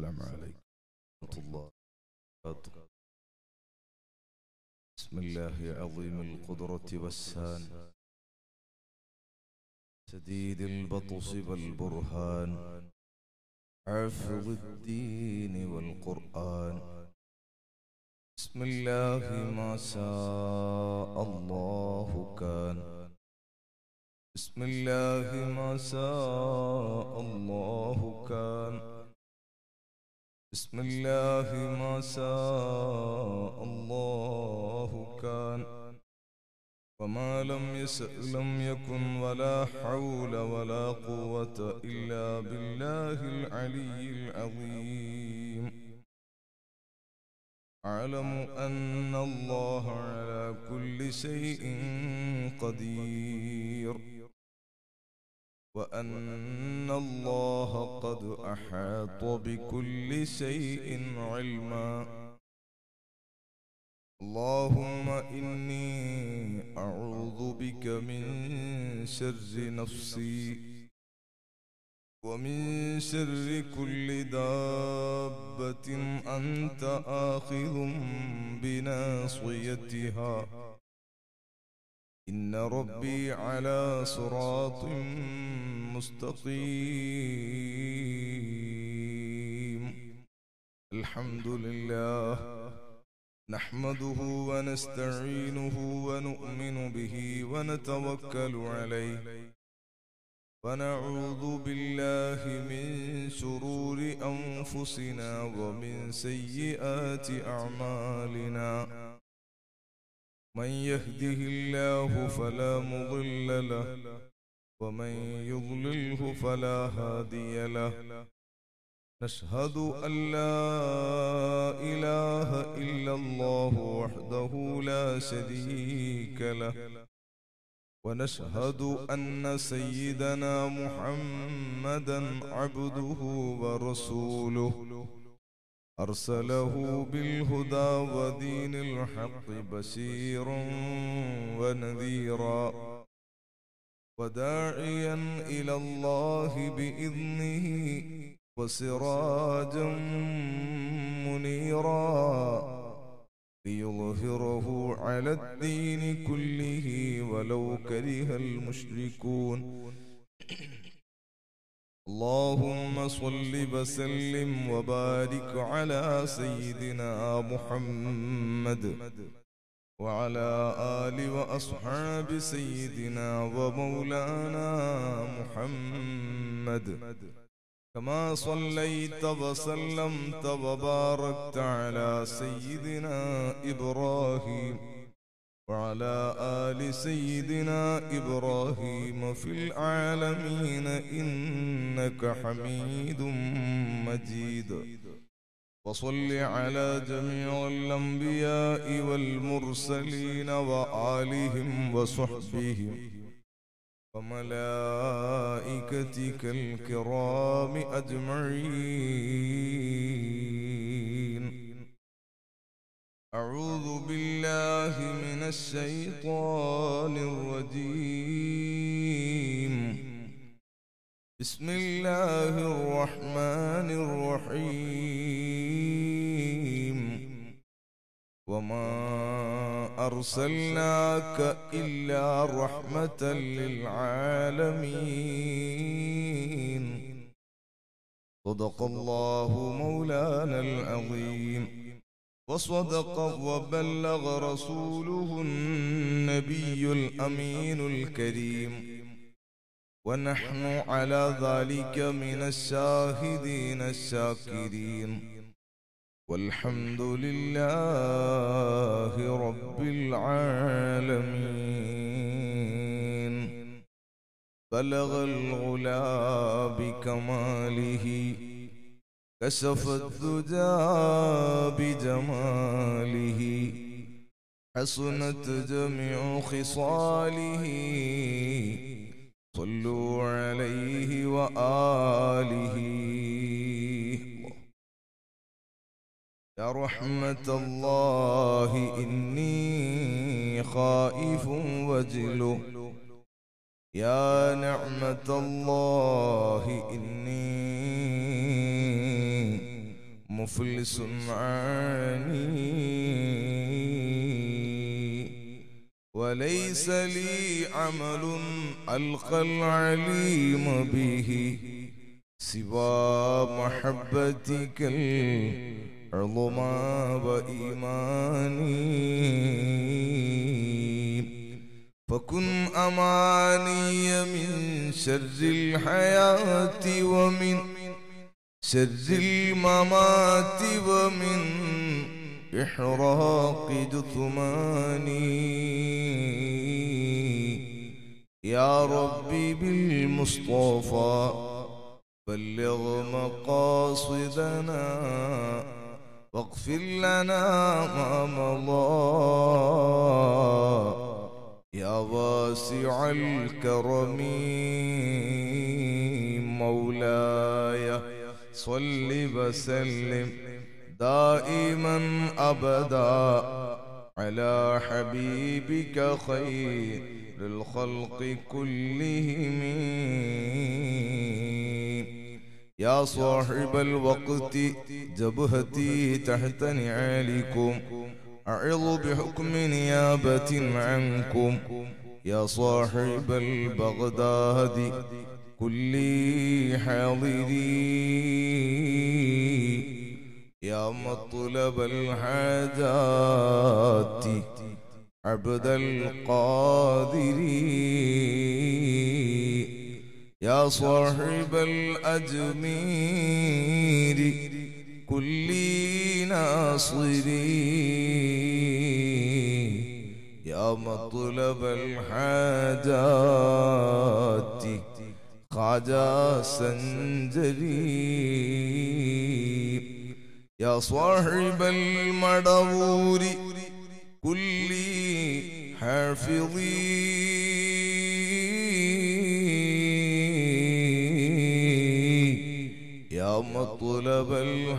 السلام عليكم ورحمة الله وبركاته بسم الله عظيم القدرة والسان سديد البطش والبرهان حافظ الدين والقرآن بسم الله ما شاء الله كان بسم الله ما شاء الله كان بسم الله ما شاء الله كان وما لم يسأ لم يكن ولا حول ولا قوة إلا بالله العلي العظيم أعلم أن الله على كل شيء قدير وأن الله قد أحاط بكل شيء علما اللهم إني أعوذ بك من شر نفسي ومن شر كل دابة أنت آخذ بناصيتها إن ربي على صراط مستقيم الحمد لله نحمده ونستعينه ونؤمن به ونتوكل عليه ونعوذ بالله من شرور أنفسنا ومن سيئات أعمالنا من يهده الله فلا مضل له ومن يضلله فلا هادي له نشهد أن لا إله إلا الله وحده لا شريك له ونشهد أن سيدنا محمدا عبده ورسوله أرسله بالهدى ودين الحق بشيرا ونذيرا وداعيا إلى الله بإذنه وسراجا منيرا ليظهره على الدين كله ولو كره المشركون اللهم صل وسلم وبارك على سيدنا محمد وعلى آل وأصحاب سيدنا ومولانا محمد كما صليت وسلمت وباركت على سيدنا إبراهيم وعلى آل سيدنا إبراهيم في العالمين إنك حميد مجيد وصل على جميع الأنبياء والمرسلين وآلهم وصحبهم وملائكتك الكرام أجمعين أعوذ بالله من الشيطان الرجيم بسم الله الرحمن الرحيم وما أرسلناك إلا رحمة للعالمين صدق الله مولانا العظيم وصدق وبلغ رسوله النبي الأمين الكريم ونحن على ذلك من الشاهدين الشاكرين والحمد لله رب العالمين بلغ الغلا بكماله كشف الدجى بجماله حسنت جميع خصاله صلوا عليه وآله يا رحمة الله إني خائف وجل يا نعمة الله إني مفلس عاني وليس لي عمل ألقى العليم به سوى محبتك العظمى وإيماني فكن أماني من شر الحياة ومن شر الممات ومن إحراق جثماني يا ربي بالمصطفى بلغ مقاصدنا واغفر لنا ما مضى يا واسع الكرم مولاي صل وسلم دائما ابدا على حبيبك خير الخلق كلهم يا صاحب الوقت جبهتي تحت نعالكم أعظ بحكم نيابة عنكم يا صاحب البغداد كل حاضري يا مطلب الحاجات عبد القادر يا صاحب الأجمير كل ناصري يا مطلب الحاجات خواجة سنجري يا صاحب المدور كل حافظي يا مطلب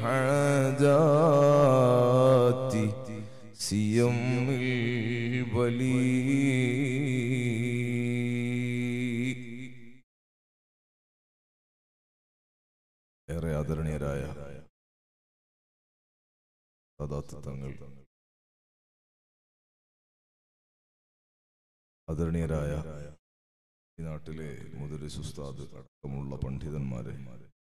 الحاجات سيم الولي ഏറെ ആദരണീയരായ സദാത്വങ്ങൾ ആദരണീയരായ ഈ നാട്ടിലെ മുതലി സുസ്താദ് അടക്കമുള്ള പണ്ഡിതന്മാരെ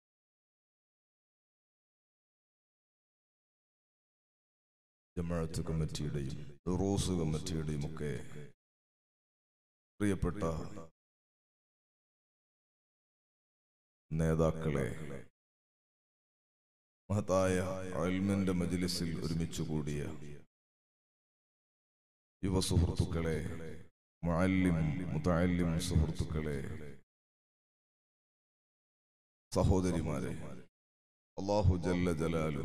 ജമാഅത്ത് കമ്മിറ്റിയുടെയും റോസ് കമ്മിറ്റിയുടെയും ഒക്കെ പ്രിയപ്പെട്ട നേതാക്കളെ മഹത്തായ അൽമിന്റെ മജിലിസിൽ ഒരുമിച്ച് കൂടിയ യുവ സുഹൃത്തുക്കളെ മുഅല്ലിം മുതഅല്ലിം സുഹൃത്തുക്കളെ സഹോദരിമാരെ അള്ളാഹു ജല്ല ജലാലു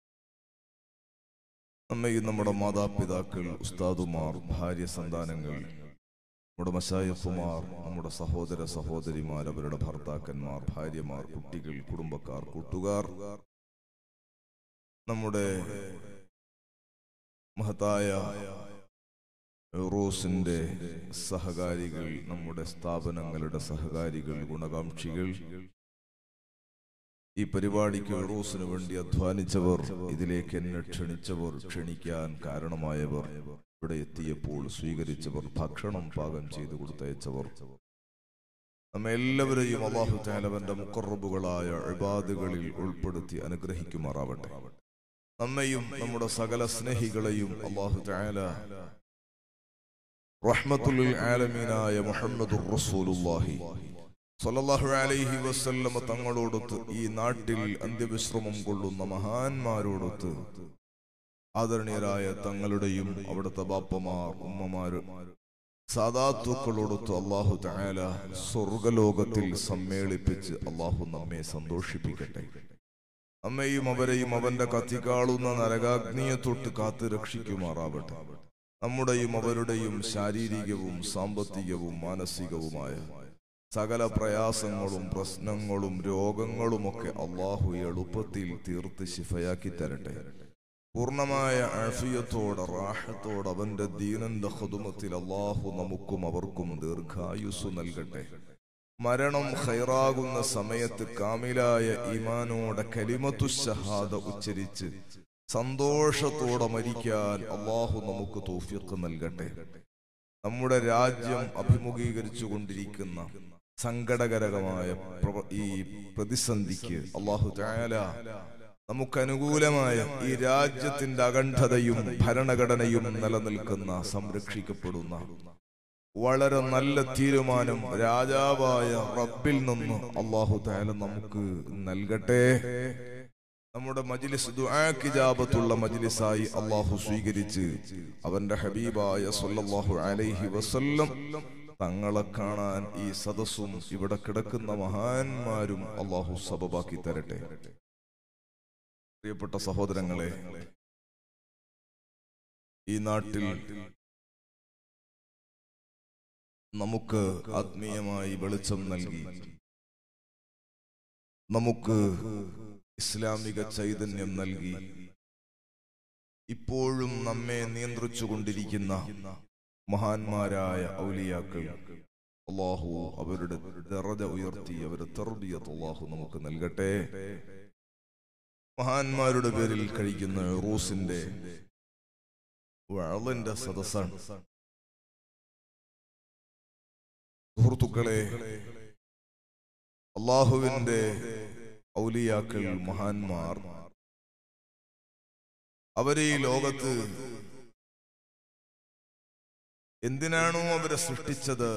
നമ്മയും നമ്മുടെ മാതാപിതാക്കൾ ഉസ്താദുമാർ ഭാര്യ സന്താനങ്ങൾ നമ്മുടെ മശായഫുമാർ നമ്മുടെ സഹോദര സഹോദരിമാർ അവരുടെ ഭർത്താക്കന്മാർ ഭാര്യമാർ കുട്ടികൾ കുടുംബക്കാർ കൂട്ടുകാർ നമ്മുടെ മഹത്തായ റോസിന്റെ സഹകാരികൾ നമ്മുടെ സ്ഥാപനങ്ങളുടെ സഹകാരികൾ ഗുണകാംക്ഷികൾ ഈ പരിപാടിക്ക് റോസിന് വേണ്ടി അധ്വാനിച്ചവർ ഇതിലേക്ക് എന്നെ ക്ഷണിച്ചവർ ക്ഷണിക്കാൻ കാരണമായവർ ഇവിടെ എത്തിയപ്പോൾ സ്വീകരിച്ചവർ ഭക്ഷണം പാകം ചെയ്തു കൊടുത്തയച്ചവർ നമ്മെ എല്ലാവരെയും അള്ളാഹു താലവന്റെ മുക്കറബുകളായ ഇബാദുകളിൽ ഉൾപ്പെടുത്തി അനുഗ്രഹിക്കുമാറാവട്ടെ നമ്മയും നമ്മുടെ സകല സ്നേഹികളെയും അള്ളാഹു താല റഹ്മത്തുൽ ആലമീനായ മുഹമ്മദുർ റസൂലുള്ളാഹി സല്ലല്ലാഹു അലൈഹി വസല്ലമ തങ്ങളോടൊത്ത് ഈ നാട്ടിൽ അന്ത്യവിശ്രമം കൊള്ളുന്ന മഹാന്മാരോടൊത്ത് ആദരണീയരായ തങ്ങളുടെയും അവിടുത്തെ ബാപ്പമാർ ഉമ്മമാര് സാധാത്തുക്കളോടൊത്ത് അള്ളാഹു തആല സ്വർഗലോകത്തിൽ സമ്മേളിപ്പിച്ച് അള്ളാഹു നമ്മെ സന്തോഷിപ്പിക്കട്ടെ നമ്മെയും അവരെയും അവന്റെ കത്തിക്കാളുന്ന നരകാഗ്നിയെ തൊട്ട് കാത്ത് രക്ഷിക്കുമാറാവട്ടെ നമ്മുടെയും അവരുടെയും ശാരീരികവും സാമ്പത്തികവും മാനസികവുമായ സകല പ്രയാസങ്ങളും പ്രശ്നങ്ങളും രോഗങ്ങളുമൊക്കെ അള്ളാഹു എളുപ്പത്തിൽ തീർത്ത് ശിഫയാക്കി തരട്ടെ പൂർണ്ണമായ ആഫിയത്തോടെ റാഹത്തോടെ അവന്റെ ദീനന്റെ ഹുദുമത്തിൽ അള്ളാഹു നമുക്കും അവർക്കും ദീർഘായുസ് നൽകട്ടെ മരണം ഹൈറാകുന്ന സമയത്ത് കാമിലായ ഈമാനോടെ കലിമത്തു ഷഹാദ ഉച്ചരിച്ച് സന്തോഷത്തോടെ മരിക്കാൻ അള്ളാഹു നമുക്ക് തോഫിക്ക് നൽകട്ടെ നമ്മുടെ രാജ്യം അഭിമുഖീകരിച്ചു കൊണ്ടിരിക്കുന്ന സങ്കടകരകമായ പ്രവ- ഈ പ്രതിസന്ധിക്ക് അള്ളാഹു താല നമുക്ക് അനുകൂലമായ ഈ രാജ്യത്തിന്റെ അഖണ്ഡതയും ഭരണഘടനയും നിലനിൽക്കുന്ന സംരക്ഷിക്കപ്പെടുന്ന വളരെ നല്ല തീരുമാനം രാജാവായ റബ്ബിൽ നിന്ന് അള്ളാഹു താല നമുക്ക് നൽകട്ടെ നമ്മുടെ മജ്ലിസ് ദുആക്കിജാബത്തുള്ള മജ്ലിസായി അള്ളാഹു സ്വീകരിച്ച് അവന്റെ ഹബീബായ സല്ലല്ലാഹു അലൈഹി വസല്ലം തങ്ങളെ കാണാൻ ഈ സദസ്സും ഇവിടെ കിടക്കുന്ന മഹാന്മാരും അള്ളാഹു സബബാക്കി തരട്ടെ പ്രിയപ്പെട്ട സഹോദരങ്ങളെ ഈ നാട്ടിൽ നമുക്ക് ആത്മീയമായി വെളിച്ചം നൽകി നമുക്ക് ഇസ്ലാമിക ചൈതന്യം നൽകി ഇപ്പോഴും നമ്മെ നിയന്ത്രിച്ചു കൊണ്ടിരിക്കുന്ന മഹാന്മാരായ ഔലിയാക്കൾ അള്ളാഹു അവരുടെ ദറജ ഉയർത്തി അവരുടെ തെർബിയത്ത് അള്ളാഹു നമുക്ക് നൽകട്ടെ മഹാന്മാരുടെ പേരിൽ കഴിക്കുന്ന റൂസിന്റെ വഴലിന്റെ സദസ്സാണ് സുഹൃത്തുക്കളെ അള്ളാഹുവിന്റെ ഔലിയാക്കൾ മഹാന്മാർ അവരെ ഈ ലോകത്ത് എന്തിനാണോ അവരെ സൃഷ്ടിച്ചത്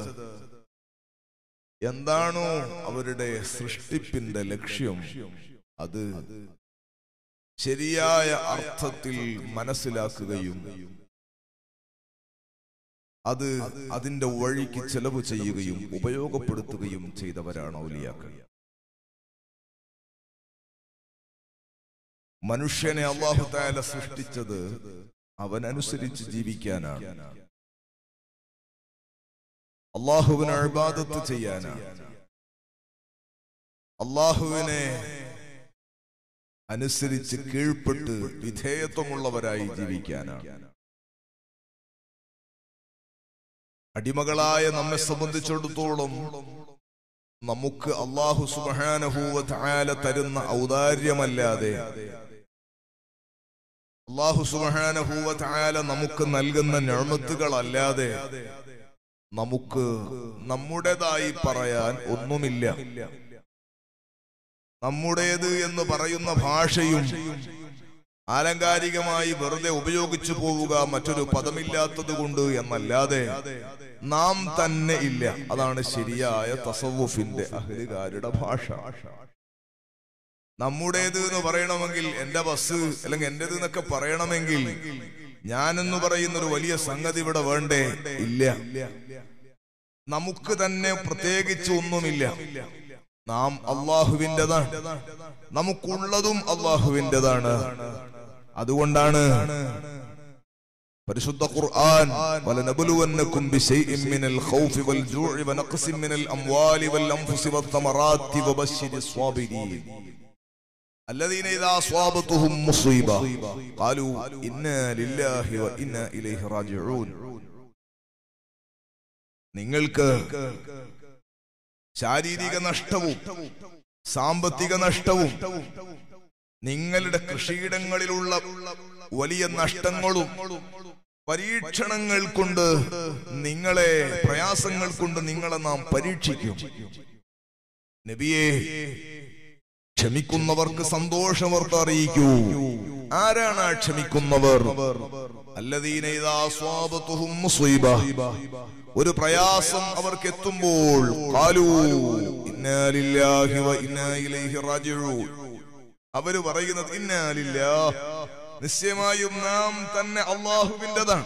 എന്താണോ അവരുടെ സൃഷ്ടിപ്പിന്റെ ലക്ഷ്യം അത് ശരിയായ അർത്ഥത്തിൽ മനസ്സിലാക്കുകയും അത് അതിന്റെ വഴിക്ക് ചെലവ് ചെയ്യുകയും ഉപയോഗപ്പെടുത്തുകയും ചെയ്തവരാണ് ഔലിയാക്കൾ മനുഷ്യനെ അള്ളാഹു താല സൃഷ്ടിച്ചത് അവനനുസരിച്ച് ജീവിക്കാനാണ് അള്ളാഹുവിന് അഴിബാദത്ത് ചെയ്യാനാണ് അള്ളാഹുവിനെ അനുസരിച്ച് കീഴ്പ്പെട്ട് വിധേയത്വമുള്ളവരായി ജീവിക്കാനാണ് അടിമകളായ നമ്മെ സംബന്ധിച്ചിടത്തോളം നമുക്ക് അള്ളാഹു സുബാനഹൂവ തരുന്ന ഔദാര്യമല്ലാതെ അള്ളാഹു സുബാനഹൂവ നമുക്ക് നൽകുന്ന ഞഴമത്തുകളല്ലാതെ നമുക്ക് നമ്മുടേതായി പറയാൻ ഒന്നുമില്ല നമ്മുടേത് എന്ന് പറയുന്ന ഭാഷയും ആലങ്കാരികമായി വെറുതെ ഉപയോഗിച്ചു പോവുക മറ്റൊരു പദമില്ലാത്തത് കൊണ്ട് എന്നല്ലാതെ നാം തന്നെ ഇല്ല അതാണ് ശരിയായ തസവുഫിന്റെ അഹലുകാരുടെ ഭാഷ നമ്മുടേത് എന്ന് പറയണമെങ്കിൽ എന്റെ ബസ് അല്ലെങ്കിൽ എന്റേത് എന്നൊക്കെ പറയണമെങ്കിൽ ഞാനെന്ന് പറയുന്ന ഒരു വലിയ സംഗതി ഇവിടെ വേണ്ടേ ഇല്ല നമുക്ക് തന്നെ പ്രത്യേകിച്ച് ഒന്നുമില്ല നാം അള്ളാഹുവിൻ്റെതാണ് നമുക്കുള്ളതും അള്ളാഹുവിൻ്റെതാണ് അതുകൊണ്ടാണ് പരിശുദ്ധ ഖുർആൻ വലനബലുവന്നകും ബിശൈഇൻ മിനൽ ഖൗഫി വൽ ജൂഇ വനഖ്സിൻ മിനൽ അംവാലി വൽ അൻഫുസി വത്തമറാത്തി വബശ്ശിരിസ് സ്വാബിരീൻ الذين إذا أصابتهم مصيبة قالوا إنا لله وإنا إليه راجعون നിങ്ങൾക്ക് ശാരീരിക നഷ്ടവും സാമ്പത്തിക നഷ്ടവും നിങ്ങളുടെ കൃഷിയിടങ്ങളിലുള്ള വലിയ നഷ്ടങ്ങളും പരീക്ഷണങ്ങൾ കൊണ്ട് നിങ്ങളെ പ്രയാസങ്ങൾ കൊണ്ട് നിങ്ങളെ നാം പരീക്ഷിക്കും നബിയെ ക്ഷമിക്കുന്നവർക്ക് സന്തോഷവർത്ത് അറിയിക്കൂ ആരാണ് ആ ക്ഷമിക്കുന്നവർ അല്ലദീന ഇദാ അസ്വാബത്തുഹും മുസീബ ഒരു പ്രയാസം അവർക്ക് എത്തുമ്പോൾ ഖാലൂ ഇന്നാ ലില്ലാഹി വ ഇന്നാ ഇലൈഹി റാജിഊൻ അവര് പറയുന്നത് ഇന്നാ ലില്ലാഹ് നിശ്ചയമായും നാം തന്നെ അള്ളാഹുവിൻ്റെതാണ്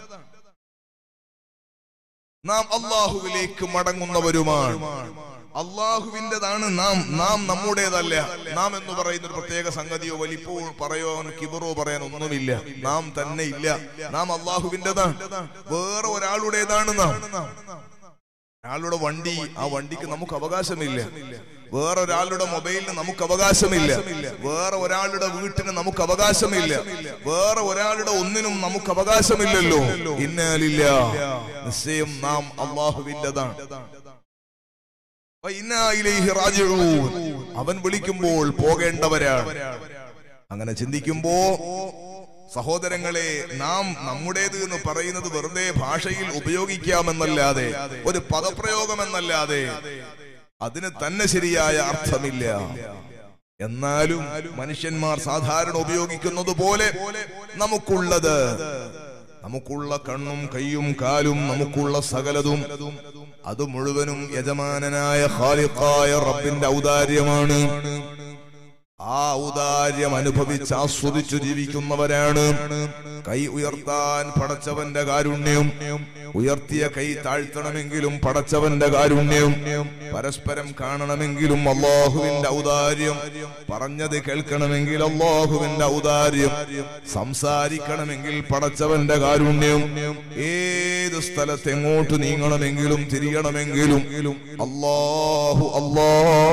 നാം അള്ളാഹുവിലേക്ക് മടങ്ങുന്നവരുമാണ് അള്ളാഹുവിൻ്റെതാണ് നാം നാം നമ്മുടേതല്ല നാം എന്ന് പറയുന്ന ഒരു പ്രത്യേക സംഗതിയോ വലിപ്പോ പറയാൻ കിബറോ പറയാൻ ഒന്നുമില്ല നാം തന്നെ ഇല്ല നാം അള്ളാഹുവിൻ്റെതാണ് വേറെ ഒരാളുടേതാണ് നാം ഒരാളുടെ വണ്ടി ആ വണ്ടിക്ക് നമുക്ക് അവകാശമില്ല വേറെ ഒരാളുടെ മൊബൈലിന് നമുക്ക് അവകാശമില്ല വേറെ ഒരാളുടെ വീട്ടിന് നമുക്ക് അവകാശമില്ല വേറെ ഒരാളുടെ ഒന്നിനും നമുക്ക് അവകാശമില്ലല്ലോ ഇന്നാലില്ല നിശ്ചയം നാം അള്ളാഹുവിൻ്റെതാണ് വഇന്നാ ഇലൈഹി റാജിഊൻ. അവൻ വിളിക്കുമ്പോൾ പോകേണ്ടവരാണ് അങ്ങനെ ചിന്തിക്കുമ്പോ സഹോദരങ്ങളെ നാം നമ്മുടേത് എന്ന് പറയുന്നത് വെറുതെ ഭാഷയിൽ ഉപയോഗിക്കാമെന്നല്ലാതെ ഒരു പദപ്രയോഗമെന്നല്ലാതെ അതിന് തന്നെ ശരിയായ അർത്ഥമില്ല എന്നാലും മനുഷ്യന്മാർ സാധാരണ ഉപയോഗിക്കുന്നത് പോലെ നമുക്കുള്ളത് നമുക്കുള്ള കണ്ണും കൈയും കാലും നമുക്കുള്ള സകലതും അത് മുഴുവനും യജമാനനായ ഖാലിഖായ റബ്ബിന്റെ ഔദാര്യമാണ് ആ ഔദാര്യം അനുഭവിച്ച് ആസ്വദിച്ചു ജീവിക്കുന്നവരാണ് കൈ ഉയർത്താൻ പടച്ചവന്റെ കാരുണ്യം ഉയർത്തിയ കൈ താഴ്ത്തണമെങ്കിലും പടച്ചവന്റെ കാരുണ്യം പരസ്പരം കാണണമെങ്കിലും അള്ളാഹുവിന്റെ ഔദാര്യം പറഞ്ഞത് കേൾക്കണമെങ്കിൽ അള്ളാഹുവിന്റെ ഔദാര്യം സംസാരിക്കണമെങ്കിൽ പടച്ചവന്റെ കാരുണ്യം ഏത് സ്ഥലത്ത് എങ്ങോട്ട് നീങ്ങണമെങ്കിലും തിരിയണമെങ്കിലും അള്ളാഹു അള്ളാ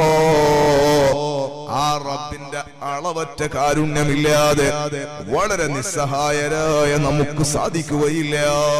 ആ റബ്ബിന്റെ അളവറ്റ കാരുണ്യമില്ലാതെ വളരെ നിസ്സഹായരായ നമുക്ക് സാധിക്കുകയില്ല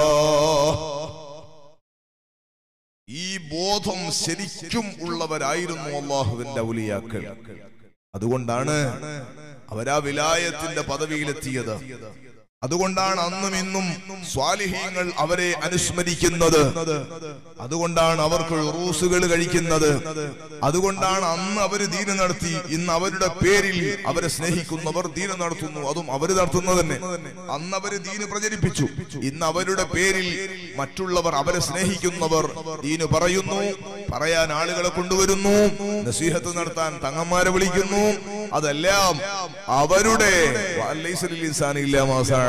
ഈ ബോധം ശരിക്കും ഉള്ളവരായിരുന്നു അള്ളാഹുവിന്റെ ഔലിയാക്കൾ അതുകൊണ്ടാണ് അവരാ വിലായത്തിന്റെ പദവിയിലെത്തിയത് അതുകൊണ്ടാണ് അന്നും ഇന്നും സ്വാലിഹീങ്ങൾ അവരെ അനുസ്മരിക്കുന്നത് അതുകൊണ്ടാണ് അവർക്ക് റൂസുകൾ കഴിക്കുന്നത് അതുകൊണ്ടാണ് അന്ന് അവര് ദീന നടത്തി ഇന്ന് അവരുടെ പേരിൽ അവരെ സ്നേഹിക്കുന്നവർ ദീന നടത്തുന്നു അതും അവര് നടത്തുന്നത് തന്നെ അന്ന് അവര് ദീന് പ്രചരിപ്പിച്ചു ഇന്ന് അവരുടെ പേരിൽ മറ്റുള്ളവർ അവരെ സ്നേഹിക്കുന്നവർ ദീന് പറയുന്നു പറയാൻ ആളുകളെ കൊണ്ടുവരുന്നു നസീഹത്ത് നടത്താൻ തങ്ങന്മാരെ വിളിക്കുന്നു അതെല്ലാം അവരുടെ വലൈസ ലിൽ ഇൻസാനി ഇല്ലാ മാ സഅ.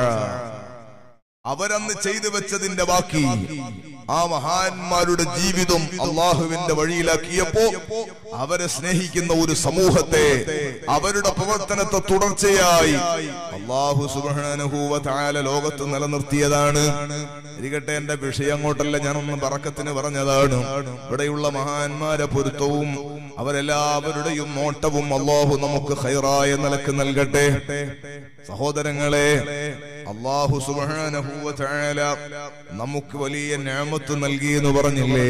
അവരന്ന് ചെയ്തു വെച്ചതിന്റെ ബാക്കി ആ മഹാന്മാരുടെ ജീവിതം അള്ളാഹുവിന്റെ വഴിയിലാക്കിയപ്പോ അവരെ സ്നേഹിക്കുന്ന ഒരു സമൂഹത്തെ അവരുടെ പ്രവർത്തനത്തെ തുടർച്ചയായി അള്ളാഹു സുബാനുഭൂവ താല ലോകത്ത് നിലനിർത്തിയതാണ് ഇരിക്കട്ടെ എന്റെ വിഷയം അങ്ങോട്ടല്ല ഞാനൊന്ന് പറക്കത്തിന് പറഞ്ഞതാണ് ഇവിടെയുള്ള മഹാന്മാരെ പൊരുത്തവും അവരെല്ലാവരുടെയും നോട്ടവും അള്ളാഹു നമുക്ക് ഹൈറായ നിലക്ക് നൽകട്ടെ സഹോദരങ്ങളെ അള്ളാഹു സുബാനഹൂവല നമുക്ക് വലിയ ഞാമത്ത് നൽകി എന്ന് പറഞ്ഞില്ലേ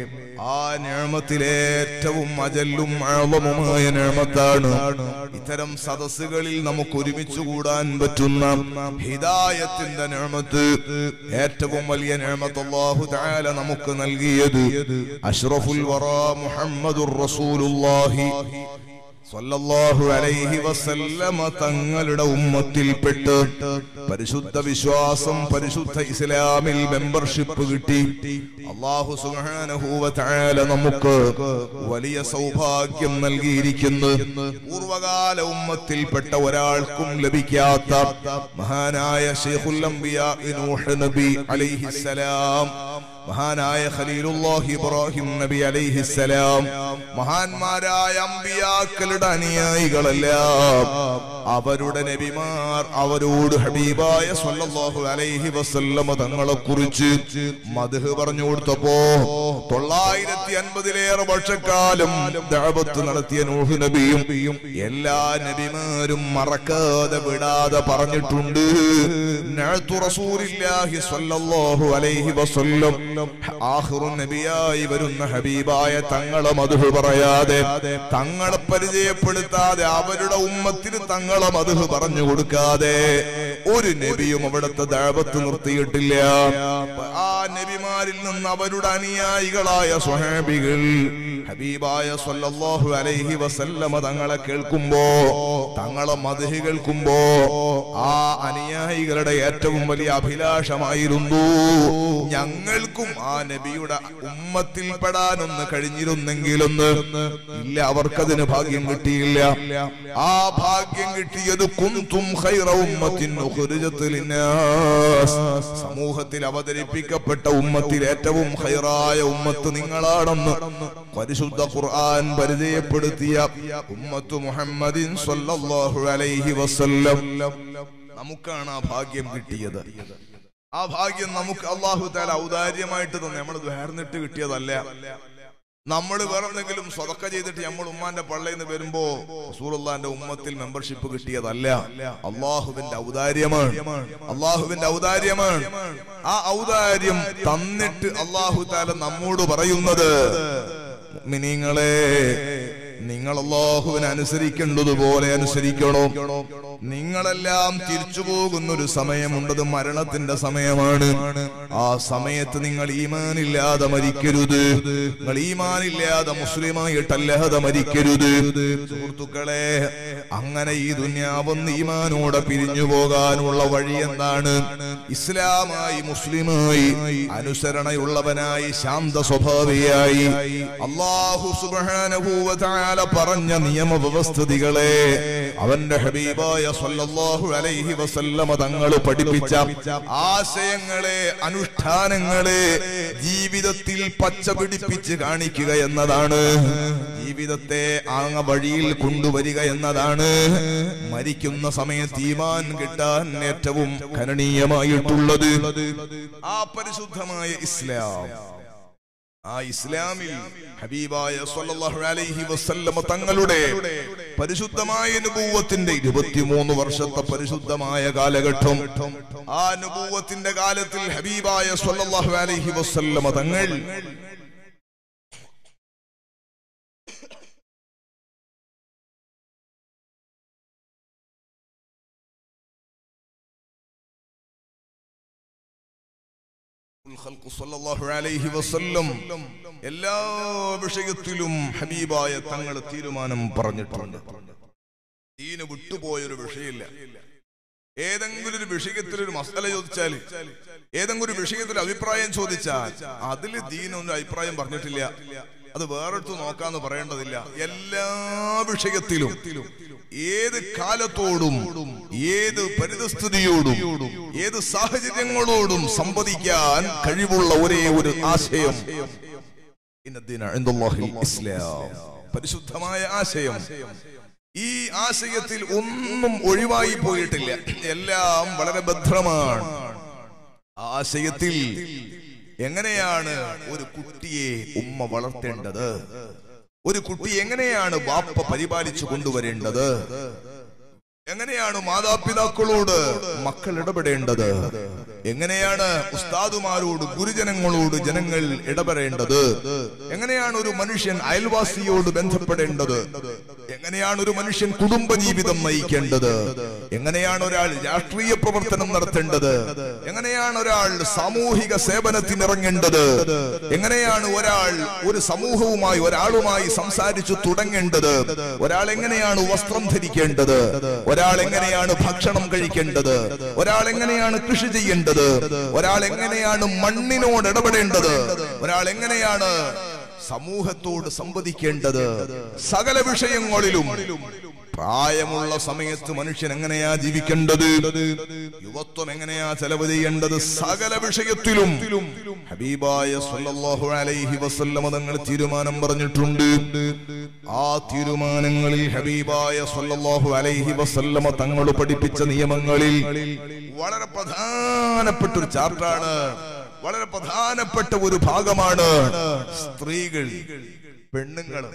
ആ ഞാമത്തിലെ ഏറ്റവും അജല്ലും ആളമുമായ ഞാമത്താണ് ഇത്തരം സദസ്സുകളിൽ നമുക്ക് ഒരുമിച്ച് കൂടാൻ പറ്റുന്ന ഹിദായത്തിന്റെ ഞാമത്ത് ഏറ്റവും വലിയ ഞാമത്ത് അള്ളാഹു താല നമുക്ക് നൽകിയത് അഷ്റഫുൽ വറ മുഹമ്മദുർ റസൂലുള്ളാഹി സ്വല്ലല്ലാഹു അലൈഹി വസല്ലമ തങ്ങളുടെ ഉമ്മത്തിൽപ്പെട്ട് പരിശുദ്ധ വിശ്വാസം പരിശുദ്ധ ഇസ്ലാമിൽ മെമ്പർഷിപ്പ് കിട്ടി അള്ളാഹു സുബ്ഹാനഹു വ തആല നമുക്ക് വലിയ സൗഭാഗ്യം നൽകിയിരിക്കുന്നു പൂർവകാല ഉമ്മത്തിൽപ്പെട്ട ഒരാൾക്കും ലഭിക്കാത്ത മഹാനായ ഷെയ്ഖുൽ അംബിയാ നൂഹ് നബി അലൈഹിസ്സലാം മഹാനായ ഖലീലുല്ലാഹി ഇബ്രാഹിം നബി അലൈഹിസ്സലാം മഹാന്മാരായ അമ്പിയാക്കളുടെ അനുയായികളെല്ലാം അവരുടെ നബിമാർ അവരോട് ഹബീബായ സല്ലല്ലാഹു അലൈഹി വസല്ലമ തങ്ങളെ കുറിച്ച് മദ്ഹ് പറഞ്ഞു കൊടുത്തപ്പോ തൊള്ളായിരത്തി അൻപതിലേറെ വർഷക്കാലം ദഅവത്ത് നടത്തിയ നൂഹ് നബിയും എല്ലാ നബിമാരും മറക്കാതെ വിടാതെ പറഞ്ഞിട്ടുണ്ട് നഅ്തു റസൂലില്ലാഹി സ്വല്ലല്ലാഹു അലൈഹി വസല്ലം ആഖിറു നബിയായി വരുന്ന ഹബീബായ തങ്ങളെ മധു പറയാതെ തങ്ങളെ പരിചയപ്പെടുത്താതെ അവരുടെ ഉമ്മത്തിന് തങ്ങളെ മധു പറഞ്ഞു കൊടുക്കാതെ ഒരു നബിയും അവിടുത്തെ ദാപത്ത് നിർത്തിയിട്ടില്ല ആ നബിമാരിൽ നിന്ന് അവരുടെ അനുയായികളായ സ്വഹാബികൾ ഹബീബായ സല്ലല്ലാഹു അലൈഹി വസല്ലമ തങ്ങളെ കേൾക്കുമ്പോ തങ്ങളെ മധു കേൾക്കുമ്പോ ആ അനുയായികളുടെ ഏറ്റവും വലിയ അഭിലാഷമായിരുന്നു ഞങ്ങൾക്കും ആ നബിയുടെ ഉമ്മത്തിൽപ്പെടാനൊന്ന് കഴിഞ്ഞിരുന്നെങ്കിലൊന്ന് ഇല്ല അവർക്കതിന് ഭാഗ്യം കിട്ടിയില്ല ആ ഭാഗ്യം കിട്ടിയത് കുന്തും ഖൈറ ഉമ്മത്തിൻ ഉഖ്രിജത്ത് ലിന്നാസ്. സമൂഹത്തിൽ അവതരിപ്പിക്കപ്പെട്ട ഉമ്മത്തിൽ ഏറ്റവും ഖൈറായ ഉമ്മത്ത് നിങ്ങളാണെന്ന് പരിശുദ്ധ ഖുർആൻ പരിചയപ്പെടുത്തിയ ഉമ്മത്ത് മുഹമ്മദിൻ സ്വല്ലല്ലാഹു അലൈഹി വസല്ലം നമുക്കാണ് ആ ഭാഗ്യം കിട്ടിയത് ആ ഭാഗ്യം നമുക്ക് അള്ളാഹു താല ഔദാര്യമായിട്ട് തന്നെ നമ്മൾ വേർന്നിട്ട് കിട്ടിയതല്ല നമ്മൾ വേറെന്തെങ്കിലും സ്വതക്ക ചെയ്തിട്ട് നമ്മൾ ഉമ്മാന്റെ പള്ളയിൽ നിന്ന് വരുമ്പോ റസൂലുള്ളാന്റെ ഉമ്മത്തിൽ മെമ്പർഷിപ്പ് കിട്ടിയതല്ല അള്ളാഹുവിന്റെ ഔദാര്യമാണ് അള്ളാഹുവിന്റെ ഔദാര്യമാണ് ആ ഔദാര്യം തന്നിട്ട് അള്ളാഹു താല നമ്മോട് പറയുന്നത് മിനിങ്ങളെ നിങ്ങൾ അള്ളാഹുവിനെ അനുസരിക്കേണ്ടതുപോലെ അനുസരിക്കണം നിങ്ങളെല്ലാം തിരിച്ചു പോകുന്ന ഒരു സമയമുണ്ടത് മരണത്തിന്റെ സമയമാണ് ആ സമയത്ത് നിങ്ങൾ ഈമാനില്ലാതെ മരിക്കരുത് നിങ്ങൾ ഈമാനില്ലാതെ മുസ്ലിമായിട്ടല്ലാതെ മരിക്കരുത് സുഹൃത്തുക്കളെ അങ്ങനെ ഈ ദുന്യാവൊന്ന് ഈമാനോടെ പിരിഞ്ഞു പോകാനുള്ള വഴി എന്താണ് ഇസ്ലാമായി മുസ്ലിമായി അനുസരണയുള്ളവനായി ശാന്ത സ്വഭാവിയായി അള്ളാഹു സുബാനഭൂവതാല പറഞ്ഞ നിയമവ്യവസ്ഥിതികളെ അവന്റെ ഹബീബായ സല്ലല്ലാഹു അലൈഹി വസല്ലമ തങ്ങൾ പഠിപ്പിച്ച ആശയങ്ങളെ അനുഷ്ഠാനങ്ങളെ ജീവിതത്തിൽ പച്ച പിടിപ്പിച്ച് കാണിക്കുക എന്നതാണ് ജീവിതത്തെ ആങ്ങ വഴിയിൽ കൊണ്ടുവരിക എന്നതാണ് മരിക്കുന്ന സമയത്ത് ഈമാൻ കിട്ടാൻ ഏറ്റവും ഖനനീയമായിട്ടുള്ളത് ആ പരിശുദ്ധമായ ഇസ്ലാം ആ ഇസ്ലാമിൽ ഹബീബായ സല്ലല്ലാഹു അലൈഹി വസല്ലമ തങ്ങളുടെ പരിശുദ്ധമായ നുബൂവത്തിന്റെ ഇരുപത്തിമൂന്ന് വർഷത്തെ പരിശുദ്ധമായ കാലഘട്ടം ആ നുബൂവത്തിന്റെ കാലത്തിൽ ഹബീബായ സല്ലല്ലാഹു അലൈഹി വസല്ലമ തങ്ങൾ ഖൽഖ് സ്വല്ലല്ലാഹു അലൈഹി വസല്ലം എല്ലാ വിഷയത്തിലും ഹബീബായ തങ്ങൾ തീരുമാനം പറഞ്ഞിട്ടുണ്ട് ദീന് വിട്ടുപോയൊരു വിഷയമില്ല ഏതെങ്കിലും ഒരു വിഷയത്തിൽ ഒരു മസല ചോദിച്ചാൽ ഏതെങ്കിലും ഒരു വിഷയത്തിൽ അഭിപ്രായം ചോദിച്ചാൽ അതിൽ ദീനൊന്നും അഭിപ്രായം പറഞ്ഞിട്ടില്ല അത് വേറെടുത്ത് നോക്കാന്ന് പറയേണ്ടതില്ല എല്ലാ വിഷയത്തിലും ഏത് കാലത്തോടും ഏത് പരിതസ്ഥിതിയോടും ഏത് സാഹചര്യങ്ങളോടും സംവദിക്കാൻ കഴിവുള്ള ഒരേ ഒരു ആശയം ഇന്നദ്ദീന ഇൻദല്ലാഹിൽ ഇസ്ലാം പരിശുദ്ധമായ ആശയം ഈ ആശയത്തിൽ ഒന്നും ഒഴിവായി പോയിട്ടില്ല എല്ലാം വളരെ ഭദ്രമാണ് ആശയത്തിൽ എങ്ങനെയാണ് ഒരു കുട്ടിയെ ഉമ്മ വളർത്തേണ്ടത് ഒരു കുട്ടി എങ്ങനെയാണ് ബാപ്പ പരിപാലിച്ചു കൊണ്ടുവരേണ്ടത് എങ്ങനെയാണ് മാതാപിതാക്കളോട് മക്കൾ ഇടപെടേണ്ടത് എങ്ങനെയാണ് ഉസ്താദുമാരോട് ഗുരുജനങ്ങളോട് ജനങ്ങൾ ഇടപെടേണ്ടത് എങ്ങനെയാണ് ഒരു മനുഷ്യൻ അയൽവാസിയോട് ബന്ധപ്പെടേണ്ടത് എങ്ങനെയാണ് ഒരു മനുഷ്യൻ കുടുംബ ജീവിതം നയിക്കേണ്ടത് എങ്ങനെയാണ് ഒരാൾ രാഷ്ട്രീയ പ്രവർത്തനം നടത്തേണ്ടത് എങ്ങനെയാണ് ഒരാൾ സാമൂഹിക സേവനത്തിനിറങ്ങേണ്ടത് എങ്ങനെയാണ് ഒരാൾ ഒരു സമൂഹവുമായി ഒരാളുമായി സംസാരിച്ചു തുടങ്ങേണ്ടത് ഒരാൾ എങ്ങനെയാണ് വസ്ത്രം ധരിക്കേണ്ടത് ഒരാൾ എങ്ങനെയാണ് ഭക്ഷണം കഴിക്കേണ്ടത് ഒരാൾ എങ്ങനെയാണ് കൃഷി ചെയ്യേണ്ടത് ഒരാൾ എങ്ങനെയാണ് മണ്ണിനോട് ഇടപെടേണ്ടത് ഒരാൾ എങ്ങനെയാണ് സമൂഹത്തോട് സംവദിക്കേണ്ടത് സകല വിഷയങ്ങളിലും പ്രായമുള്ള സമയത്ത് മനുഷ്യൻ എങ്ങനെയാ ജീവിക്കേണ്ടത് യുവത്വം എങ്ങനെയാ ചെലവ് ചെയ്യേണ്ടത് സകല വിഷയത്തിലും ഹബീബായ സല്ലല്ലാഹു അലൈഹി വസല്ലമ തങ്ങൾ തീരുമാനം പറഞ്ഞിട്ടുണ്ട് ആ തീരുമാനങ്ങളിൽ ഹബീബായ സല്ലല്ലാഹു അലൈഹി വസല്ലമ തങ്ങൾ പഠിപ്പിച്ച നിയമങ്ങളിൽ വളരെ പ്രധാനപ്പെട്ട ഒരു ചാപ്റ്ററാണ് വളരെ പ്രധാനപ്പെട്ട ഒരു ഭാഗമാണ് സ്ത്രീകൾ പെണ്ണുങ്ങൾ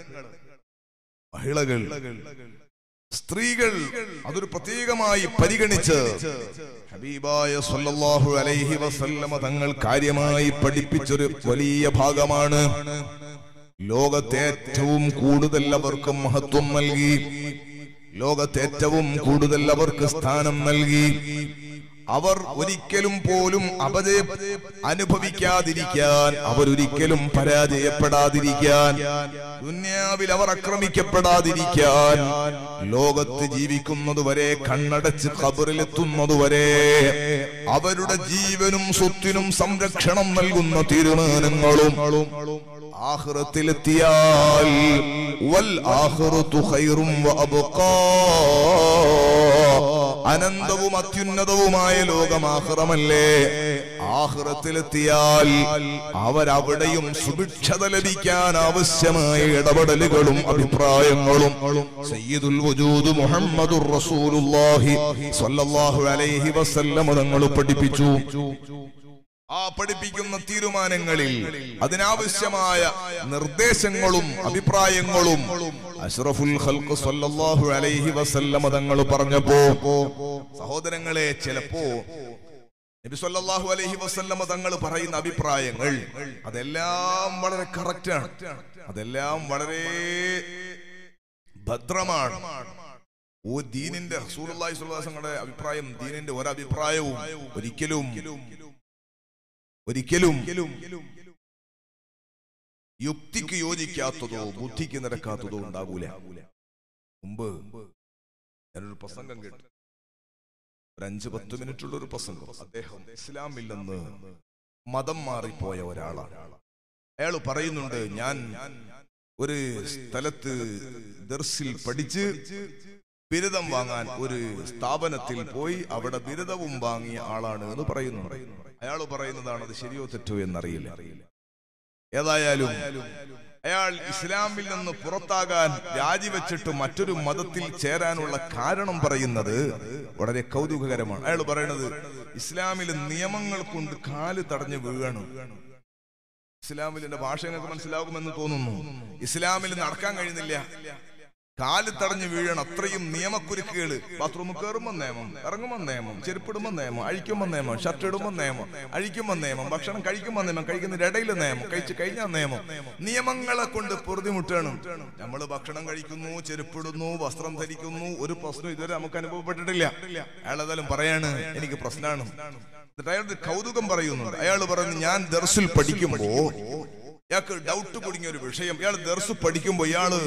മഹിളകൾ സ്ത്രീകൾ അതൊരു പ്രത്യേകമായി പരിഗണിച്ച് ഹബീബായ സല്ലല്ലാഹു അലൈഹി വസല്ലമ തങ്ങൾ കാര്യമായി പഠിപ്പിച്ചൊരു വലിയ ഭാഗമാണ് ലോകത്തെ ഏറ്റവും കൂടുതൽ അവർക്ക് മഹത്വം നൽകി ലോകത്തെ ഏറ്റവും കൂടുതൽ അവർക്ക് സ്ഥാനം നൽകി അവർ ഒരിക്കലും പോലും അപജയ അനുഭവിക്കാതിരിക്കാൻ അവരൊരിക്കലും പരാജയപ്പെടാതിരിക്കാൻ ദുന്യാവിൽ അവർ ആക്രമിക്കപ്പെടാതിരിക്കാൻ ലോകത്ത് ജീവിക്കുന്നതുവരെ കണ്ണടച്ച് ഖബറിലെത്തുന്നതുവരെ അവരുടെ ജീവനും സ്വത്തിനും സംരക്ഷണം നൽകുന്ന തീരുമാനങ്ങളും ആഹ്റത്തിലെത്തിയാൽ വൽ ആഹ്റത്തു ഖൈറും വഅബ്ഖാ അനന്തവും അത്യുന്നതവുമായ ലോകം ആഹ്റമല്ലേ ആഹ്റത്തിലെത്തിയാൽ അവരവിടെയും സുഭിക്ഷത ലഭിക്കാൻ ആവശ്യമായ ഇടപെടലുകളും അഭിപ്രായങ്ങളും സയ്യിദുൽ വജൂദ് മുഹമ്മദുർ റസൂലുള്ളാഹി സ്വല്ലല്ലാഹു അലൈഹി വസല്ലം തങ്ങൾ പഠിപ്പിച്ചു ആ പഠിപ്പിക്കുന്ന തീരുമാനങ്ങളിൽ അതിനാവശ്യമായ നിർദ്ദേശങ്ങളും അഭിപ്രായങ്ങളും അഷ്റഫുൽ ഖൽഖ് സല്ലല്ലാഹു അലൈഹി വസല്ലമ തങ്ങൾ പറഞ്ഞപ്പോ സഹോദരങ്ങളെ ചിലപ്പോ നബി സല്ലല്ലാഹു അലൈഹി വസല്ലമ തങ്ങൾ പറയുന്ന അഭിപ്രായങ്ങൾ അതെല്ലാം വളരെ കറക്റ്റാണ് അതെല്ലാം വളരെ ഭദ്രമാണ് ഓ ദീനിന്റെ റസൂലുള്ളാഹി സ്വല്ലല്ലാഹു അലൈഹി വസല്ലമയുടെ അഭിപ്രായം ദീനിന്റെ ഒരഭിപ്രായവും ഒരിക്കലും ഒരിക്കലും യുക്തിക്ക് യോജിക്കാത്തതോ ബുദ്ധിക്ക് നിരക്കാത്തതോ ഉണ്ടാകൂല മുമ്പ് ഞാനൊരു പ്രസംഗം കേട്ടു ഒരു അഞ്ച് പത്ത് മിനിറ്റുള്ള ഒരു പ്രസംഗം അദ്ദേഹം ഇസ്ലാമിൽ നിന്ന് മതം മാറിപ്പോയ ഒരാളാണ് അയാൾ പറയുന്നുണ്ട് ഞാൻ ഒരു സ്ഥലത്ത് ദർസിൽ പഠിച്ച് ബിരുദം വാങ്ങാൻ ഒരു സ്ഥാപനത്തിൽ പോയി അവിടെ ബിരുദവും വാങ്ങിയ ആളാണ് എന്ന് പറയുന്നുണ്ട് അയാൾ പറയുന്നതാണ് അത് ശരിയോ തെറ്റോ എന്നറിയില്ല ഏതായാലും അയാൾ ഇസ്ലാമിൽ നിന്ന് പുറത്താകാൻ രാജിവെച്ചിട്ട് മറ്റൊരു മതത്തിൽ ചേരാനുള്ള കാരണം പറയുന്നത് വളരെ കൗതുകകരമാണ് അയാൾ പറയുന്നത് ഇസ്ലാമിലെ നിയമങ്ങൾ കൊണ്ട് കാല് തടഞ്ഞു വീഴണം ഇസ്ലാമിൽ എന്റെ ഭാഷ നിങ്ങൾക്ക് മനസ്സിലാകുമെന്ന് തോന്നുന്നു ഇസ്ലാമിൽ നടക്കാൻ കഴിയുന്നില്ല കാല് തടഞ്ഞു വീഴണം അത്രയും നിയമക്കുരുക്കുകൾ ബാത്റൂമിൽ കയറുമ്പോൾ നിയമം ഇറങ്ങുമ്പോൾ നിയമം ചെരുപ്പിടുമ്പോൾ നിയമം അഴിക്കുമ്പോൾ നിയമം ഷർട്ട് ഇടുമ്പോൾ നിയമം അഴിക്കുമ്പോൾ നിയമം ഭക്ഷണം കഴിക്കുമ്പോൾ നിയമം കഴിക്കുന്നതിന്റെ ഇടയിൽ നിയമം കഴിച്ചു കഴിഞ്ഞാൽ നിയമം നിയമങ്ങളെ കൊണ്ട് പൊറുതിമുട്ടാണ് നമ്മൾ ഭക്ഷണം കഴിക്കുന്നു ചെരുപ്പിടുന്നു വസ്ത്രം ധരിക്കുന്നു ഒരു പ്രശ്നം ഇതുവരെ നമുക്ക് അനുഭവപ്പെട്ടിട്ടില്ല അയാൾ ഏതായാലും പറയാണ് എനിക്ക് പ്രശ്നമാണ് എന്നിട്ട് അയാളുടെ കൗതുകം പറയുന്നുണ്ട് അയാൾ പറഞ്ഞു ഞാൻ ദർസിൽ പഠിക്കുമ്പോ ഇയാൾക്ക് ഡൗട്ട് കുടുങ്ങിയ ഒരു വിഷയം ഇയാൾ ദർസ് പഠിക്കുമ്പോ ഇയാള്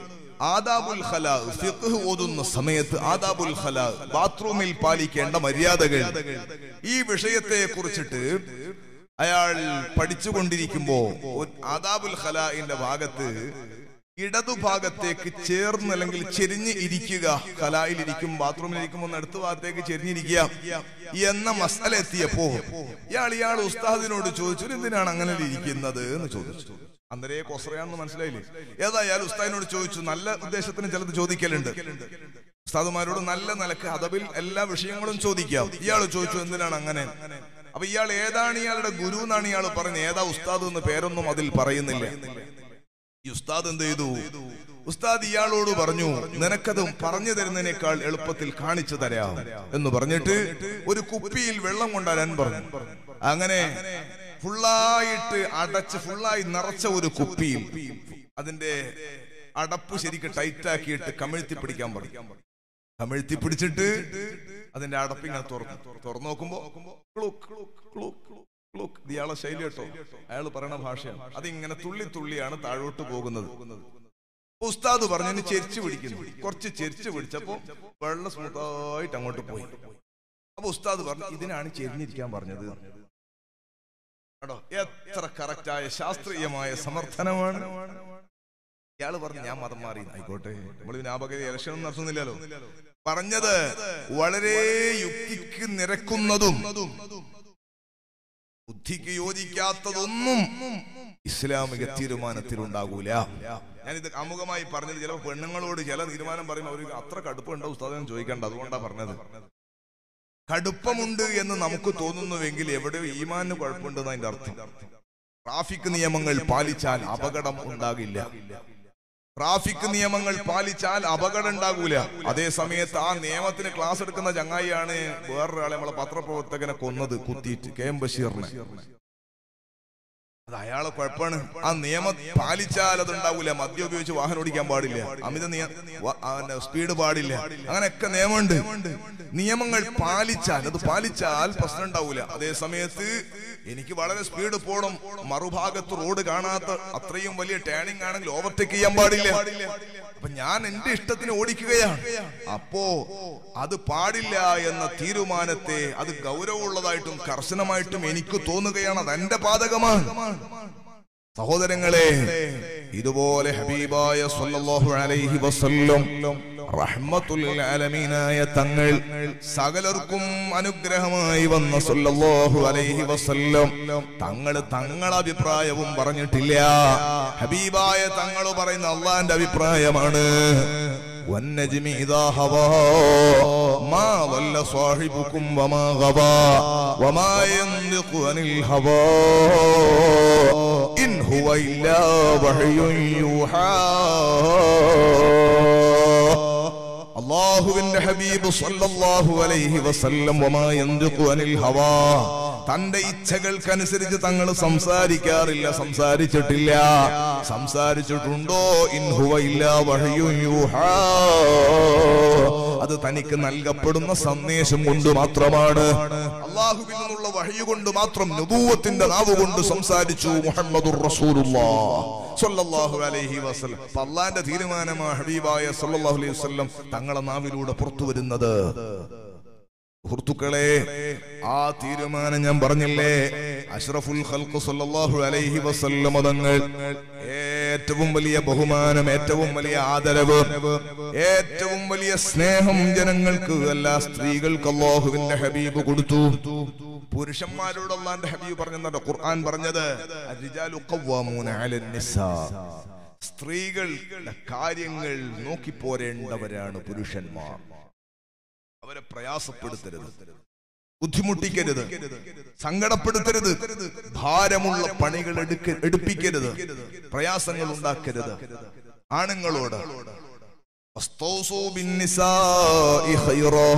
ആദാബുൽ ഖലാ ഫിഖ് ഓതുന്ന സമയത്ത് ആദാബുൽ ഖലാ ബാത്റൂമിൽ പാലിക്കേണ്ട മര്യാദകൾ ഈ വിഷയത്തെ കുറിച്ചിട്ട് അയാൾ പഠിച്ചുകൊണ്ടിരിക്കുമ്പോ ഒരു ആദാബുൽ ഖലാഇന്റെ ഭാഗത്ത് ഇടതുഭാഗത്തേക്ക് ചേർന്ന് അല്ലെങ്കിൽ ചെരിഞ്ഞ് ഇരിക്കുക കലായിൽ ഇരിക്കും ബാത്റൂമിൽ ഇരിക്കുമ്പോൾ അടുത്ത ഭാഗത്തേക്ക് ചെരിഞ്ഞിരിക്കുക എന്ന മസാല എത്തിയപ്പോ ഇയാൾ ഇയാൾ ഉസ്താദിനോട് ചോദിച്ചു എന്തിനാണ് അങ്ങനെ ഇരിക്കുന്നത് എന്ന് ചോദിച്ചു അന്നേരേ കൊസറയാണെന്ന് മനസ്സിലായില്ലേ ഏതായാലും ഉസ്താദിനോട് ചോദിച്ചു നല്ല ഉദ്ദേശത്തിന് ചിലത് ചോദിക്കലുണ്ട് ഉസ്താദുമാരോട് നല്ല നിലക്ക് അതബിൽ എല്ലാ വിഷയങ്ങളും ചോദിക്കാം ഇയാൾ ചോദിച്ചു എന്തിനാണ് അങ്ങനെ അപ്പൊ ഇയാൾ ഏതാണ് ഇയാളുടെ ഗുരു എന്നാണ് ഇയാൾ പറഞ്ഞത് ഏതാ ഉസ്താദ് എന്ന് പേരൊന്നും അതിൽ പറയുന്നില്ല ഈ ഉസ്താദ് എന്ത് ചെയ്തു ഉസ്താദ് ഇയാളോട് പറഞ്ഞു നിനക്കത് പറഞ്ഞു തരുന്നതിനേക്കാൾ എളുപ്പത്തിൽ കാണിച്ചു തരാം എന്ന് പറഞ്ഞിട്ട് ഒരു കുപ്പിയിൽ വെള്ളം കൊണ്ടുവരാൻ പറഞ്ഞു അങ്ങനെ ഫുള്ളായിട്ട് അടച്ച് ഫുള്ളായി നിറച്ച ഒരു കുപ്പിയിൽ അതിന്റെ അടപ്പ് ശരിക്ക് ടൈറ്റ് ആക്കിയിട്ട് കമിഴ്ത്തി പിടിക്കാൻ പറഞ്ഞു കമിഴ്ത്തി പിടിച്ചിട്ട് അതിന്റെ അടപ്പിങ്ങനെ തുറന്നു തുറന്നു നോക്കുമ്പോ ക്ലൂക്ക്, ക്ലൂക്ക്, ക്ലൂക്ക്. ഇത് ഇയാളെ ശൈലി കേട്ടോ അയാൾ പറയണ ഭാഷയാണ് അതിങ്ങനെ തുള്ളി തുള്ളിയാണ് താഴോട്ട് പോകുന്നത് ഉസ്താദ് പറഞ്ഞു "ഇനി ചെരിച്ചു പിടിക്കുന്നു കുറച്ച് ചെരിച്ചു പിടിച്ചപ്പോ വെള്ളം സ്മൂത്തായിട്ട് അങ്ങോട്ട് പോയി അപ്പൊ ഉസ്താദ് പറഞ്ഞു ഇതിനാണ് ചെരിഞ്ഞിരിക്കാൻ പറഞ്ഞത് കേട്ടോ എത്ര കറക്റ്റായ ശാസ്ത്രീയമായ സമർത്ഥനമാണ് ഇയാള് പറഞ്ഞു ഞാൻ മതം മാറി ആയിക്കോട്ടെ നമ്മൾ ഇതിന് ആ പകരം ഇലക്ഷൻ ഒന്നും നടത്തുന്നില്ലല്ലോ പറഞ്ഞത് വളരെ യുക്തിക്ക് നിരക്കുന്നതും ബുദ്ധിക്ക് യോജിക്കാത്തതൊന്നും ഇസ്ലാമിക തീരുമാനത്തിൽ ഉണ്ടാകൂല ഞാനിത് അമുഖമായി പറഞ്ഞത് ചില പെണ്ണുങ്ങളോട് ചില തീരുമാനം പറയുമ്പോൾ അവർക്ക് അത്ര കടുപ്പമുണ്ടോ ഉസ്താദം ചോദിക്കേണ്ട അതുകൊണ്ടാ പറഞ്ഞത് കടുപ്പമുണ്ട് എന്ന് നമുക്ക് തോന്നുന്നുവെങ്കിൽ എവിടെയോ ഈമാന് കുഴപ്പമുണ്ടെന്ന് അതിന്റെ അർത്ഥം ട്രാഫിക് നിയമങ്ങൾ പാലിച്ചാൽ അപകടം ഉണ്ടാകില്ല ട്രാഫിക് നിയമങ്ങൾ പാലിച്ചാൽ അപകടം ഉണ്ടാകൂല അതേ സമയത്ത് ആ നിയമത്തിന് ക്ലാസ് എടുക്കുന്ന ചങ്ങായിയാണ് വേറൊരാളെ നമ്മളെ പത്രപ്രവർത്തകനെ കൊന്നത് കുത്തിയിട്ട് കെ എം ബഷീറിനെ അത് അയാളെ കുഴപ്പമാണ് ആ നിയമം പാലിച്ചാൽ അത് ഉണ്ടാവൂല മദ്യം ഉപയോഗിച്ച് വാഹനം ഓടിക്കാൻ പാടില്ല അമിത നിയ- വ- ആ, ന- സ്പീഡ് പാടില്ല അങ്ങനെയൊക്കെ നിയമമുണ്ട് നിയമങ്ങൾ പാലിച്ചാൽ അത് പാലിച്ചാൽ പ്രശ്നം ഉണ്ടാവൂല അതേ സമയത്ത് എനിക്ക് വളരെ സ്പീഡ് പോകണം മറുഭാഗത്ത് റോഡ് കാണാത്ത അത്രയും വലിയ ടേണിംഗ് ആണെങ്കിൽ ഓവർടേക്ക് ചെയ്യാൻ പാടില്ല അപ്പൊ ഞാൻ എന്റെ ഇഷ്ടത്തിന് ഓടിക്കുകയാണ് അപ്പോ അത് പാടില്ല എന്ന തീരുമാനത്തെ അത് ഗൗരവമുള്ളതായിട്ടും കർശനമായിട്ടും എനിക്ക് തോന്നുകയാണ് അത് എന്റെ പാതകമാണ് സഹോദരങ്ങളെ ഇതുപോലെ ഹബീബായ സല്ലല്ലാഹു അലൈഹി വസല്ലം റഹ്മത്തുൽ ആലമീനായ തങ്ങൾ സകലർക്കും അനുഗ്രഹമായി വന്ന സല്ലല്ലാഹു അലൈഹി വസല്ലം തങ്ങൾ തങ്ങളെ അഭിപ്രായവും പറഞ്ഞിട്ടില്ല ഹബീബായ തങ്ങൾ പറയുന്ന അള്ളാന്റെ അഭിപ്രായമാണ് والنجم إذا هوى ما ضل صاحبكم وما غوى وما ينطق عن الهوى إن هو إلا وحي يوحى അള്ളാഹുവിന്റെ അള്ളാഹുവിന്റെ ഹബീബ് സല്ലല്ലാഹു അലൈഹി വസല്ലം വമാ യൻതിഖു അനിൽ ഹവാ തന്റെ ഇച്ഛകൾക്കനുസരിച്ച് തങ്ങൾ സംസാരിക്കാറില്ല സംസാരിച്ചിട്ടില്ല സംസാരിച്ചിട്ടുണ്ടോ ഇൻ ഹുവ ഇല്ലാ വഹയ്യുൻ യൂഹാ അത് തനിക്ക് നൽകപ്പെടുന്ന സന്ദേശം കൊണ്ട് മാത്രമാണ് അള്ളാഹുവിൽ നിന്നുള്ള വഹയു കൊണ്ട് മാത്രം നുബൂവത്തിന്റെ നാവ് കൊണ്ട് സംസാരിച്ചു മുഹമ്മദുർ റസൂലുള്ളാഹ് സ്വല്ലല്ലാഹു അലൈഹി വസല്ലം അപ്പൊ അള്ളാന്റെ തീരുമാനമാ ഹബീബായ സല്ലല്ലാഹു അലൈഹി വസല്ലം തങ്ങളെ നാവിലൂടെ പുറത്തു വരുന്നത് സുഹൃത്തുക്കളെ ആ തീരുമാനം ഞാൻ പറഞ്ഞില്ലേ അഷ്റഫുൽ ഖൽഖ് സല്ലല്ലാഹു അലൈഹി വസല്ലം തങ്ങൾ ഏറ്റവും വലിയ ബഹുമാനം ഏറ്റവും വലിയ ആദരവ് ഏറ്റവും വലിയ സ്നേഹം ജനങ്ങൾക്ക് എല്ലാ സ്ത്രീകൾക്ക് അല്ലാഹുവിന്റെ ഹബീബ് കൊടുത്തു പുരുഷന്മാരോട് അള്ളാന്റെ ഹബീബ് പറഞ്ഞെന്നുണ്ട് ഖുർആൻ പറഞ്ഞത് അർരിജാലു ഖവ്വാമൂന അലൻ നിസാ സ്ത്രീകളുടെ കാര്യങ്ങൾ നോക്കിപ്പോരേണ്ടവരാണ് പുരുഷന്മാർ അവരെ പ്രയാസപ്പെടുത്തരുത് ബുദ്ധിമുട്ടിക്കരുത് സങ്കടപ്പെടുത്തരുത് ഭാരമുള്ള പണികൾ എടുക്ക എടുപ്പിക്കരുത് പ്രയാസങ്ങൾ ഉണ്ടാക്കരുത് ആണുങ്ങളോട് വസ്തൗസൂ ബിന്നിസാഇ ഖൈറാ.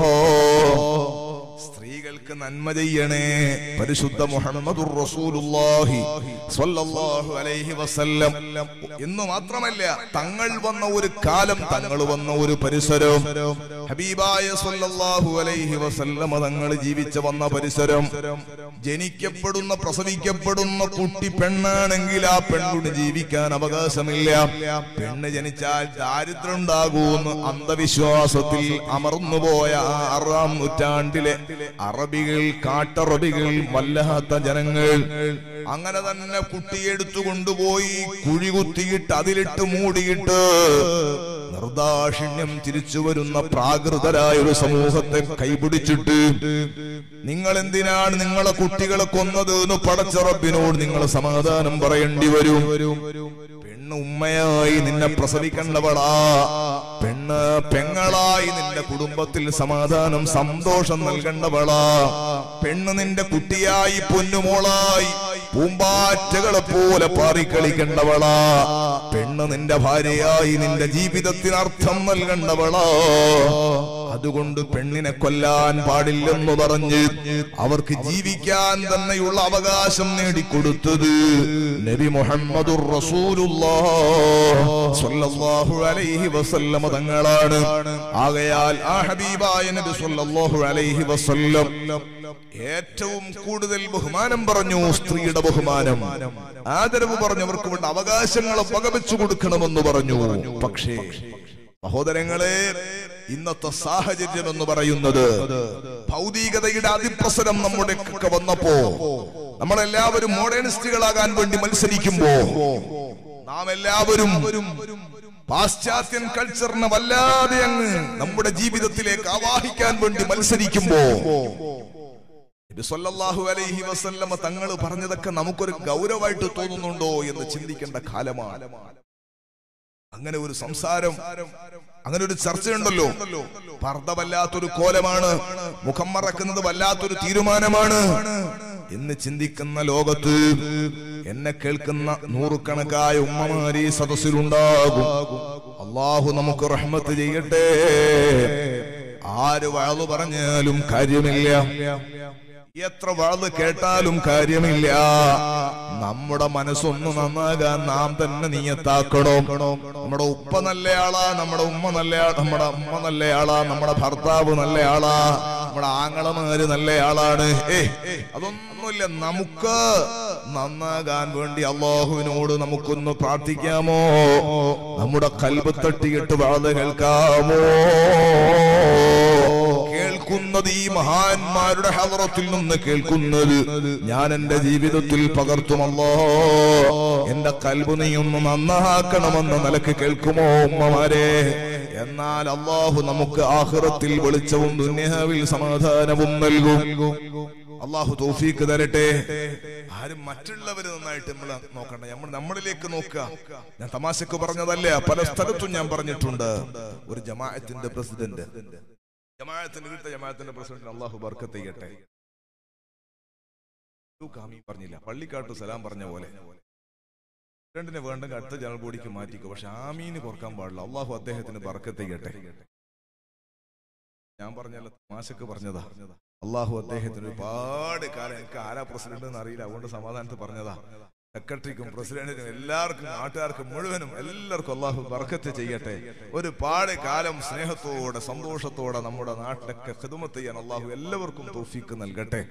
സ്ത്രീകൾക്ക് നന്മ ചെയ്യണേ പരിശുദ്ധ മുഹമ്മദുർ റസൂലുള്ളാഹി സ്വല്ലല്ലാഹു അലൈഹി വസല്ലം എന്ന് മാത്രമല്ല തങ്ങൾ വന്ന ഒരു കാലം തങ്ങൾ വന്ന ഒരു പരിസരം ഹബീബായ സ്വല്ലല്ലാഹു അലൈഹി വസല്ലം തങ്ങൾ ജീവിച്ച വന്ന പരിസരം ജനിക്കപ്പെടുന്ന പ്രസവിക്കപ്പെടുന്ന കുട്ടി പെണ്ണാണെങ്കിൽ ആ പെൺകുട്ടി ജീവിക്കാൻ അവകാശമില്ല പെണ്ണ് ജനിച്ചാൽ ദാരിദ്ര്യം ഉണ്ടാകുമെന്ന് അന്ധവിശ്വാസത്തിൽ അമർന്നുപോയ ആ ആറാം നൂറ്റാണ്ടിലെ അറബികൾ കാട്ടറബികൾ വല്ലാത്ത ജനങ്ങൾ അങ്ങനെ തന്നെ കുട്ടിയെടുത്തു കൊണ്ടുപോയി കുഴി കുത്തിയിട്ട് അതിലിട്ട് മൂടിയിട്ട് നിർദാക്ഷിണ്യം തിരിച്ചു വരുന്ന പ്രാകൃതരായ ഒരു സമൂഹത്തെ കൈപിടിച്ചിട്ട് നിങ്ങൾ എന്തിനാണ് നിങ്ങളെ കുട്ടികളെ കൊന്നത് എന്ന് പടച്ച റബ്ബിനോട് നിങ്ങൾ സമാധാനം പറയേണ്ടി വരും പെണ്ണ് ഉമ്മയായി നിന്നെ പ്രസവിക്കേണ്ടവളാ പെണ്ണ് പെങ്ങളായി നിന്റെ കുടുംബത്തിൽ സമാധാനം സന്തോഷം നൽകേണ്ടവളാ പെണ്ണ് നിന്റെ കുട്ടിയായി പൊന്നുമോളായി പൂമ്പാറ്റകളെ പോലെ പാറിക്കളിക്കേണ്ടവളാ പെണ്ണ് നിന്റെ ഭാര്യയായി നിന്റെ ജീവിതത്തിന് അർത്ഥം നൽകേണ്ടവളാ അതുകൊണ്ട് പെണ്ണിനെ കൊല്ലാൻ പാടില്ലെന്ന് പറഞ്ഞ് അവർക്ക് ജീവിക്കാൻ തന്നെയുള്ള അവകാശം നേടിക്കൊടുത്തത് നബി മുഹമ്മദുർ റസൂലുള്ളാഹു അലൈഹി വസല്ലമ തങ്ങളാണ് ആകയാൽ ആ ഹബീബായ നബി സല്ലല്ലാഹു അലൈഹി വസല്ലം ഏറ്റവും കൂടുതൽ ബഹുമാനം പറഞ്ഞു സ്ത്രീയുടെ ബഹുമാനം ആദരവ് പറഞ്ഞു അവർക്ക് വേണ്ട അവകാശങ്ങളെ വകവെച്ചു കൊടുക്കണമെന്ന് പറഞ്ഞു പക്ഷേ സഹോദരങ്ങളെ ഇന്നത്തെ സാഹചര്യം എന്ന് പറയുന്നത് ഭൗതികതയുടെ അതിപ്രസരം നമ്മുടെ ഒക്കെ വന്നപ്പോ നമ്മളെല്ലാവരും മോഡേണിസ്റ്റുകളാകാൻ വേണ്ടി മത്സരിക്കുമ്പോ നാം എല്ലാവരും പാശ്ചാത്യൻ കൾച്ചറിനെ വല്ലാതെ അങ്ങ് നമ്മുടെ ജീവിതത്തിലേക്ക് ആവാഹിക്കാൻ വേണ്ടി മത്സരിക്കുമ്പോ നബി സല്ലല്ലാഹു അലൈഹി വസല്ലമ തങ്ങൾ പറഞ്ഞതൊക്കെ നമുക്കൊരു ഗൗരവമായിട്ട് തോന്നുന്നുണ്ടോ എന്ന് ചിന്തിക്കേണ്ട കാലമാണ് അങ്ങനെ ഒരു സംസാരം അങ്ങനെ ഒരു ചർച്ചയുണ്ടല്ലോ പർദ്ദ വല്ലാത്തൊരു കോലമാണ് മുഖം മറക്കുന്നത് വല്ലാത്തൊരു തീരുമാനമാണ് എന്ന് ചിന്തിക്കുന്ന ലോകത്ത് എന്നെ കേൾക്കുന്ന നൂറുകണക്കായ ഉമ്മമാരി സദസ്സിലുണ്ടാകും അള്ളാഹു നമുക്ക് റഹ്മത്ത് ചെയ്യട്ടെ ആര് വാളു പറഞ്ഞാലും കാര്യമില്ല എത്ര വാള് കേട്ടാലും കാര്യമില്ല നമ്മുടെ മനസ്സൊന്ന് നന്നാകാൻ നാം തന്നെ നീയത്താക്കണം നമ്മുടെ ഉപ്പ നല്ലയാളാ നമ്മുടെ ഉമ്മ നല്ല നമ്മുടെ അമ്മ നല്ലയാളാ നമ്മുടെ ഭർത്താവ് നല്ലയാളാ നമ്മുടെ ആങ്ങളമാര് നല്ലയാളാണ് ഏ അതൊന്നുമില്ല നമുക്ക് നന്നാകാൻ വേണ്ടി അള്ളാഹുവിനോട് നമുക്കൊന്ന് പ്രാർത്ഥിക്കാമോ നമ്മുടെ കൽബ് തട്ടിയിട്ട് വാള് കേൾക്കാമോ കേൾക്കുന്നത് ഈ മഹാന്മാരുടെ ഹലറത്തിൽ നിന്ന് കേൾക്കുന്നത് ഞാൻ എന്റെ ജീവിതത്തിൽ പകർത്തുമല്ലോ എന്റെ കൽബ് നീ ഒന്ന് നന്നാക്കണമെന്ന നിലക്ക് കേൾക്കുമോ ഉമ്മമാരെ എന്നാൽ അള്ളാഹു നമുക്ക് ആഹ്റത്തിൽ വെളിച്ചവും ദുന്യാവിൽ സമാധാനവും നൽകും അള്ളാഹു തോഫീക്ക് തരട്ടെ ആരും മറ്റുള്ളവര് നന്നായിട്ട് നമ്മൾ നോക്കണ്ട നമ്മൾ നമ്മളിലേക്ക് നോക്കുക ഞാൻ തമാശക്ക് പറഞ്ഞതല്ല പല സ്ഥലത്തും ഞാൻ പറഞ്ഞിട്ടുണ്ട് ഒരു ജമാഅത്തിന്റെ പ്രസിഡന്റ് ജമാഅത്തിന്റെ ഇവിടുത്തെ ജമാഅത്തിന്റെ പ്രസിഡന്റ് അള്ളാഹു ബർക്കത്ത് ചെയ്യട്ടെ കാമി പറഞ്ഞില്ല പള്ളിക്കാട്ട് സലാം പറഞ്ഞ പോലെ പ്രസിഡന്റിനെ വേണ്ടെങ്കിൽ അടുത്ത ജനറൽ ബോഡിക്ക് മാറ്റിക്കോ പക്ഷെ ആമീന് കുറക്കാൻ പാടില്ല അള്ളാഹു അദ്ദേഹത്തിന് ബർക്കത്ത് ചെയ്യട്ടെ ഞാൻ പറഞ്ഞല്ല തമാശക്ക് പറഞ്ഞതാ അള്ളാഹു അദ്ദേഹത്തിന് ഒരുപാട് കാലം എനിക്ക് ആരാ പ്രസിഡന്റ് എന്ന് അറിയില്ല അതുകൊണ്ട് സമാധാനത്തിൽ പറഞ്ഞതാ സെക്രട്ടറിക്കും പ്രസിഡന്റിനും എല്ലാവർക്കും നാട്ടുകാർക്കും മുഴുവനും എല്ലാവർക്കും അള്ളാഹു ബർക്കത്ത് ചെയ്യട്ടെ ഒരുപാട് കാലം സ്നേഹത്തോടെ സന്തോഷത്തോടെ നമ്മുടെ നാട്ടിലൊക്കെ ഹിദമത്ത് ചെയ്യാൻ അള്ളാഹു എല്ലാവർക്കും തോഫിക്ക് നൽകട്ടെ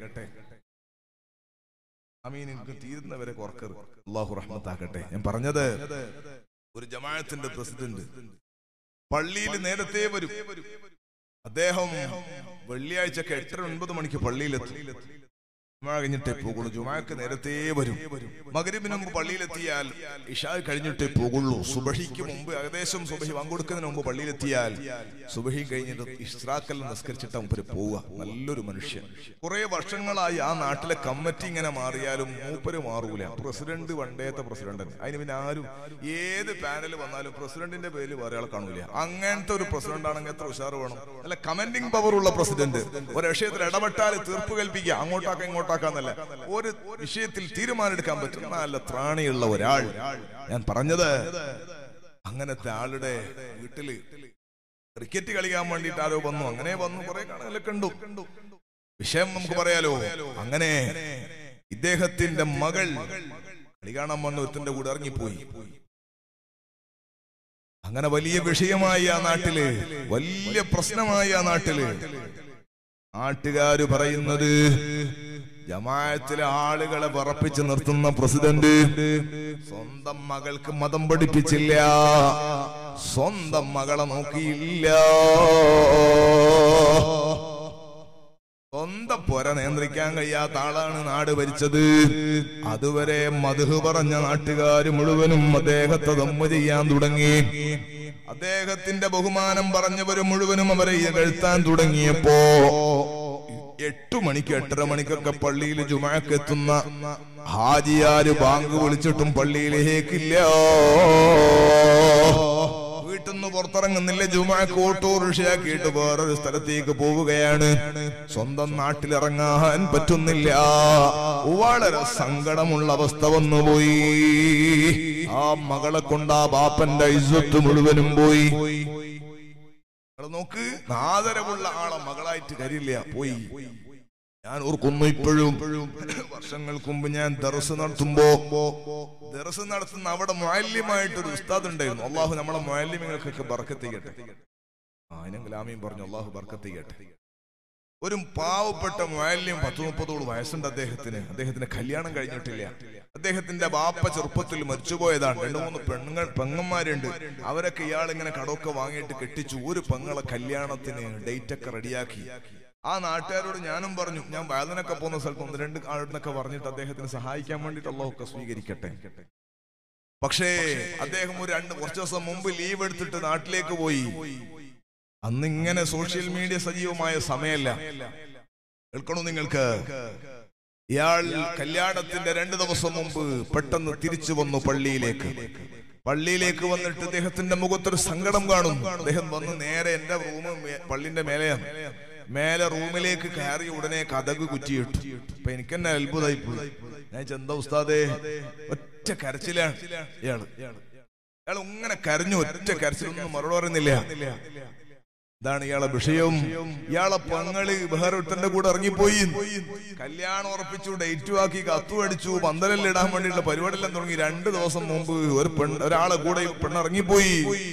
അമീൻ എനിക്ക് തീരുന്നവരെ കുറക്കരുത് അള്ളാഹു റഹ്മത്താക്കട്ടെ ഞാൻ പറഞ്ഞത് ഒരു ജമാഅത്തിന്റെ പ്രസിഡന്റ് പള്ളിയിൽ നേരത്തെ വരും അദ്ദേഹം വെള്ളിയാഴ്ചക്ക് എട്ടര ഒൻപത് മണിക്ക് പള്ളിയിലെത്തും ജുമാ കഴിഞ്ഞിട്ടേ പോകുള്ളൂ ജുമാക്ക് നേരത്തെ വരും മകരിബിന് മുമ്പ് പള്ളിയിലെത്തിയാൽ ഇഷാ കഴിഞ്ഞിട്ടേ പോകുള്ളൂ സുബഹിക്ക് മുമ്പ് ഏകദേശം സുബഹി പങ്കെടുക്കുന്നതിന് മുമ്പ് പള്ളിയിലെത്തിയാൽ സുബഹി കഴിഞ്ഞിട്ട് ഇസ്രാക്കൽ നിസ്കരിച്ചിട്ട് മുമ്പ് പോവുക നല്ലൊരു മനുഷ്യൻ കുറെ വർഷങ്ങളായി ആ നാട്ടിലെ കമ്മിറ്റി ഇങ്ങനെ മാറിയാലും മൂപ്പര് മാറൂല പ്രസിഡന്റ് വണ്ടേത്തെ പ്രസിഡന്റ് അതിന് പിന്നെ ആരും ഏത് പാനൽ വന്നാലും പ്രസിഡന്റിന്റെ പേരിൽ വേറെ ആൾ കാണൂല അങ്ങനത്തെ ഒരു പ്രസിഡന്റ് ആണെങ്കിൽ എത്ര ഉഷാറ് വേണം അല്ല കമന്റിംഗ് പവർ ഉള്ള പ്രസിഡന്റ് ഒരു വിഷയത്തിൽ ഇടപെട്ടാൽ തീർപ്പ് കൽപ്പിക്കുക അങ്ങോട്ടാക്ക ഇങ്ങോട്ടാക്കാന്നല്ല ഒരു വിഷയത്തിൽ തീരുമാനമെടുക്കാൻ പറ്റും നല്ല ത്രാണിയുള്ള ഒരാൾ ഞാൻ പറഞ്ഞത് അങ്ങനത്തെ ആളുടെ വീട്ടില് ക്രിക്കറ്റ് കളിക്കാൻ വേണ്ടിയിട്ട് ആരോ വന്നു അങ്ങനെ വന്നു കുറെ കാണലൊക്കെ കണ്ടു വിഷയം നമുക്ക് പറയാലോ അങ്ങനെ ഇദ്ദേഹത്തിന്റെ മകൾ കളി കാണാൻ വന്ന ഒരുത്തിന്റെ കൂടെ ഇറങ്ങിപ്പോയി അങ്ങനെ വലിയ വിഷയമായി ആ നാട്ടില് വലിയ പ്രശ്നമായി ആ നാട്ടില് നാട്ടുകാര് പറയുന്നത് ജമാഅത്തിലെ ആളുകളെ വിറപ്പിച്ച് നിർത്തുന്ന പ്രസിഡന്റ് സ്വന്തം മകൾക്ക് മതം പഠിപ്പിച്ചില്ല സ്വന്തം മകളെ നോക്കിയില്ല സ്വന്തം പുര നിയന്ത്രിക്കാൻ കഴിയാത്ത ആളാണ് നാട് ഭരിച്ചത് അതുവരെ മധു പറഞ്ഞ നാട്ടുകാര് മുഴുവനും അദ്ദേഹത്തെ ദമ്മ ചെയ്യാൻ തുടങ്ങി അദ്ദേഹത്തിന്റെ ബഹുമാനം പറഞ്ഞവര് മുഴുവനും അവരെ ഇകഴ്ത്താൻ തുടങ്ങിയപ്പോ എട്ടു മണിക്ക് എട്ടര മണിക്കൊക്കെ പള്ളിയിൽ ജുമാക്ക് എത്തുന്ന ഹാജിയാര് ബാങ്ക് വിളിച്ചിട്ടും പള്ളിയിലേക്കില്ല വീട്ടിൽ നിന്ന് പുറത്തിറങ്ങുന്നില്ല ജുമാക്ക് ഓട്ടോറിക്ഷയാക്കിയിട്ട് വേറൊരു സ്ഥലത്തേക്ക് പോവുകയാണ് സ്വന്തം നാട്ടിലിറങ്ങാൻ പറ്റുന്നില്ല വളരെ സങ്കടമുള്ള അവസ്ഥ വന്നുപോയി ആ മകളെ കൊണ്ട് ആ ബാപ്പന്റെ ഇസ്വത്ത് മുഴുവനും പോയി നിങ്ങള് നോക്ക് ആദരവുള്ള ആളെ മകളായിട്ട് കരില്ല പോയി ഞാൻ ഓർക്കുന്നു ഇപ്പോഴും വർഷങ്ങൾക്ക് മുമ്പ് ഞാൻ ദർസ് നടത്തുമ്പോ ദർസ് നടത്തുന്ന അവിടെ മാലിന്യമായിട്ടൊരു ഉസ്താദ് ഉണ്ടായിരുന്നു അള്ളാഹു നമ്മളെ മാലിന്യങ്ങൾക്കൊക്കെ ബർക്കത്ത് ചെയ്യട്ടെ ആ അതിനെങ്കിൽ ആമീൻ പറഞ്ഞു അള്ളാഹു ബർക്കത്ത് ചെയ്യട്ടെ ഒരു പാവപ്പെട്ട മാലിന്യം പത്ത് മുപ്പതോട് വയസ്സുണ്ട് അദ്ദേഹത്തിന് അദ്ദേഹത്തിന് കല്യാണം കഴിഞ്ഞിട്ടില്ല അദ്ദേഹത്തിന്റെ ബാപ്പ ചെറുപ്പത്തിൽ മരിച്ചുപോയതാണ് രണ്ടു മൂന്ന് പെണ്ണുങ്ങൾ പെങ്ങന്മാരുണ്ട് അവരൊക്കെ ഇയാൾ ഇങ്ങനെ കടമൊക്കെ വാങ്ങിയിട്ട് കെട്ടിച്ചു ഒരു പെങ്ങളെ കല്യാണത്തിന് ഡേറ്റ് ഒക്കെ റെഡിയാക്കി ആ നാട്ടുകാരോട് ഞാനും പറഞ്ഞു ഞാൻ വേദനൊക്കെ പോകുന്ന സ്ഥലത്ത് ഒന്ന് രണ്ട് ആളിനൊക്കെ പറഞ്ഞിട്ട് അദ്ദേഹത്തിന് സഹായിക്കാൻ വേണ്ടിയിട്ട് അള്ളാഹൊക്കെ സ്വീകരിക്കട്ടെ പക്ഷേ അദ്ദേഹം ഒരു രണ്ട് കുറച്ച് ദിവസം മുമ്പ് ലീവ് എടുത്തിട്ട് നാട്ടിലേക്ക് പോയി അന്ന് ഇങ്ങനെ സോഷ്യൽ മീഡിയ സജീവമായ സമയമല്ല കേൾക്കണോ നിങ്ങൾക്ക് ഇയാൾ കല്യാണത്തിന്റെ രണ്ട് ദിവസം മുമ്പ് പെട്ടെന്ന് തിരിച്ചു വന്നു പള്ളിയിലേക്ക് പള്ളിയിലേക്ക് വന്നിട്ട് അദ്ദേഹത്തിന്റെ മുഖത്തൊരു സങ്കടം കാണുന്നു അദ്ദേഹം വന്ന് നേരെ എന്റെ റൂം പള്ളിന്റെ മേലെയാണ് മേലെ റൂമിലേക്ക് കയറി ഉടനെ കഥക് കുറ്റിയിട്ടു അപ്പൊ എനിക്ക് തന്നെ അത്ഭുതമായി പോയി ഞാൻ ചെന്ത ഉസ്താദേ ഒറ്റ കരച്ചിലാണ് ഇയാള് ഇയാൾ ഇങ്ങനെ കരഞ്ഞു ഒറ്റ കരച്ചിലൊന്നും മറുപടി പറയുന്നില്ല ഇതാണ് ഇയാളെ വിഷയം ഇയാളെ പങ്ങള് വേറൊരുത്തന്റെ കൂടെ ഇറങ്ങിപ്പോയി കല്യാണം ഉറപ്പിച്ചു ഡേറ്റ് ആക്കി കത്തു അടിച്ചു പന്തലെല്ലാം ഇടാൻ വേണ്ടിയിട്ടുള്ള പരിപാടിയെല്ലാം തുടങ്ങി രണ്ട് ദിവസം മുമ്പ് ഒരു പെൺ ഒരാളെ കൂടെ ഈ പെണ്ണ് ഇറങ്ങിപ്പോയി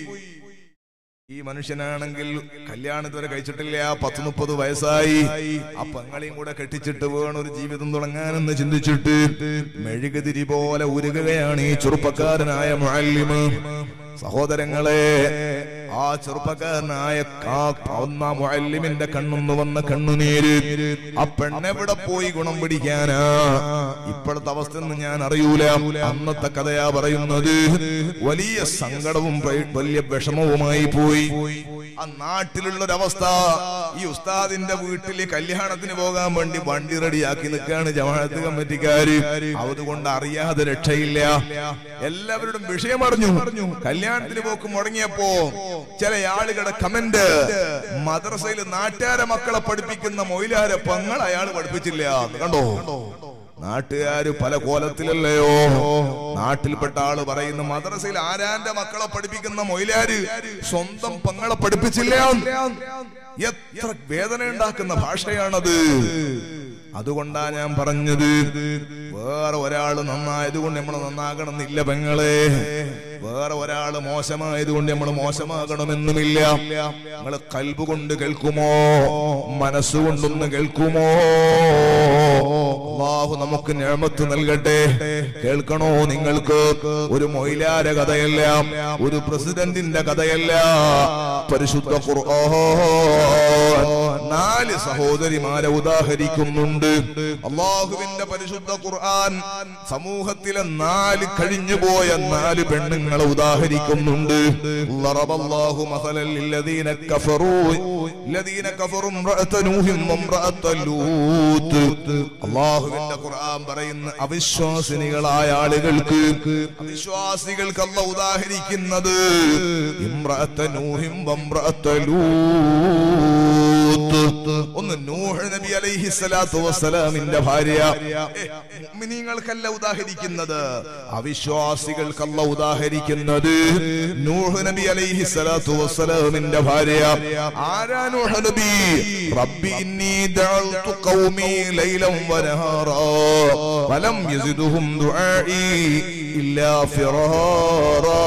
ഈ മനുഷ്യനാണെങ്കിൽ കല്യാണം ഇതുവരെ കഴിച്ചിട്ടില്ല പത്ത് മുപ്പത് വയസ്സായി ആ പങ്ങളെയും കൂടെ കെട്ടിച്ചിട്ട് വേണം ഒരു ജീവിതം തുടങ്ങാനെന്ന് ചിന്തിച്ചിട്ട് മെഴുകുതിരി പോലെ ഉരുകുകയാണ് ഈ ചെറുപ്പക്കാരനായ മുഅല്ലിമ് സഹോദരങ്ങളെ ആ ചെറുപ്പക്കാരനായ ആ ഒന്നാം മുഅല്ലിമിന്റെ കണ്ണുന്ന് വന്ന കണ്ണുനീര് ആ പെണ്ണെവിടെ പോയി ഗുണം പിടിക്കാനാ ഇപ്പോഴത്തെ അവസ്ഥ ഒന്നും ഞാൻ അറിയൂല അന്നത്തെ കഥയാ പറയുന്നത് വലിയ സങ്കടവും പ്ര- വലിയ വിഷമവുമായി പോയി ആ നാട്ടിലുള്ള ഒരു അവസ്ഥ ഈ ഉസ്താദിന്റെ വീട്ടില് കല്യാണത്തിന് പോകാൻ വേണ്ടി വണ്ടി റെഡിയാക്കി നിൽക്കുകയാണ് ജമാഅത്ത് കമ്മിറ്റിക്കാര് അതുകൊണ്ട് അറിയാതെ രക്ഷയില്ല എല്ലാവരോടും വിഷയം അറിഞ്ഞു കല്യാണത്തിന് പോക്ക് മുടങ്ങിയപ്പോ ചില ആളുകളുടെ കമന്റ് മദ്രസയിൽ നാട്ടുകാരെ മക്കളെ പഠിപ്പിക്കുന്ന മൊയിലാരെ പങ്ങൾ അയാൾ പഠിപ്പിച്ചില്ല എന്ന് കണ്ടോ നാട്ടുകാര് പല കോലത്തിലല്ലയോ നാട്ടിൽപ്പെട്ട ആള് പറയുന്ന മദ്രസയിൽ ആരാന്റെ മക്കളെ പഠിപ്പിക്കുന്ന മൊയിലാര് സ്വന്തം പെങ്ങളെ പഠിപ്പിച്ചില്ല എത്ര വേദന ഉണ്ടാക്കുന്ന ഭാഷയാണത് അതുകൊണ്ടാ ഞാൻ പറഞ്ഞത് വേറെ ഒരാള് നന്നായത് കൊണ്ട് നമ്മൾ നന്നാകണമെന്നില്ല പെങ്ങളെ വേറെ ഒരാള് മോശമായത് നമ്മൾ മോശമാകണമെന്നുമില്ല നിങ്ങൾ കൽബ് കൊണ്ട് കേൾക്കുമോ മനസ്സുകൊണ്ടൊന്ന് കേൾക്കുമോ അള്ളാഹു നമുക്ക് ഞാമത്ത് നൽകട്ടെ കേൾക്കണോ നിങ്ങൾക്ക് ഒരു മൊയിലാര കഥയല്ല ഒരു പ്രസിഡന്റിന്റെ കഥയല്ല പരിശുദ്ധ ഖുർആൻ നാല് സഹോദരിമാരെ ഉദാഹരിക്കുന്നുണ്ട് അള്ളാഹുവിന്റെ പരിശുദ്ധ ഖുർആൻ സമൂഹത്തിലെ നാല് കഴിഞ്ഞുപോയ നാല് പെണ്ണുങ്ങളെ ഉദാഹരിക്കുന്നുണ്ട് ളറബല്ലാഹു മസലൻ ലില്ലദീന കഫറൂ ലദീന കഫറു ഇംറഅത നൂഹിൻ വംറഅത ലൂത്ത് അള്ളാഹുവിന്റെ ഖുർആൻ പറയുന്ന അവിശ്വാസിനികളായ ആളുകൾക്ക് അവിശ്വാസികൾക്ക് അല്ല ഉദാഹരിക്കുന്നത് ഇമ്രഅത്ത നൂഹിം വംറഅത്ത ലൂത്ത് ഒന്ന് നൂഹ് നബി അലൈഹി സ്വലാത്തു വസ്സലാമിന്റെ ഭാര്യ മുഅ്മിനീങ്ങൾക്കല്ല ഉദാഹരിക്കുന്നത് അവിശ്വാസികൾക്കല്ല ഉദാഹരിക്കുന്നത് നൂഹ് നബി അലൈഹി സ്വലാത്തു വസ്സലാമിന്റെ ഭാര്യ ആരാ നൂഹ് നബി റബ്ബി ഇന്നി ദഅൽതു ഖൗമി ലൈലൻ വനഹാറാ ഫലം യസിദുഹും ദുആഇ ഇല്ലാ ഫിറാറാ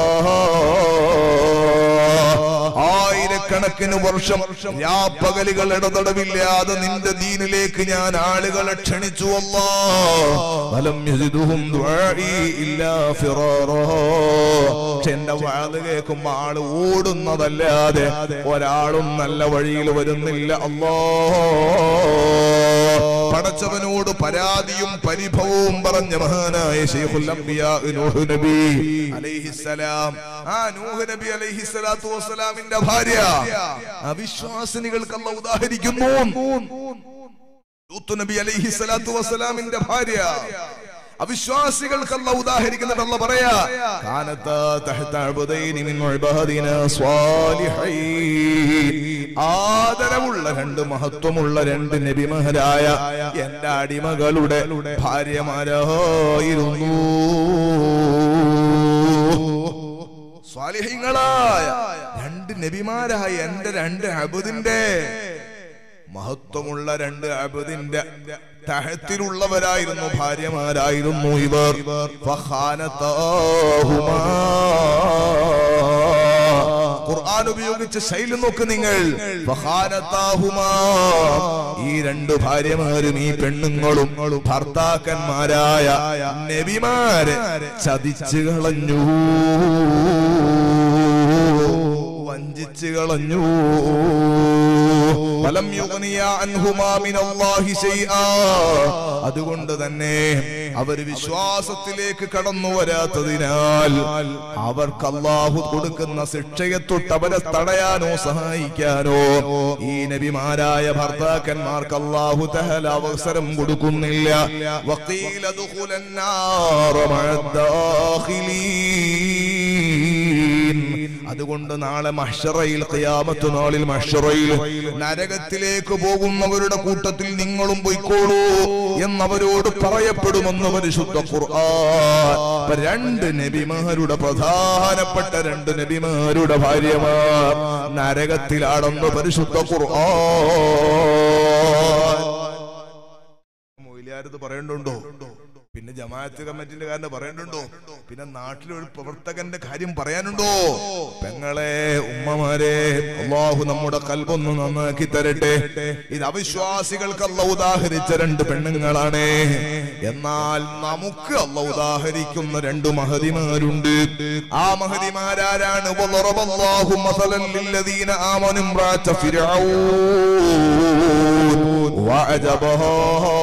ആയിരക്കണക്കിന് വർഷം രാപ്പകലുകൾ ഇടതടവില്ലാതെ നിന്റെ ദീനിലേക്ക് ഞാൻ ആളുകളെ ക്ഷണിച്ചു അല്ലാ ഫലം യസിദുഹും ദുആഇ ഇല്ലാ ഫിറാറാ പക്ഷെ എന്റെ വാത് കേൾക്കുമ്പോ ആള് ഓടുന്നതല്ലാതെ ഒരാളും നല്ല വഴിയിൽ വരുന്നില്ല അല്ലാ പടച്ചവനോട് പരാതിയും പരിഭവവും പറഞ്ഞ മഹാനായ ശൈഖുൽ അംബിയാ നൂഹ് നബി അലൈഹിസ്സലാം ആ നൂഹ് നബി അലൈഹിസ്സലാത്തു വസ്സലാമിന്റെ ഭാര്യ അവിശ്വാസിനികൾക്ക് അല്ല ഉദാഹരിക്കുന്നു ലൂത്ത് നബി അലൈഹിസ്സലാത്തു വസ്സലാമിന്റെ ഭാര്യ അവിശ്വാസികൾക്കല്ല ഉദാഹരിക്കുന്നിട്ട് അല്ല പറയാ കാനത്താ തഹ്ത അബ്ദൈനി മിൻ ഇബാദിനാ സ്വാലിഹീൻ ആദരവുള്ള രണ്ട് മഹത്വമുള്ള രണ്ട് നബിമാരായ എന്റെ അടിമകളുടെ ഭാര്യമാരായിരുന്നു സ്വാലിഹ്യങ്ങളായ രണ്ട് നബിമാരായ എന്റെ രണ്ട് അബുദിന്റെ മഹത്വമുള്ള രണ്ട് അബുദിന്റെ തഹത്തിലുള്ളവരായിരുന്നു ഭാര്യമാരായിരുന്നു ഇവർ ഫഖാനതാഹുമാ. ഖുർആൻ ഉപയോഗിച്ച ശൈലി നോക്ക് നിങ്ങൾ ഫഖാനതാഹുമാ. ഈ രണ്ട് ഭാര്യമാരും ഈ പെണ്ണുങ്ങളും ഭർത്താക്കന്മാരായ നബിമാരെ ചതിച്ചു കളഞ്ഞു വഞ്ചിച്ചു കളഞ്ഞു ഫലം യുഗ്നിയ അൻഹുമാ മിനല്ലാഹി ശൈആ. അതുകൊണ്ട് തന്നെ അവർ വിശ്വാസത്തിലേക്ക് കടന്നു വരാത്തതിനാൽ അവർക്ക് അള്ളാഹു കൊടുക്കുന്ന ശിക്ഷയെ തൊട്ട് അവരെ തടയാനോ സഹായിക്കാനോ ഈ നബിമാരായ ഭർത്താക്കന്മാർക്ക് അള്ളാഹു തഹല അവസരം കൊടുക്കുന്നില്ല വഖീല ദുഖുലൻ നാറ മഅദ്ദാഖിലീൻ. അതുകൊണ്ട് നാളെ മഹ്ഷറയിൽ ഖിയാമത്ത് നാളിൽ മഹ്ഷറയിൽ നരകത്തിലേക്ക് പോകുന്നവരുടെ കൂട്ടത്തിൽ നിങ്ങളും പൊയ്ക്കോളൂ എന്നവരോട് പറയപ്പെടുമെന്ന് പരിശുദ്ധ ഖുർആൻ അപ്പൊ രണ്ട് നബിമാരുടെ പ്രധാനപ്പെട്ട രണ്ട് നബിമാരുടെ ഭാര്യമാർ നരകത്തിലാണെന്ന് പരിശുദ്ധ ഖുർആൻ മൊയിലാരത് പറയണ്ടുണ്ടോ പിന്നെ ജമാഅത്ത് കമ്മിറ്റിന്റെ കാരന് പറയണ്ടുണ്ടോ പിന്നെ നാട്ടിലൊരു പ്രവർത്തകന്റെ കാര്യം പറയാനുണ്ടോ പെങ്ങളെ ഉമ്മമാരെ അള്ളാഹു നമ്മുടെ കൽബൊന്ന് നന്നാക്കി തരട്ടെ ഇത് അവിശ്വാസികൾക്ക് അല്ല ഉദാഹരിച്ച രണ്ട് പെണ്ണുങ്ങളാണ് എന്നാൽ നമുക്ക് അല്ല ഉദാഹരിക്കുന്ന രണ്ട് മഹതിമാരുണ്ട് ആ മഹതിമാരാരാണ് വളറബല്ലാഹു മസലൻ ലില്ലദീന ആമനു ഇംറാഅത ഫിർഔൻ വഅജബഹാ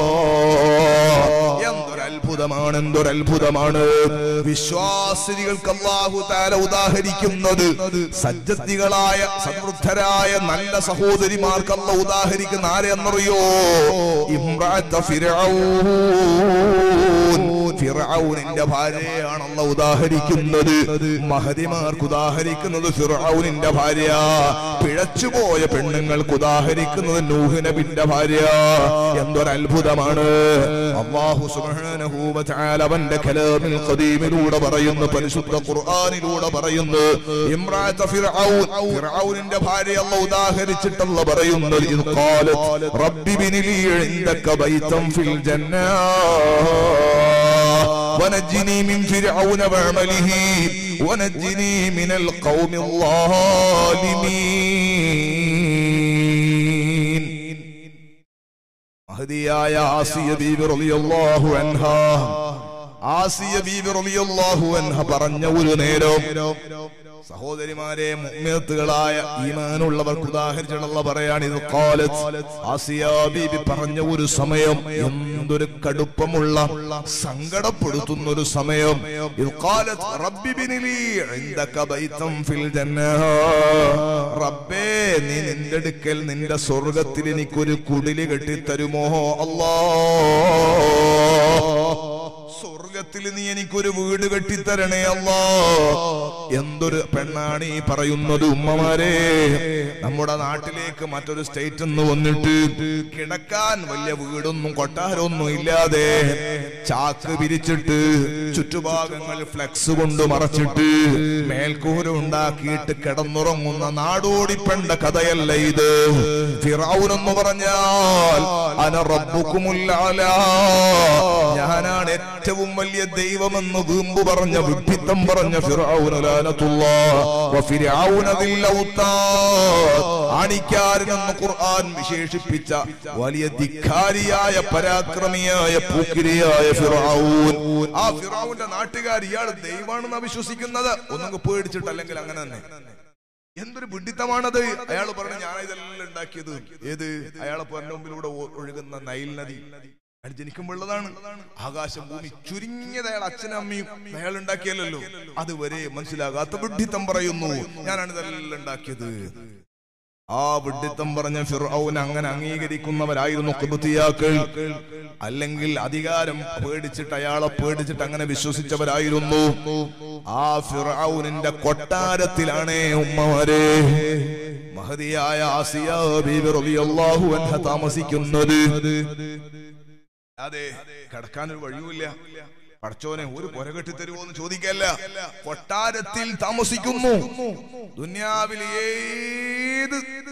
എന്തൊരു അത്ഭുതമാണ് എന്തൊരു അത്ഭുതമാണ് വിശ്വാസികൾക്ക് അള്ളാഹു താല ഉദാഹരിക്കുന്നത് സജ്ജത്തികളായ സമൃദ്ധരായ നല്ല സഹോദരിമാർക്ക് അല്ല ഉദാഹരിക്കുന്ന ആരെന്നറിയോ ഇമ്രാത്ത ഫിർഔൻ ഫിറൌനിന്റെ ഭാര്യയാണ് അല്ല ഉദാഹരിക്കുന്നത് മഹതിമാർക്ക് ഉദാഹരിക്കുന്നത് ഫിറൌനിന്റെ ഭാര്യ പിഴച്ചുപോയ പെണ്ണുങ്ങൾക്ക് ഉദാഹരിക്കുന്നത് നൂഹ് നബിന്റെ ഭാര്യ എന്തൊരത്ഭുതമാണ് അള്ളാഹു സുബ്ഹാനഹു വ തആല അവന്റെ കലാമിൽ ഖദീമിലൂടെ പറയുന്നു പരിശുദ്ധ ഖുർആനിലൂടെ പറയുന്നു ഇമ്രാത്ത ഫിർഔൻ ഫിർഔനിന്റെ ഭാര്യ അല്ലാഹു ഉദാഹരിച്ചിട്ടല്ല പറയുന്നത് ഇത് ഖാലത് റബ്ബി ബിനിലി ഇൻദക ബൈതൻ ഫിൽ ജന്ന ونجني من فرعون وعمله ونجني من القوم الظالمين മഹദിയായ ആസിയ ബീബി റളിയല്ലാഹു അൻഹ ആസിയ ബീബി റളിയല്ലാഹു അൻഹ പറഞ്ഞ ഒരു നേരം സഹോദരിമാരെ മുഅ്മിനത്തുകളായ ഈമാനുള്ളവർക്ക് ഉദാഹരിച്ചിട്ടുള്ള പറയാണ് ഇത് ഖാലത്ത് ആസിയ ബീബി പറഞ്ഞ ഒരു സമയം എന്തൊരു കടുപ്പമുള്ള സങ്കടപ്പെടുത്തുന്ന ഒരു സമയം ഇത് ഖാലത്ത് റബ്ബി ബിനിലി ഇൻദക ബൈതൻ ഫിൽ ജന്ന റബ്ബേ നീ നിന്റെ അടുക്കൽ നിന്റെ സ്വർഗത്തിൽ എനിക്കൊരു കുടില് കെട്ടിത്തരുമോ അല്ലാ സ്വർഗത്തിൽ നീ എനിക്കൊരു വീട് കെട്ടിത്തരണേ അല്ലാ എന്തൊരു പെണ്ണാണ് ഈ പറയുന്നത് ഉമ്മമാരെ നമ്മുടെ നാട്ടിലേക്ക് മറ്റൊരു സ്റ്റേറ്റ് നിന്ന് വന്നിട്ട് കിടക്കാൻ വലിയ വീടൊന്നും കൊട്ടാരമൊന്നും ഇല്ലാതെ ചാക്ക് പിരിച്ചിട്ട് ചുറ്റുഭാഗങ്ങൾ ഫ്ലെക്സ് കൊണ്ട് മറച്ചിട്ട് മേൽക്കൂര ഉണ്ടാക്കിയിട്ട് കിടന്നുറങ്ങുന്ന നാടോടിപ്പെണ്ട കഥയല്ല ഇത് ഫിറൗൻ എന്ന് പറഞ്ഞാൽ അന റബ്ബുക്കുമുല്ലാല ഞാനാണ് ഏറ്റവും വലിയ ദൈവമെന്ന് വീമ്പ് പറഞ്ഞ വിഡ്ഢിത്തം പറഞ്ഞ ആണിക്കാരനെന്ന് ഖുർആൻ വിശേഷിപ്പിച്ച വലിയ ധിക്കാരിയായ പരാക്രമിയായ പൂക്കിരിയായ ഫിറഔൻ ആ ഫിറൌന്റെ നാട്ടുകാർ ഇയാൾ ദൈവമാണെന്ന് വിശ്വസിക്കുന്നത് ഒന്നും പേടിച്ചിട്ട് അല്ലെങ്കിൽ അങ്ങനെ തന്നെ എന്തൊരു വിഡിത്തമാണത് അയാൾ പറഞ്ഞു ഞാൻ ഇതെല്ലാം ഉണ്ടാക്കിയത് ഏത് അയാളെ പറഞ്ഞ മുമ്പിലൂടെ ഒ- ഒഴുകുന്ന നൈൽ നദി അയാൾ ജനിക്കുമ്പോഴുള്ളതാണ് ആകാശം ഭൂമി ചുരുങ്ങിയത് അയാൾ അച്ഛനും അമ്മയും അയാൾ ഉണ്ടാക്കിയല്ലോ അതുവരെ മനസ്സിലാകാത്ത വിഡ്ഢിത്തം പറയുന്നു ഞാനാണ് ഇതെല്ലാം ഉണ്ടാക്കിയത് ആ വിഡ്ഢിത്തം പറഞ്ഞ ഫിർഔൻ അങ്ങനെ അംഗീകരിക്കുന്നവരായിരുന്നു കുബുത്തിയാക്കൾ അല്ലെങ്കിൽ അധികാരം പേടിച്ചിട്ട് അയാളെ പേടിച്ചിട്ട് അങ്ങനെ വിശ്വസിച്ചവരായിരുന്നു ആ ഫിർഔനിന്റെ കൊട്ടാരത്തിലാണ് ഉമ്മമാരെ മഹതിയായ ആസിയ ബീബി റളിയല്ലാഹു അൻഹ താമസിക്കുന്നത് അതെ കടക്കാൻ ഒരു വഴിയുമില്ല പടച്ചോനെ ഒരു പുര കെട്ടിത്തരുമോ എന്ന് ചോദിക്കല്ല കൊട്ടാരത്തിൽ താമസിക്കുന്നു ദുന്യാവിൽ ഏത്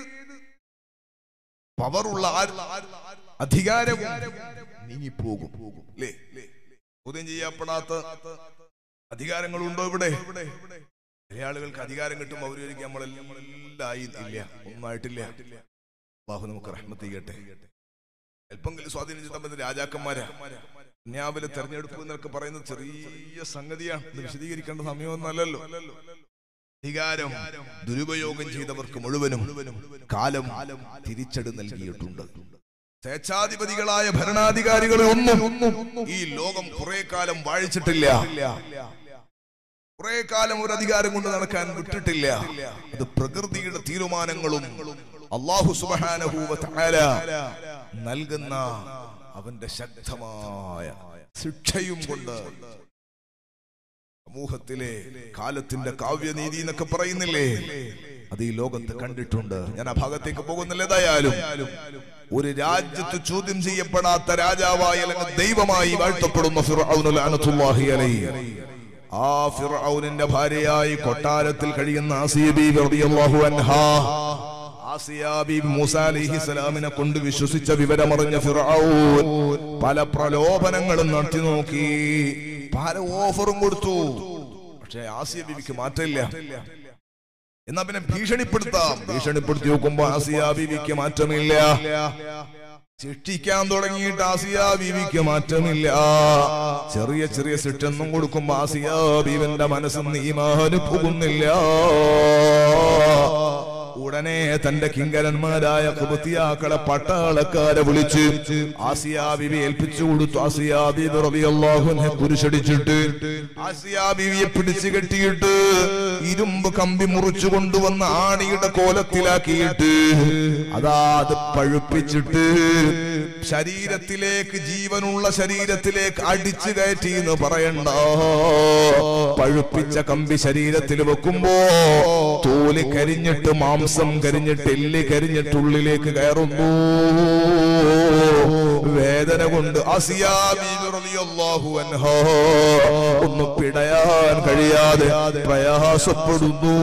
പവറുള്ള ആര് അധികാരവും നീങ്ങിപ്പോകും അല്ലേ ചോദ്യം ചെയ്യപ്പെടാത്ത അധികാരങ്ങളുണ്ടോ ഇവിടെ ചില ആളുകൾക്ക് അധികാരം കിട്ടുമ്പോൾ അവർ ഒരിക്കലും നമ്മളെല്ലാം ആയി ഇല്ല ഒന്നായിട്ടില്ല അള്ളാഹു നമുക്ക് റഹ്മത്ത് ചെയ്യട്ടെ അല്പമെങ്കിലും സ്വാധീനിച്ചിട്ടുണ്ടെന്ന് രാജാക്കന്മാരാ ദുനിയാവിലെ തെരഞ്ഞെടുപ്പ് എന്നൊക്കെ പറയുന്നത് ചെറിയ സംഗതിയാണ് ഇത് വിശദീകരിക്കേണ്ട സമയമൊന്നല്ലല്ലോ അധികാരം ദുരുപയോഗം ചെയ്തവർക്ക് മുഴുവനും കാലം തിരിച്ചടി നൽകിയിട്ടുണ്ട് സ്വേച്ഛാധിപതികളായ ഭരണാധികാരികളെ ഒന്നും ഈ ലോകം കുറെ കാലം വാഴിച്ചിട്ടില്ല കുറെ കാലം ഒരു അധികാരം കൊണ്ട് നടക്കാൻ വിട്ടിട്ടില്ല അത് പ്രകൃതിയുടെ തീരുമാനങ്ങളും അള്ളാഹു സുബ്ഹാനഹു വ തആല നൽകുന്ന അവന്റെ ശക്തമായ ശിക്ഷയും കൊണ്ട് സമൂഹത്തിലെ കാലത്തിന്റെ കാവ്യനീതി എന്നൊക്കെ പറയുന്നില്ലേ അത് ഈ ലോകത്ത് കണ്ടിട്ടുണ്ട് ഞാൻ ആ ഭാഗത്തേക്ക് പോകുന്നില്ല ഏതായാലും ഒരു രാജ്യത്ത് ചോദ്യം ചെയ്യപ്പെടാത്ത രാജാവായി അല്ലെങ്കിൽ ദൈവമായി വാഴ്ത്തപ്പെടുന്ന ഫിർഔൻ ലഅനത്തുല്ലാഹി അലൈഹി ആ ഫിർഔനിന്റെ ഭാര്യയായി കൊട്ടാരത്തിൽ കഴിയുന്ന ആസിയ ബീബി റളിയല്ലാഹു അൻഹാ ആസിയ ബീബി മൂസ അലൈഹിസ്സലാമിനെ കൊണ്ട് വിശ്വസിച്ച വിവരമറിഞ്ഞ ഫിർഔൻ പല പ്രലോഭനങ്ങളും നടത്തി നോക്കി പല ഓഫറും കൊടുത്തു പക്ഷെ ആസിയ ബീവിക്ക് മാറ്റമില്ല എന്നാ പിന്നെ ഭീഷണിപ്പെടുത്താം ഭീഷണിപ്പെടുത്തി നോക്കുമ്പോ ആസിയ ബീവിക്ക് മാറ്റമില്ല ശിക്ഷിക്കാൻ തുടങ്ങിയിട്ട് ആസിയ ബീവിക്ക് മാറ്റമില്ല ചെറിയ ചെറിയ ശിക്ഷൊന്നും കൊടുക്കുമ്പോ ആസിയ ബീവിന്റെ മനസ്സിൽ ഈമാന് പോകുന്നില്ല ഉടനെ തന്റെ കിങ്കരന്മാരായ കുബത്തിയാക്കളെ പട്ടാളക്കാരെ വിളിച്ച് ആസിയാ ബിബി ഏൽപ്പിച്ചു കൊടുത്തു ആസിയാ ബിബി റളിയല്ലാഹുവിനെ കുരിശടിച്ചിട്ട് ആസിയാ ബിബിയെ പിടിച്ചു കെട്ടിയിട്ട് ഇരുമ്പ് കമ്പി മുറിച്ചു കൊണ്ടുവന്ന ആണിയുടെ കോലത്തിലാക്കിയിട്ട് അതാ അത് പഴുപ്പിച്ചിട്ട് ശരീരത്തിലേക്ക് ജീവനുള്ള ശരീരത്തിലേക്ക് അടിച്ചു കയറ്റി എന്ന് പറയണ്ട പഴുപ്പിച്ച കമ്പി ശരീരത്തിൽ വെക്കുമ്പോ തോല് കരിഞ്ഞിട്ട് മാംസം കരിഞ്ഞിട്ട് എല്ല് കരിഞ്ഞിട്ട് ഉള്ളിലേക്ക് കയറുന്നു വേദന കൊണ്ട് ആസിയാ ബീവി റളിയല്ലാഹു അൻഹാ ഒന്ന് പിടയാൻ കഴിയാതെ പ്രയാസപ്പെടുന്നു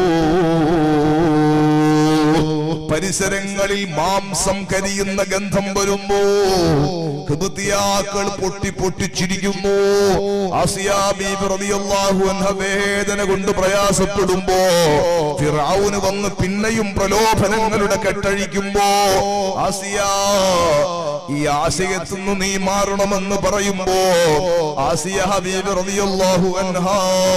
പരിസരങ്ങളിൽ മാംസം കരിയുന്ന ഗന്ധം വരുമ്പോ ഖുബത്തിയാക്കൾ പൊട്ടി പൊട്ടിച്ചിരിക്കുന്നു ആസിയാ ബീബി റളിയല്ലാഹു അൻഹ വേദന കൊണ്ട് പ്രയാസപ്പെടുമ്പോ ഫിറഔന് വന്ന് പിന്നെയും പ്രലോഭനങ്ങളുടെ കെട്ടഴിക്കുമ്പോ ആസിയാ ഈ ആശയത്തുനിന്ന് നീ മാറണമെന്ന് പറയുമ്പോ ആസിയ ഹബീബ് റളിയല്ലാഹു അൻഹാ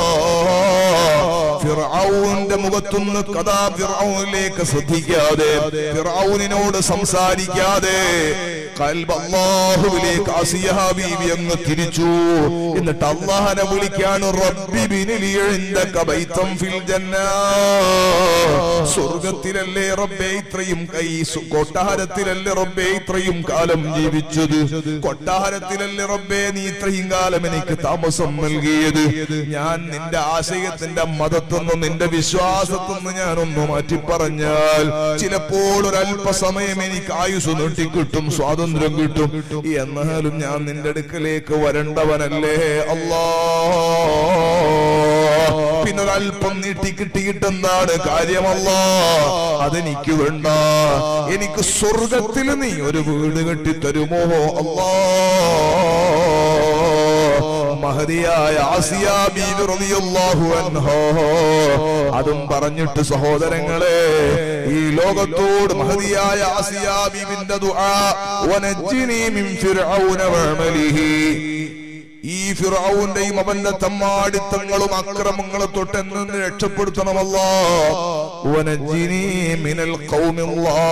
ഫിറഔന്റെ മുഖത്തുനിന്ന് കഥാ ഫിറഔനിലേക്ക് ശ്രദ്ധിക്കാതെ ഫിറഔനിനോട് സംസാരിക്കാതെ കൽബ് അല്ലാഹുവിലേക്ക് ആസിയ ഹബീബി അങ്ങ് തിരിച്ചു എന്നിട്ട് അള്ളാഹനെ വിളിക്കാണ് റബ്ബി ബിനിലി ഇൻദക ബൈതം ഫിൽ ജന്ന സ്വർഗത്തിലല്ലേ റബ്ബേ ഇത്രയും കൈ സു- കൊട്ടാരത്തിലല്ലേ റബ്ബേ ഇത്രയും കാലം ജീവിച്ചത് കൊട്ടാരത്തിലല്ലേ റബ്ബേ നീ ഇത്രയും കാലം എനിക്ക് താമസം നൽകിയത് ഞാൻ നിന്റെ ആശയത്തിന്റെ മതത്തുനിന്ന് നിന്റെ വിശ്വാസത്തുനിന്ന് ഞാനൊന്ന് മാറ്റി പറഞ്ഞാൽ ചിലപ്പോൾ ഒരല്പസമയം എനിക്ക് ആയുസ് നീട്ടിക്കിട്ടും സ്വാതന്ത്ര്യം കിട്ടും എന്നാലും ഞാൻ നിന്റെ അടുക്കലേക്ക് വരണ്ടവനല്ലേ അല്ലാ പിന്നൊരല്പം നീട്ടി കിട്ടിയിട്ട് എന്താണ് കാര്യമല്ല അതെനിക്ക് വേണ്ട എനിക്ക് സ്വർഗത്തിൽ നീ ഒരു വീട് കെട്ടി തരുമോ അല്ലാ മഹതിയായ ആസിയ ബീവി റളിയല്ലാഹു അൻഹാ അതും പറഞ്ഞിട്ട് സഹോദരങ്ങളെ ഈ ലോകത്തോട് മഹതിയായ ആസിയ ബീവിന്റെ ദുആ വനജ്ജിനി മിൻ ഫിർഔന വഅമലിഹി ഈ ഫിറൌന്റെയും അവന്റെ തമ്മാടിത്തങ്ങളും അക്രമങ്ങളും തൊട്ട് എന്നെ രക്ഷപ്പെടുത്തണമല്ല വനജ്ജിനി മിനൽ ഖൗമിൽ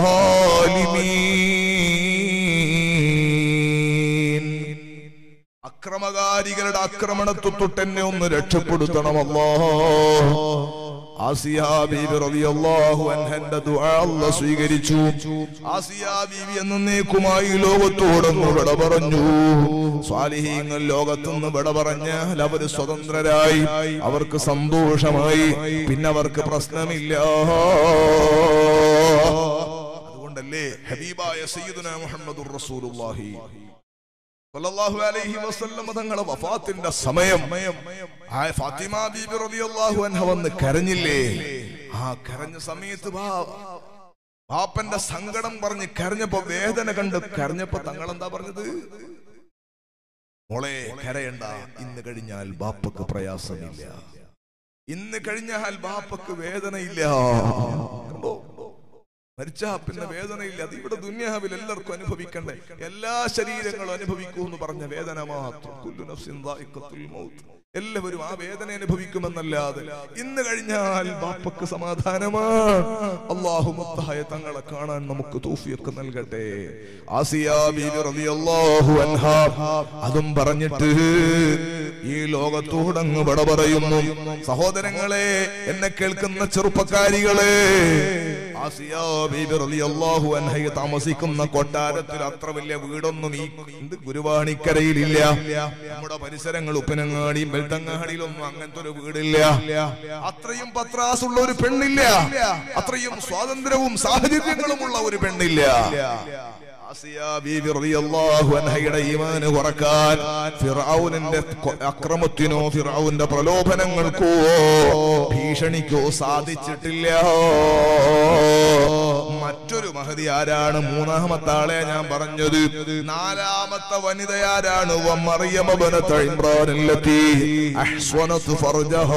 ളാലിമീൻ അക്രമകാരികളുടെ ആക്രമണത്തെ തൊട്ട് എന്നെ ഒന്ന് രക്ഷപ്പെടുത്തണമല്ലോ ആസിയ ബീവി റളിയല്ലാഹു അൻഹന്റെ ദുആ അല്ലാഹ് സ്വീകരിച്ചു ആസിയ ബീവി എന്നേക്കുമായി ലോകത്തോടൊന്ന് വിട പറഞ്ഞു സ്വാലിഹീങ്ങൾ ലോകത്തുനിന്ന് വിട പറഞ്ഞാൽ അവര് സ്വതന്ത്രരായി അവർക്ക് സന്തോഷമായി പിന്നെ അവർക്ക് പ്രശ്നമില്ല അതുകൊണ്ടല്ലേ ഹബീബായ സയ്യിദുന മുഹമ്മദുർ റസൂലുള്ളാഹി സല്ലല്ലാഹു അലൈഹി വസല്ലം തങ്ങളെ വഫാത്തിന്റെ സമയം ആ ഫാത്തിമ ബീബി റളിയല്ലാഹു അൻഹ വന്ന് കരഞ്ഞില്ലേ ആ കരഞ്ഞ സമയത്ത് ബാ- ബാപ്പന്റെ സങ്കടം പറഞ്ഞ് കരഞ്ഞപ്പോ വേദന കണ്ട് കരഞ്ഞപ്പോ തങ്ങൾ എന്താ പറഞ്ഞത് മോളെ കരയണ്ട ഇന്ന് കഴിഞ്ഞാൽ ബാപ്പക്ക് പ്രയാസമില്ല ഇന്ന് കഴിഞ്ഞാൽ ബാപ്പക്ക് വേദനയില്ല കണ്ടോ മരിച്ചാ പിന്നെ വേദനയില്ല അത് ഇവിടെ ദുന്യാവിൽ എല്ലാവർക്കും അനുഭവിക്കണ്ടേ എല്ലാ ശരീരങ്ങളും അനുഭവിക്കൂ എന്ന് പറഞ്ഞ വേദന മാത്രം കുല്ലു നഫ്സിൻ ദാഇഖത്തുൽ മൗത്ത്. എല്ലാവരും ആ വേദന അനുഭവിക്കുമെന്നല്ലാതെ ഇന്ന് കഴിഞ്ഞാൽ ബാപ്പക്ക് സമാധാനമാണ് അള്ളാഹു മുത്തായ തങ്ങളെ കാണാൻ നമുക്ക് തൗഫീഖ് നൽകട്ടെ ആസിയ ബീവി റളിയല്ലാഹു അൻഹാ അതും പറഞ്ഞിട്ട് ഈ ലോകത്തോടങ്ങ് വിട പറയുന്നു സഹോദരങ്ങളെ എന്നെ കേൾക്കുന്ന ചെറുപ്പക്കാരികളെ ആസിയ ബീബി റളിയല്ലാഹു അൻഹയെ താമസിക്കുന്ന കൊട്ടാരത്തിൽ അത്ര വലിയ വീടൊന്നും ഈ എന്ത് ഗുരുവാണിക്കരയിലില്ല നമ്മുടെ പരിസരങ്ങൾ ഉപ്പനങ്ങാടിയും ബെൽത്തങ്ങാടിയിലൊന്നും അങ്ങനത്തെ ഒരു വീടില്ല അത്രയും പത്രാസുള്ള ഒരു പെണ്ണില്ല അത്രയും സ്വാതന്ത്ര്യവും സാഹചര്യങ്ങളുമുള്ള ഒരു പെണ്ണില്ല ആസിയ ബീബി റളിയല്ലാഹു അൻഹയുടെ ഈമാന് കുറക്കാൻ ഫിറഔനിന്റെ കൊ- അക്രമത്തിനോ ഫിറഔന്റെ പ്രലോഭനങ്ങൾക്കോ ഭീഷണിക്കോ സാധിച്ചിട്ടില്ല മറ്റൊരു മഹതി ആരാണ് മൂന്നാമത്തെ ആളെ ഞാൻ പറഞ്ഞത് നാലാമത്തെ വനിത ആരാണ് വമറിയമ ബനത ഇമ്രാനില്ലത്തി അഹ്സ്വനത്ത് ഫർജഹാ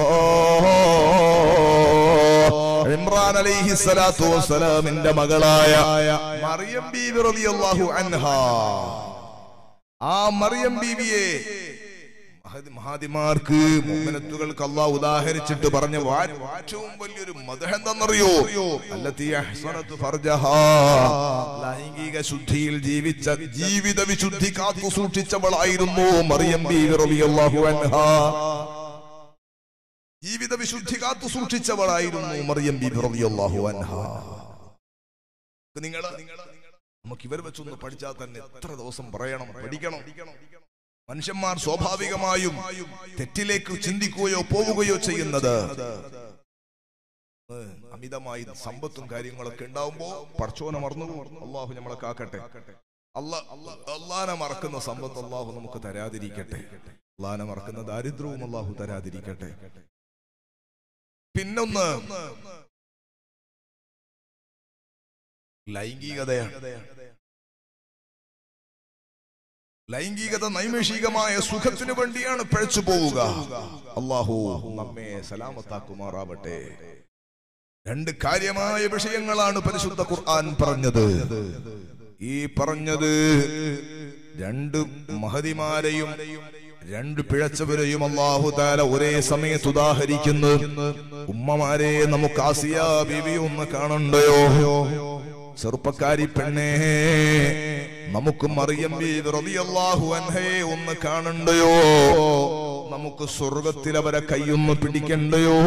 ഇമ്രാൻ അലൈഹി സ്വലാത്തു വസ്സലാമിന്റെ മകളായ മറിയം ബീവി റളിയല്ലാഹു അൻഹ ആ മറിയം ബീവിയെ മഹദി- മഹാദിമാർക്ക് മോമിനത്തുകൾക്ക് അള്ളാഹ് ഉദാഹരിച്ചിട്ട് പറഞ്ഞ വാ- ഏറ്റവും വലിയൊരു മതം എന്തെന്നറിയോ അല്ലത്തി അഹ്സനത്തു ഫർജഹാ. ലൈംഗിക ശുദ്ധിയിൽ ജീവിച്ച ജീവിത വിശുദ്ധി കാത്തു സൂക്ഷിച്ചവളായിരുന്നു മറിയം ബീവി റളിയല്ലാഹു അൻഹാ ജീവിത വിശുദ്ധി കാത്തു സൂക്ഷിച്ചവളായിരുന്നു മറിയം ബീബി റളിയല്ലാഹു അൻഹാ നിങ്ങൾ നമുക്ക് ഇവർ വെച്ചൊന്ന് പഠിച്ചാൽ തന്നെ എത്ര ദിവസം പറയണം പഠിക്കണം മനുഷ്യന്മാർ സ്വാഭാവികമായും തെറ്റിലേക്ക് ചിന്തിക്കുകയോ പോവുകയോ ചെയ്യുന്നത് ഏ, അമിതമായി സമ്പത്തും കാര്യങ്ങളൊക്കെ ഉണ്ടാവുമ്പോ പടച്ചോനെ മറന്നു അള്ളാഹു നമ്മളെ കാക്കട്ടെ അല്ല അള്ളാനെ മറക്കുന്ന സമ്പത്ത് അള്ളാഹു നമുക്ക് തരാതിരിക്കട്ടെ അള്ളാനെ മറക്കുന്ന ദാരിദ്ര്യവും അള്ളാഹു തരാതിരിക്കട്ടെ പിന്നൊന്ന് ലൈംഗികതയാണ് ലൈംഗികത നൈമിഷികമായ സുഖത്തിനു വേണ്ടിയാണ് പിഴച്ചു പോവുക അള്ളാഹു നമ്മെ സലാമത്താക്കുമാറാവട്ടെ രണ്ട് കാര്യമായ വിഷയങ്ങളാണ് പരിശുദ്ധ ഖുർആൻ പറഞ്ഞത് ഈ പറഞ്ഞത് രണ്ട് മഹതിമാരെയും രണ്ട് പിഴച്ചവരെയും അള്ളാഹു താല ഒരേ സമയത്ത് ഉദാഹരിക്കുന്നു ഉമ്മമാരെ നമുക്ക് ആസിയ ബിബി ഒന്ന് കാണണ്ടയോ ചെറുപ്പക്കാരി പെണ്ണേ നമുക്ക് മറിയം ബീവി റളിയല്ലാഹു അൻഹയെ ഒന്ന് കാണണ്ടയോ നമുക്ക് സ്വർഗത്തിൽ അവരെ കൈയൊന്ന് പിടിക്കണ്ടയോ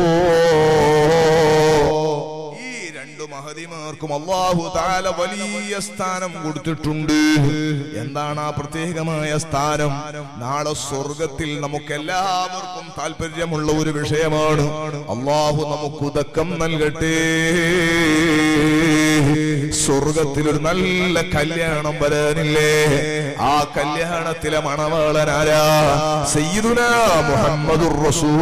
ഈ രണ്ടു മഹതിമാർക്കും അള്ളാഹു താല വലിയ സ്ഥാനം കൊടുത്തിട്ടുണ്ട് എന്താണ് ആ പ്രത്യേകമായ സ്ഥാനം നാളെ സ്വർഗത്തിൽ നമുക്ക് എല്ലാവർക്കും താല്പര്യമുള്ള ഒരു വിഷയമാണ് അള്ളാഹു നമുക്ക് ഉദക്കം നൽകട്ടെ സ്വർഗത്തിൽ ഒരു നല്ല കല്യാണം വരാനില്ലേ ആ കല്യാണത്തിലെ മണവാളനാരാ സയ്യിദുന മുഹമ്മദുർ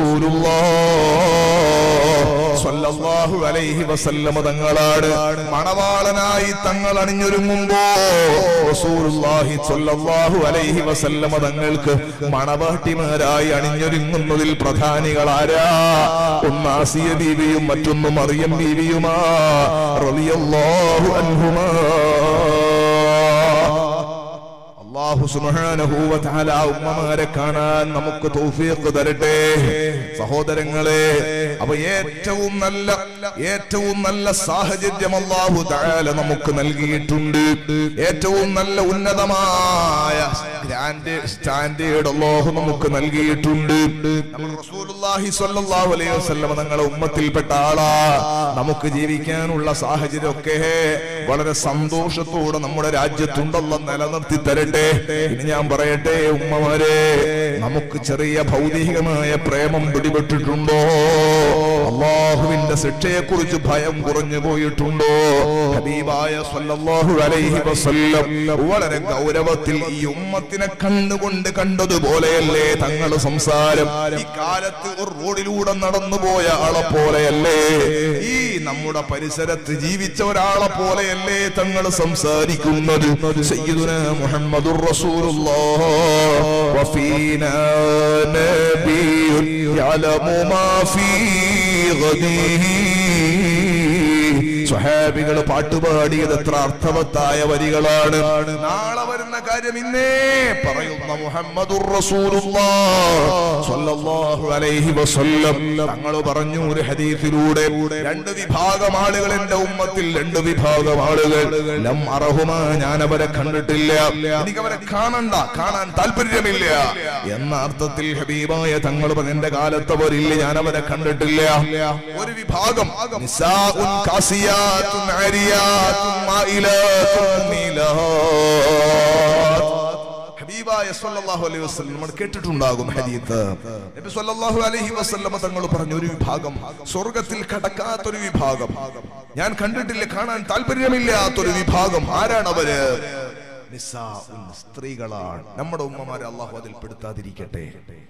റസൂലുള്ളാഹ് സ്വല്ലല്ലാഹു അലൈഹി വസല്ലമ തങ്ങളാണ് മണവാളനായി തങ്ങൾ അണിഞ്ഞൊരുങ്ങുമ്പോ റസൂലുള്ളാഹി സ്വല്ലല്ലാഹു അലൈഹി വസല്ലമ തങ്ങൾക്ക് മണവാട്ടിമാരായി അണിഞ്ഞൊരുങ്ങുന്നതിൽ പ്രധാനികളാരാ ഒന്ന് ആസിയ ബീവിയും മറ്റൊന്ന് മറിയം ബീവിയുമാ റളിയല്ലാഹു അൻഹുമാ അള്ളാഹു സുബ്ഹാനഹു വ തആല ആ ഉമ്മമാരെ കാണാൻ നമുക്ക് തൗഫീഖ് തരട്ടെ സഹോദരങ്ങളെ അപ്പൊ ഏറ്റവും നല്ല ഏറ്റവും നല്ല സാഹചര്യം അള്ളാഹു തആല നമുക്ക് നൽകിയിട്ടുണ്ട് ഏറ്റവും നല്ല ഉന്നതമായ ഗ്രാൻഡ് സ്റ്റാൻഡേർഡ് അള്ളാഹു നമുക്ക് നൽകിയിട്ടുണ്ട് നമ്മൾ റസൂലുള്ളാഹി സ്വല്ലല്ലാഹു അലൈഹി വസല്ലം തങ്ങളെ ഉമ്മത്തിൽപ്പെട്ട ആളാ നമുക്ക് ജീവിക്കാനുള്ള സാഹചര്യമൊക്കെ വളരെ സന്തോഷത്തോടെ നമ്മുടെ രാജ്യത്തുണ്ടല്ല നിലനിർത്തി തരട്ടെ ഇനി ഞാൻ പറയട്ടെ ഉമ്മമാരെ നമുക്ക് ചെറിയ ഭൗതികമായ പ്രേമം പിടിപെട്ടിട്ടുണ്ടോ അള്ളാഹുവിന്റെ ശിക്ഷയെ കുറിച്ച് ഭയം കുറഞ്ഞു പോയിട്ടുണ്ടോ ഹബീബായ സല്ലല്ലാഹു അലൈഹി വസല്ലം വളരെ ഗൗരവത്തിൽ ഈ ഉമ്മത്തിനെ കണ്ടുകൊണ്ട് കണ്ടതുപോലെയല്ലേ തങ്ങൾ സംസാരം ഈ കാലത്ത് ഒരു റോഡിലൂടെ നടന്നുപോയ ആളെ പോലെയല്ലേ ഈ നമ്മുടെ പരിസരത്ത് ജീവിച്ച ഒരാളെ പോലെയല്ലേ തങ്ങൾ സംസാരിക്കുന്നത് സയ്യിദുന മുഹമ്മദുർ റസൂലുള്ളാഹ് വഫീനാ നബിയ്യുൻ യഅലമു മാ ഫീ ഗദീഹി സ്വഹാബികൾ പാട്ടുപാടിയത് എത്ര അർത്ഥവത്തായ വരികളാണ് നാളെ വരുന്ന കാര്യം ഇന്നേ പറയുന്ന മുഹമ്മദുർ റസൂലുള്ളാഹ് സ്വല്ലല്ലാഹു അലൈഹി വസല്ലം തങ്ങൾ പറഞ്ഞു ഒരു ഹദീസിലൂടെ രണ്ട് വിഭാഗം ആളുകൾ എന്റെ ഉമ്മത്തിൽ രണ്ട് വിഭാഗം ആളുകൾ ലം അറഹുമ ഞാൻ അവരെ കണ്ടിട്ടില്ല എനിക്ക് അവരെ കാണണ്ട കാണാൻ താല്പര്യമില്ല എന്ന അർത്ഥത്തിൽ ഹബീബായ തങ്ങൾ പറഞ്ഞു, എന്റെ കാലത്ത് അവരില്ല ഞാൻ അവരെ കണ്ടിട്ടില്ല ഒരു വിഭാഗം നിസാഉൻ കാസിയാത്തുൻ ആരിയാത്തുൻ മായിലാത്തുൻ മുമിലാത്ത്. ഹബീബായ സല്ലല്ലാഹു അലൈഹി വസല്ലം നമ്മൾ കേട്ടിട്ടുണ്ടാകും ഹദീത്ത് നബി സല്ലല്ലാഹു അലൈഹി വസല്ലം തങ്ങൾ പറഞ്ഞു ഒരു വിഭാഗം സ്വർഗത്തിൽ കടക്കാത്തൊരു വിഭാഗം ഞാൻ കണ്ടിട്ടില്ല കാണാൻ താല്പര്യമില്ലാത്തൊരു വിഭാഗം ആരാണ് അവര് നിസാഉൻ സ്ത്രീകളാണ് നമ്മുടെ ഉമ്മമാരെ അള്ളാഹു അതിൽ പെടുത്താതിരിക്കട്ടെ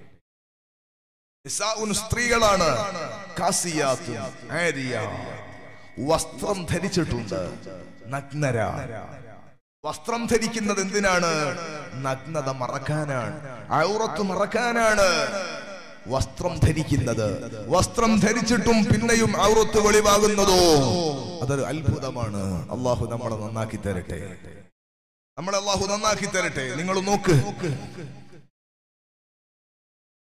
നിസാഉൻ സ്ത്രീകളാണ് കാസിയാത്തുൻ ആരിയ വസ്ത്രം ധരിച്ചിട്ടുണ്ട് നഗ്നര വസ്ത്രം ധരിക്കുന്നത് എന്തിനാണ് നഗ്നത മറക്കാനാണ് ഔറത്ത് മറക്കാനാണ് വസ്ത്രം ധരിക്കുന്നത് വസ്ത്രം ധരിച്ചിട്ടും പിന്നെയും ഔറത്ത് വെളിവാകുന്നതോ അതൊരു അത്ഭുതമാണ് അള്ളാഹു നമ്മളെ നന്നാക്കി തരട്ടെ നമ്മളെ അള്ളാഹു നന്നാക്കി തരട്ടെ നിങ്ങൾ നോക്ക്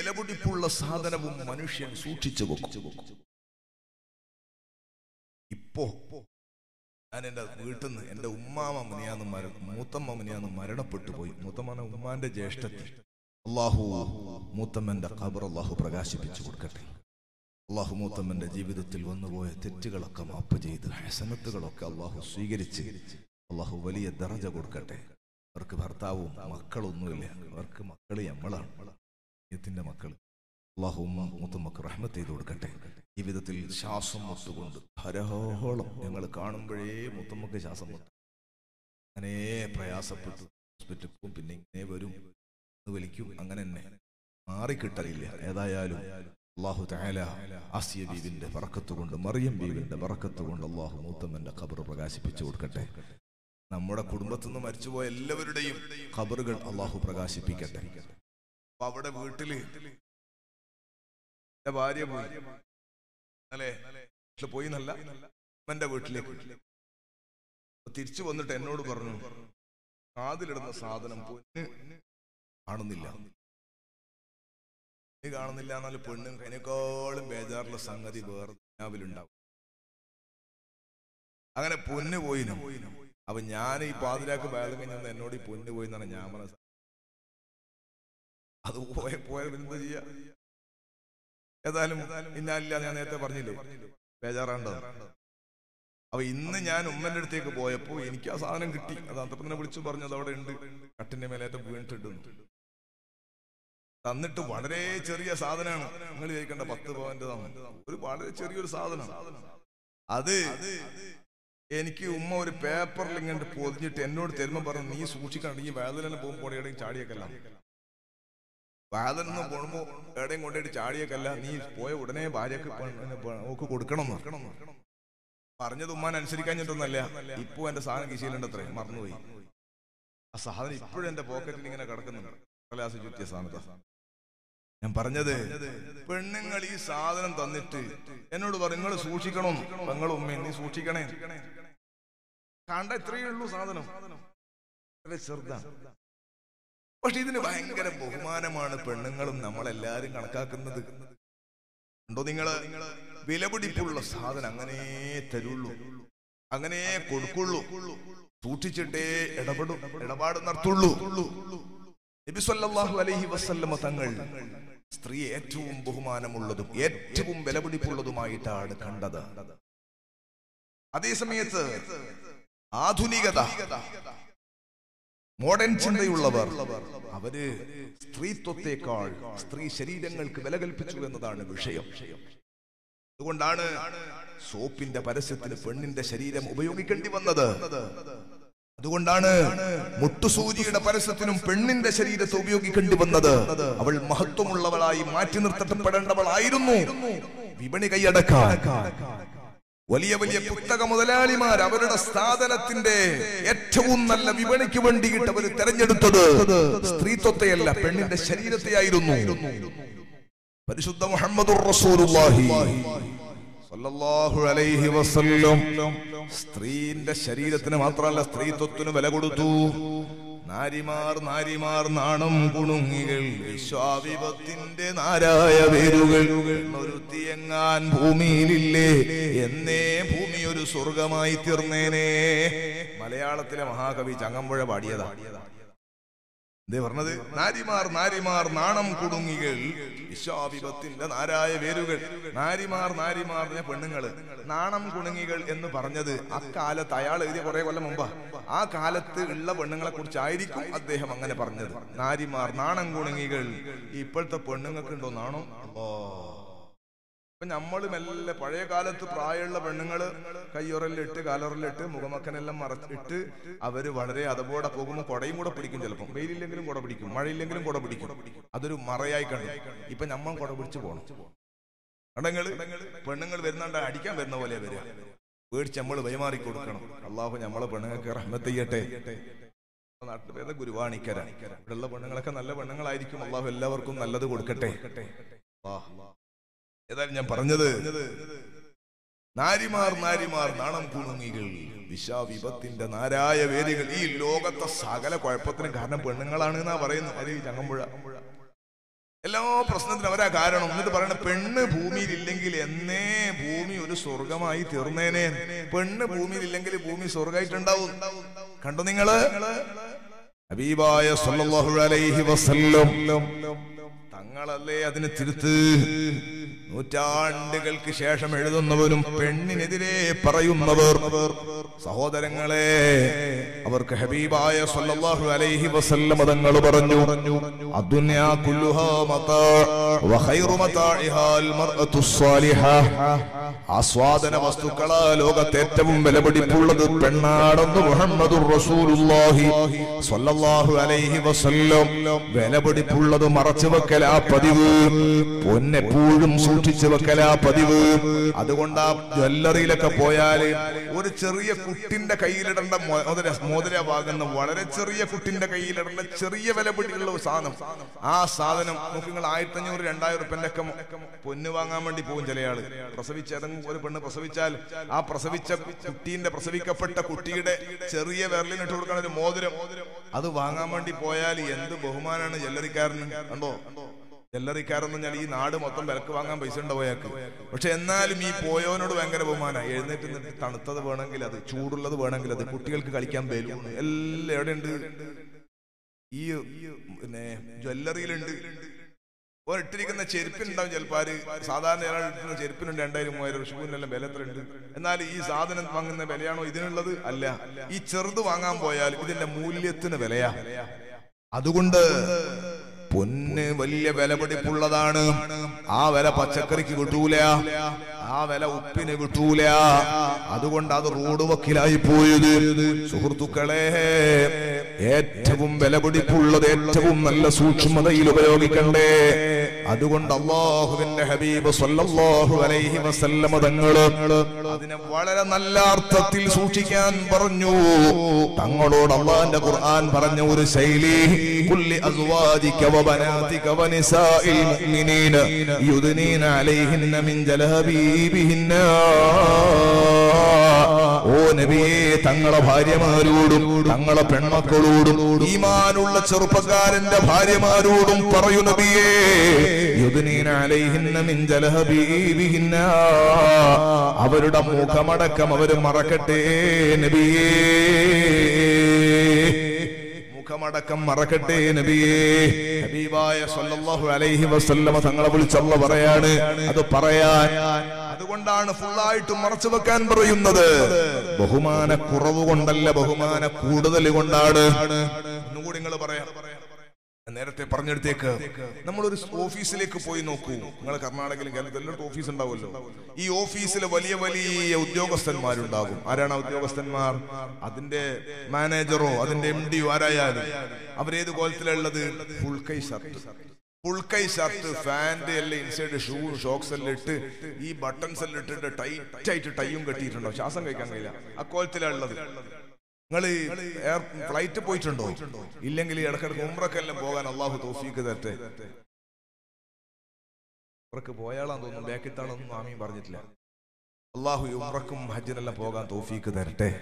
വിലപിടിപ്പുള്ള സാധനവും മനുഷ്യൻ സൂക്ഷിച്ചു വെക്കും ഇപ്പോ ഞാൻ എന്റെ വീട്ടിൽ നിന്ന് എന്റെ ഉമ്മാമ മുനിയാന്ന് മര മൂത്തമ്മ മുനിയാന്ന് മരണപ്പെട്ടു പോയി മൂത്തമ്മ ഉമ്മാന്റെ ജ്യേഷ്ഠത്തിൽ അള്ളാഹു മൂത്തമ്മന്റെ ഖബർ അള്ളാഹു പ്രകാശിപ്പിച്ചു കൊടുക്കട്ടെ അള്ളാഹു മൂത്തമ്മന്റെ ജീവിതത്തിൽ വന്നുപോയ തെറ്റുകളൊക്കെ മാപ്പ് ചെയ്ത് ഹസനത്തുകളൊക്കെ അള്ളാഹു സ്വീകരിച്ച് അള്ളാഹു വലിയ ദറജ കൊടുക്കട്ടെ അവർക്ക് ഭർത്താവും മക്കളൊന്നുമില്ല അവർക്ക് മക്കള് നമ്മളാണ് ത്തിന്റെ മക്കൾ അള്ളാഹു മൂത്തമ്മക്ക് റഹ്മത്ത് ചെയ്ത് കൊടുക്കട്ടെ ജീവിതത്തിൽ ശ്വാസം മുട്ടുകൊണ്ട് ധാരാളം ഞങ്ങൾ കാണുമ്പോഴേ മുത്തമ്മക്ക് ശ്വാസം മുട്ടും അങ്ങനെ പ്രയാസപ്പെട്ടു ഹോസ്പിറ്റലിൽ പോകും പിന്നെ ഇങ്ങനെ വരും ഒന്ന് വലിക്കും അങ്ങനെ തന്നെ മാറിക്കിട്ടലില്ല ഏതായാലും അള്ളാഹു തആല ആസിയ ബീവിന്റെ ബറക്കത്ത് കൊണ്ട് മറിയം ബീവിന്റെ ബറക്കത്ത് കൊണ്ട് അള്ളാഹു മൂത്തമ്മന്റെ ഖബർ പ്രകാശിപ്പിച്ചു കൊടുക്കട്ടെ നമ്മുടെ കുടുംബത്തിൽ നിന്ന് മരിച്ചുപോയ എല്ലാവരുടെയും ഖബറുകൾ അള്ളാഹു പ്രകാശിപ്പിക്കട്ടെ അപ്പൊ അവിടെ വീട്ടില് എന്റെ ഭാര്യ പോയി അല്ലേ വീട്ടില് പോയി എന്നല്ല എന്റെ വീട്ടിലേക്ക് അപ്പൊ തിരിച്ചു വന്നിട്ട് എന്നോട് പറഞ്ഞു കാതിലിടുന്ന സാധനം പൊന്ന് കാണുന്നില്ല നീ കാണുന്നില്ല എന്നാൽ പെണ്ണ് അതിനേക്കാളും ബേജാറുള്ള സംഗതി വേറെ ദുനിയാവിലുണ്ടാവും അങ്ങനെ പൊന്ന് പോയിനും അപ്പൊ ഞാൻ ഈ പാതിരാക്ക് വേദം കഴിഞ്ഞ എന്നോട് ഈ പൊന്ന് പോയി എന്നാണ് ഞാൻ മനസ്സിലാക്കി അത് പോയ പോയ എന്താ ചെയ്യാ ഏതായാലും ഇന്നല്ല ഞാൻ നേരത്തെ പറഞ്ഞില്ലേ ബേജാറാണ്ടോ അപ്പൊ ഇന്ന് ഞാൻ ഉമ്മന്റെ അടുത്തേക്ക് പോയപ്പോ എനിക്ക് ആ സാധനം കിട്ടി അത് അന്തപ്പനെ വിളിച്ചു പറഞ്ഞു അത് അവിടെ ഉണ്ട് കട്ടിന്റെ മേലേറ്റ് വീണിട്ടിടുന്നു തന്നിട്ട് വളരെ ചെറിയ സാധനമാണ് നിങ്ങൾ ചോദിക്കേണ്ട പത്ത് പവന്റെ ഒരു വളരെ ചെറിയൊരു സാധനം അത് എനിക്ക് ഉമ്മ ഒരു പേപ്പറിൽ ഇങ്ങനെ പൊതിഞ്ഞിട്ട് എന്നോട് തരുമ്പോ പറഞ്ഞു നീ സൂക്ഷിക്കണം ഈ വേദന പോകുമ്പോൾ എവിടെയും ചാടിയേക്കല്ല വേദന പോകുമ്പോ എവിടെയും കൊണ്ടുപോയിട്ട് ചാടിയേക്കല്ല നീ പോയ ഉടനെ ഭാര്യക്ക് ഓക്ക് കൊടുക്കണം എന്ന്. പറഞ്ഞത് ഉമ്മാൻ അനുസരിക്കാഞ്ഞിട്ടൊന്നല്ല ഇപ്പൊ എന്റെ സാധനം കിശയിലുണ്ട് അത്രേ മറന്നുപോയി ആ സാധനം ഇപ്പോഴും എന്റെ പോക്കറ്റിൽ ഇങ്ങനെ കിടക്കുന്നുണ്ട് കലാസ് ചുറ്റിയ സാധനത്തെ ഞാൻ പറഞ്ഞത് പെണ്ണുങ്ങൾ ഈ സാധനം തന്നിട്ട് എന്നോട് പറയും നിങ്ങൾ സൂക്ഷിക്കണം പെങ്ങൾ ഉമ്മ നീ സൂക്ഷിക്കണേ കണ്ട ഇത്രയേ ഉള്ളൂ സാധനം വളരെ ചെറുതാണ് പക്ഷെ ഇതിന് ഭയങ്കര ബഹുമാനമാണ് പെണ്ണുങ്ങളും നമ്മളെല്ലാരും കണക്കാക്കുന്നത് ഉണ്ടോ നിങ്ങള് വിലപിടിപ്പുള്ള സാധനം അങ്ങനെ തരുള്ളൂ അങ്ങനെ കൊടുക്കുള്ളൂ സൂക്ഷിച്ചിട്ടേ ഇടപെടും ഇടപാട് നടത്തുള്ളൂ നബി സല്ലല്ലാഹു അലൈഹി വസല്ലമ തങ്ങൾ സ്ത്രീ ഏറ്റവും ബഹുമാനമുള്ളതും ഏറ്റവും വിലപിടിപ്പുള്ളതുമായിട്ടാണ് കണ്ടത് അതേ സമയത്ത് ആധുനികത മോഡേൺ ചിന്തയുള്ളവർ അവര് സ്ത്രീത്വത്തെക്കാൾ സ്ത്രീ ശരീരങ്ങൾക്ക് വില കൽപ്പിച്ചു എന്നതാണ് വിഷയം അതുകൊണ്ടാണ് സോപ്പിന്റെ പരസ്യത്തിന് പെണ്ണിന്റെ ശരീരം ഉപയോഗിക്കേണ്ടി വന്നത് അതുകൊണ്ടാണ് മുട്ടുസൂചിയുടെ പരസ്യത്തിനും പെണ്ണിന്റെ ശരീരത്തെ ഉപയോഗിക്കേണ്ടി വന്നത് അവൾ മഹത്വമുള്ളവളായി മാറ്റി നിർത്തപ്പെടേണ്ടവളായിരുന്നു വിപണി കൈയടക്കാൻ വലിയ വലിയ പുസ്തക മുതലാളിമാർ അവരുടെ സ്ഥാപനത്തിന്റെ ഏറ്റവും നല്ല വിപണിക്ക് വേണ്ടിയിട്ട് അവർ തെരഞ്ഞെടുത്തത് സ്ത്രീത്വത്തെയല്ല പെണ്ണിന്റെ ശരീരത്തെയായിരുന്നു പരിശുദ്ധ മുഹമ്മദ് റസൂലുള്ളാഹി സല്ലല്ലാഹു അലൈഹി വസല്ലം സ്ത്രീന്റെ ശരീരത്തിന് മാത്രമല്ല സ്ത്രീത്വത്തിന് വില കൊടുത്തു നാരിമാർ നാരിമാർ നാണം കുണുങ്ങികൾ വിശ്വാവിപത്തിന്റെ നാരായ വേരുകൾ ഒരുത്തിയെങ്ങാൻ ഭൂമിയിലില്ലേ എന്നേ ഭൂമി ഒരു സ്വർഗമായി തീർന്നേനെ മലയാളത്തിലെ മഹാകവി ചങ്ങമ്പുഴ പാടിയതാ എന്തേ പറഞ്ഞത് നാരിമാർ നാരിമാർ നാണം കുടുങ്ങികൾ വിശ്വാവിപത്തിന്റെ നാരായ വേരുകൾ നാരിമാർ നാരിമാർ പറഞ്ഞ പെണ്ണുങ്ങള് നാണം കുണുങ്ങികൾ എന്ന് പറഞ്ഞത് അക്കാലത്ത് അയാൾ എഴുതിയ കുറെ കൊല്ലം മുമ്പാ ആ കാലത്ത് ഉള്ള പെണ്ണുങ്ങളെ കുറിച്ചായിരിക്കും അദ്ദേഹം അങ്ങനെ പറഞ്ഞത് നാരിമാർ നാണം കുണുങ്ങികൾ ഇപ്പോഴത്തെ പെണ്ണുങ്ങൾക്ക് ഉണ്ടോ നാണം അല്ലോ ഇപ്പൊ നമ്മള് മെല്ലെ പഴയ കാലത്ത് പ്രായമുള്ള പെണ്ണുങ്ങള് കയ്യൊറലിട്ട് കാലൊറലിട്ട് മുഖമക്കനെല്ലാം മറച്ചിട്ട് അവര് വളരെ അതപോടെ പോകുമ്പോൾ കുടയും കൂടെ പിടിക്കും ചിലപ്പം വെയിലില്ലെങ്കിലും കുട പിടിക്കും മഴയില്ലെങ്കിലും കുട പിടിക്കും അതൊരു മറയായി കണ്ടു ഇപ്പൊ നമ്മൾ കുട പിടിച്ചു പോകണം കടങ്ങള് പെണ്ണുങ്ങൾ വരുന്നുണ്ട് അടിക്കാൻ വരുന്ന പോലെ വരിക പേടിച്ച് നമ്മൾ വൈമാറി കൊടുക്കണം അള്ളാഹു നമ്മളെ പെണ്ണുങ്ങൾക്ക് റഹ്മത്ത് ചെയ്യട്ടെ നാട്ടിൽ പേര് ഗുരുവാണിക്കര ഇവിടെയുള്ള പെണ്ണുങ്ങളൊക്കെ നല്ല പെണ്ണുങ്ങളായിരിക്കും അള്ളാഹു എല്ലാവർക്കും നല്ലത് കൊടുക്കട്ടെ അല്ലാഹ്. ഏതായാലും ഞാൻ പറഞ്ഞത് നാരിമാർ നാരിമാർ നാണം കുണുങ്ങികൾ വിഷാവിപത്തിന്റെ നാരായ വേദികൾ ഈ ലോകത്തെ സകല കുഴപ്പത്തിനും കാരണം പെണ്ണുങ്ങളാണ് എന്നാ പറയുന്നത് അത് ഈ ചങ്ങമ്പുഴ എല്ലാ പ്രശ്നത്തിനും അവരാ കാരണം എന്നിട്ട് പറയണ പെണ്ണ് ഭൂമിയിൽ ഇല്ലെങ്കിൽ എന്നേ ഭൂമി ഒരു സ്വർഗമായി തീർന്നേനെ പെണ്ണ് ഭൂമിയിൽ ഇല്ലെങ്കിൽ ഭൂമി സ്വർഗമായിട്ടുണ്ടാവും കണ്ടു നിങ്ങള് ഹബീബായ സല്ലല്ലാഹു അലൈഹി വസല്ലം തങ്ങളല്ലേ അതിന് തിരുത്ത് നൂറ്റാണ്ടുകൾക്ക് ശേഷം എഴുതുന്നവരും പെണ്ണിനെതിരെ പറയുന്നവർ സഹോദരങ്ങളെ അവർക്ക് ഹബീബായ സല്ലല്ലാഹു അലൈഹി വസല്ലം തങ്ങൾ പറഞ്ഞു അദ്ദുന്യാ കുല്ലുഹാ മതാ വ ഖൈറു മതാഇഹാ അൽ മർഅതു സ്വാലിഹ ആസ്വാദന വസ്തുക്കളാ ലോകത്തെ ഏറ്റവും വിലപിടിപ്പുള്ളത് പെണ്ണാണെന്ന് മുഹമ്മദുർ റസൂലുള്ളാഹി സ്വല്ലല്ലാഹു അലൈഹി വസല്ലം വിലപിടിപ്പുള്ളത് മറച്ചു വെക്കലാ പതിവ് പൊന്നെപ്പോഴും സൂക്ഷിച്ചു വെക്കലാ പതിവ് അതുകൊണ്ട് ആ ജ്വല്ലറിയിലൊക്കെ പോയാല് ഒരു ചെറിയ കുട്ടിന്റെ കയ്യിലിടേണ്ട മോതിര മോതിരമാകുന്ന വളരെ ചെറിയ കുട്ടിന്റെ കയ്യിലിടേണ്ട ചെറിയ വില പിടിയുള്ള ഒരു സാധനം ആ സാധനം നോക്കി നിങ്ങൾ ആയിരത്തി അഞ്ഞൂറ് രണ്ടായിരം റുപ്യന്റെ ഒക്കെ പൊന്ന് വാങ്ങാൻ വേണ്ടി പോകും ചില ആള് പ്രസവിച്ച ഏതെങ്കിലും ഒരു പെണ്ണ് പ്രസവിച്ചാൽ ആ പ്രസവിച്ച കുട്ടീന്റെ പ്രസവിക്കപ്പെട്ട കുട്ടിയുടെ ചെറിയ വിരലിനിട്ട് കൊടുക്കുന്ന ഒരു മോതിരം അത് വാങ്ങാൻ വേണ്ടി പോയാൽ എന്ത് ബഹുമാനാണ് ജ്വല്ലറിക്കാരന് കണ്ടോ ജ്വല്ലറിക്കാരെന്ന് ഞാൻ ഈ നാട് മൊത്തം വിലക്ക് വാങ്ങാൻ പൈസ ഉണ്ടാവും അയാൾക്ക് പക്ഷെ എന്നാലും ഈ പോയവനോട് ഭയങ്കര ബഹുമാന എഴുന്നേറ്റ് നിന്നിട്ട് തണുത്തത് വേണമെങ്കിൽ അത് ചൂടുള്ളത് വേണമെങ്കിൽ അത് കുട്ടികൾക്ക് കളിക്കാൻ ബലൂൺ എല്ലാം എവിടെയുണ്ട് ഈ പിന്നെ ജ്വല്ലറിയിലുണ്ട് ഓൻ ഇട്ടിരിക്കുന്ന ചെരുപ്പിനുണ്ടാവും ചിലപ്പോൾ ആര് സാധാരണ ഒരാൾ ഇട്ടിരുന്ന ചെരുപ്പിനുണ്ട് രണ്ടായിരം മൂവായിരം ഷൂവിനെല്ലാം വില എത്ര ഉണ്ട് എന്നാൽ ഈ സാധനം വാങ്ങുന്ന വിലയാണോ ഇതിനുള്ളത് അല്ല ഈ ചെറുത് വാങ്ങാൻ പോയാൽ ഇതിന്റെ മൂല്യത്തിന് വിലയാ അതുകൊണ്ട് പൊന്ന് വലിയ വില പിടിപ്പുള്ളതാണ് ആ വില പച്ചക്കറിക്ക് കിട്ടൂല ആ വില ഉപ്പിന് കിട്ടൂല അതുകൊണ്ട് അത് റോഡ് വക്കിലായി പോയത് സുഹൃത്തുക്കളെ ഏറ്റവും വില പിടിപ്പുള്ളത് ഏറ്റവും നല്ല സൂക്ഷ്മതയിൽ ഉപയോഗിക്കണ്ടേ അതുകൊണ്ട് അള്ളാഹുവിന്റെ ഹബീബ് സല്ലല്ലാഹു അലൈഹി വസല്ലമ തങ്ങള് അതിനെ വളരെ നല്ല അർത്ഥത്തിൽ സൂക്ഷിക്കാൻ പറഞ്ഞു തങ്ങളോട് അള്ളാന്റെ ഖുർആൻ പറഞ്ഞ ഒരു ശൈലി കുല്ലി അസ്വാദിക വബനാതിക വനിസാഇൽ മുഅ്മിനീന യുദ്നീന അലൈഹിന്ന മിൻ ജലബീബിഹിന്ന ഓ നബിയെ തങ്ങളെ ഭാര്യമാരോടും തങ്ങളെ പെൺമക്കളോടും ഈമാനുള്ള ചെറുപ്പക്കാരന്റെ ഭാര്യമാരോടും പറയൂ നബിയേ യുദ്നീന അലൈഹിന്ന മിൻ ജലബീബിഹിന്ന അവരുടെ മുഖമടക്കം അവര് മറക്കട്ടെ നബിയേ മുഖമടക്കം മറക്കട്ടെ നബിയേ ഹബീബായ സല്ലല്ലാഹു അലൈഹി വസല്ലമ തങ്ങളെ വിളിച്ചല്ല പറയാണ് അത് പറയാൻ അതുകൊണ്ടാണ് ഫുള്ളായിട്ട് മറച്ചു വെക്കാൻ പറയുന്നത് ബഹുമാന കുറവ് കൊണ്ടല്ല ബഹുമാന കൂടുതൽ കൊണ്ടാണ് ഒന്നുകൂടി നിങ്ങൾ പറയാം നേരത്തെ പറഞ്ഞെടുത്തേക്ക് നമ്മളൊരു ഓഫീസിലേക്ക് പോയി നോക്കൂ നിങ്ങൾ കർണാടകയിലും കേരളത്തിൽ എല്ലായിടത്തും ഓഫീസ് ഉണ്ടാവുമല്ലോ ഈ ഓഫീസിൽ വലിയ വലിയ ഉദ്യോഗസ്ഥന്മാരുണ്ടാകും ആരാണ് ആ ഉദ്യോഗസ്ഥന്മാർ അതിന്റെ മാനേജറോ അതിന്റെ എം ഡിയോ ആരായാലും അവരേത് കോലത്തിലുള്ളത് ഫുൾ കൈ ഷർട്ട് ഫുൾ കൈ ഷർട്ട് ഫാന്റ് എല്ലാം ഇൻസൈഡ് ഷൂ ഷോക്സ് എല്ലാം ഇട്ട് ഈ ബട്ടൺസ് എല്ലാം ഇട്ടിട്ട് ടൈറ്റ് ആയിട്ട് ടൈയും കെട്ടിയിട്ടുണ്ടോ ശ്വാസം കഴിക്കാൻ കഴിയില്ല അക്കോലത്തിലുള്ളത് നിങ്ങൾ എയർ ഫ്ലൈറ്റ് പോയിട്ടുണ്ടോ ഇല്ലെങ്കിൽ ഇടക്കിടക്ക് ഉമ്രക്ക് എല്ലാം പോകാൻ അള്ളാഹു തോഫീക്ക് തരട്ടെ ഉമ്രക്ക് പോയാളാന്ന് തോന്നുന്നു ബാക്കിത്താണെന്നും ആമീൻ പറഞ്ഞിട്ടില്ല അള്ളാഹു ഉമ്രക്കും ഹജ്ജിനെല്ലാം പോകാൻ തോഫീക്ക് തരട്ടെ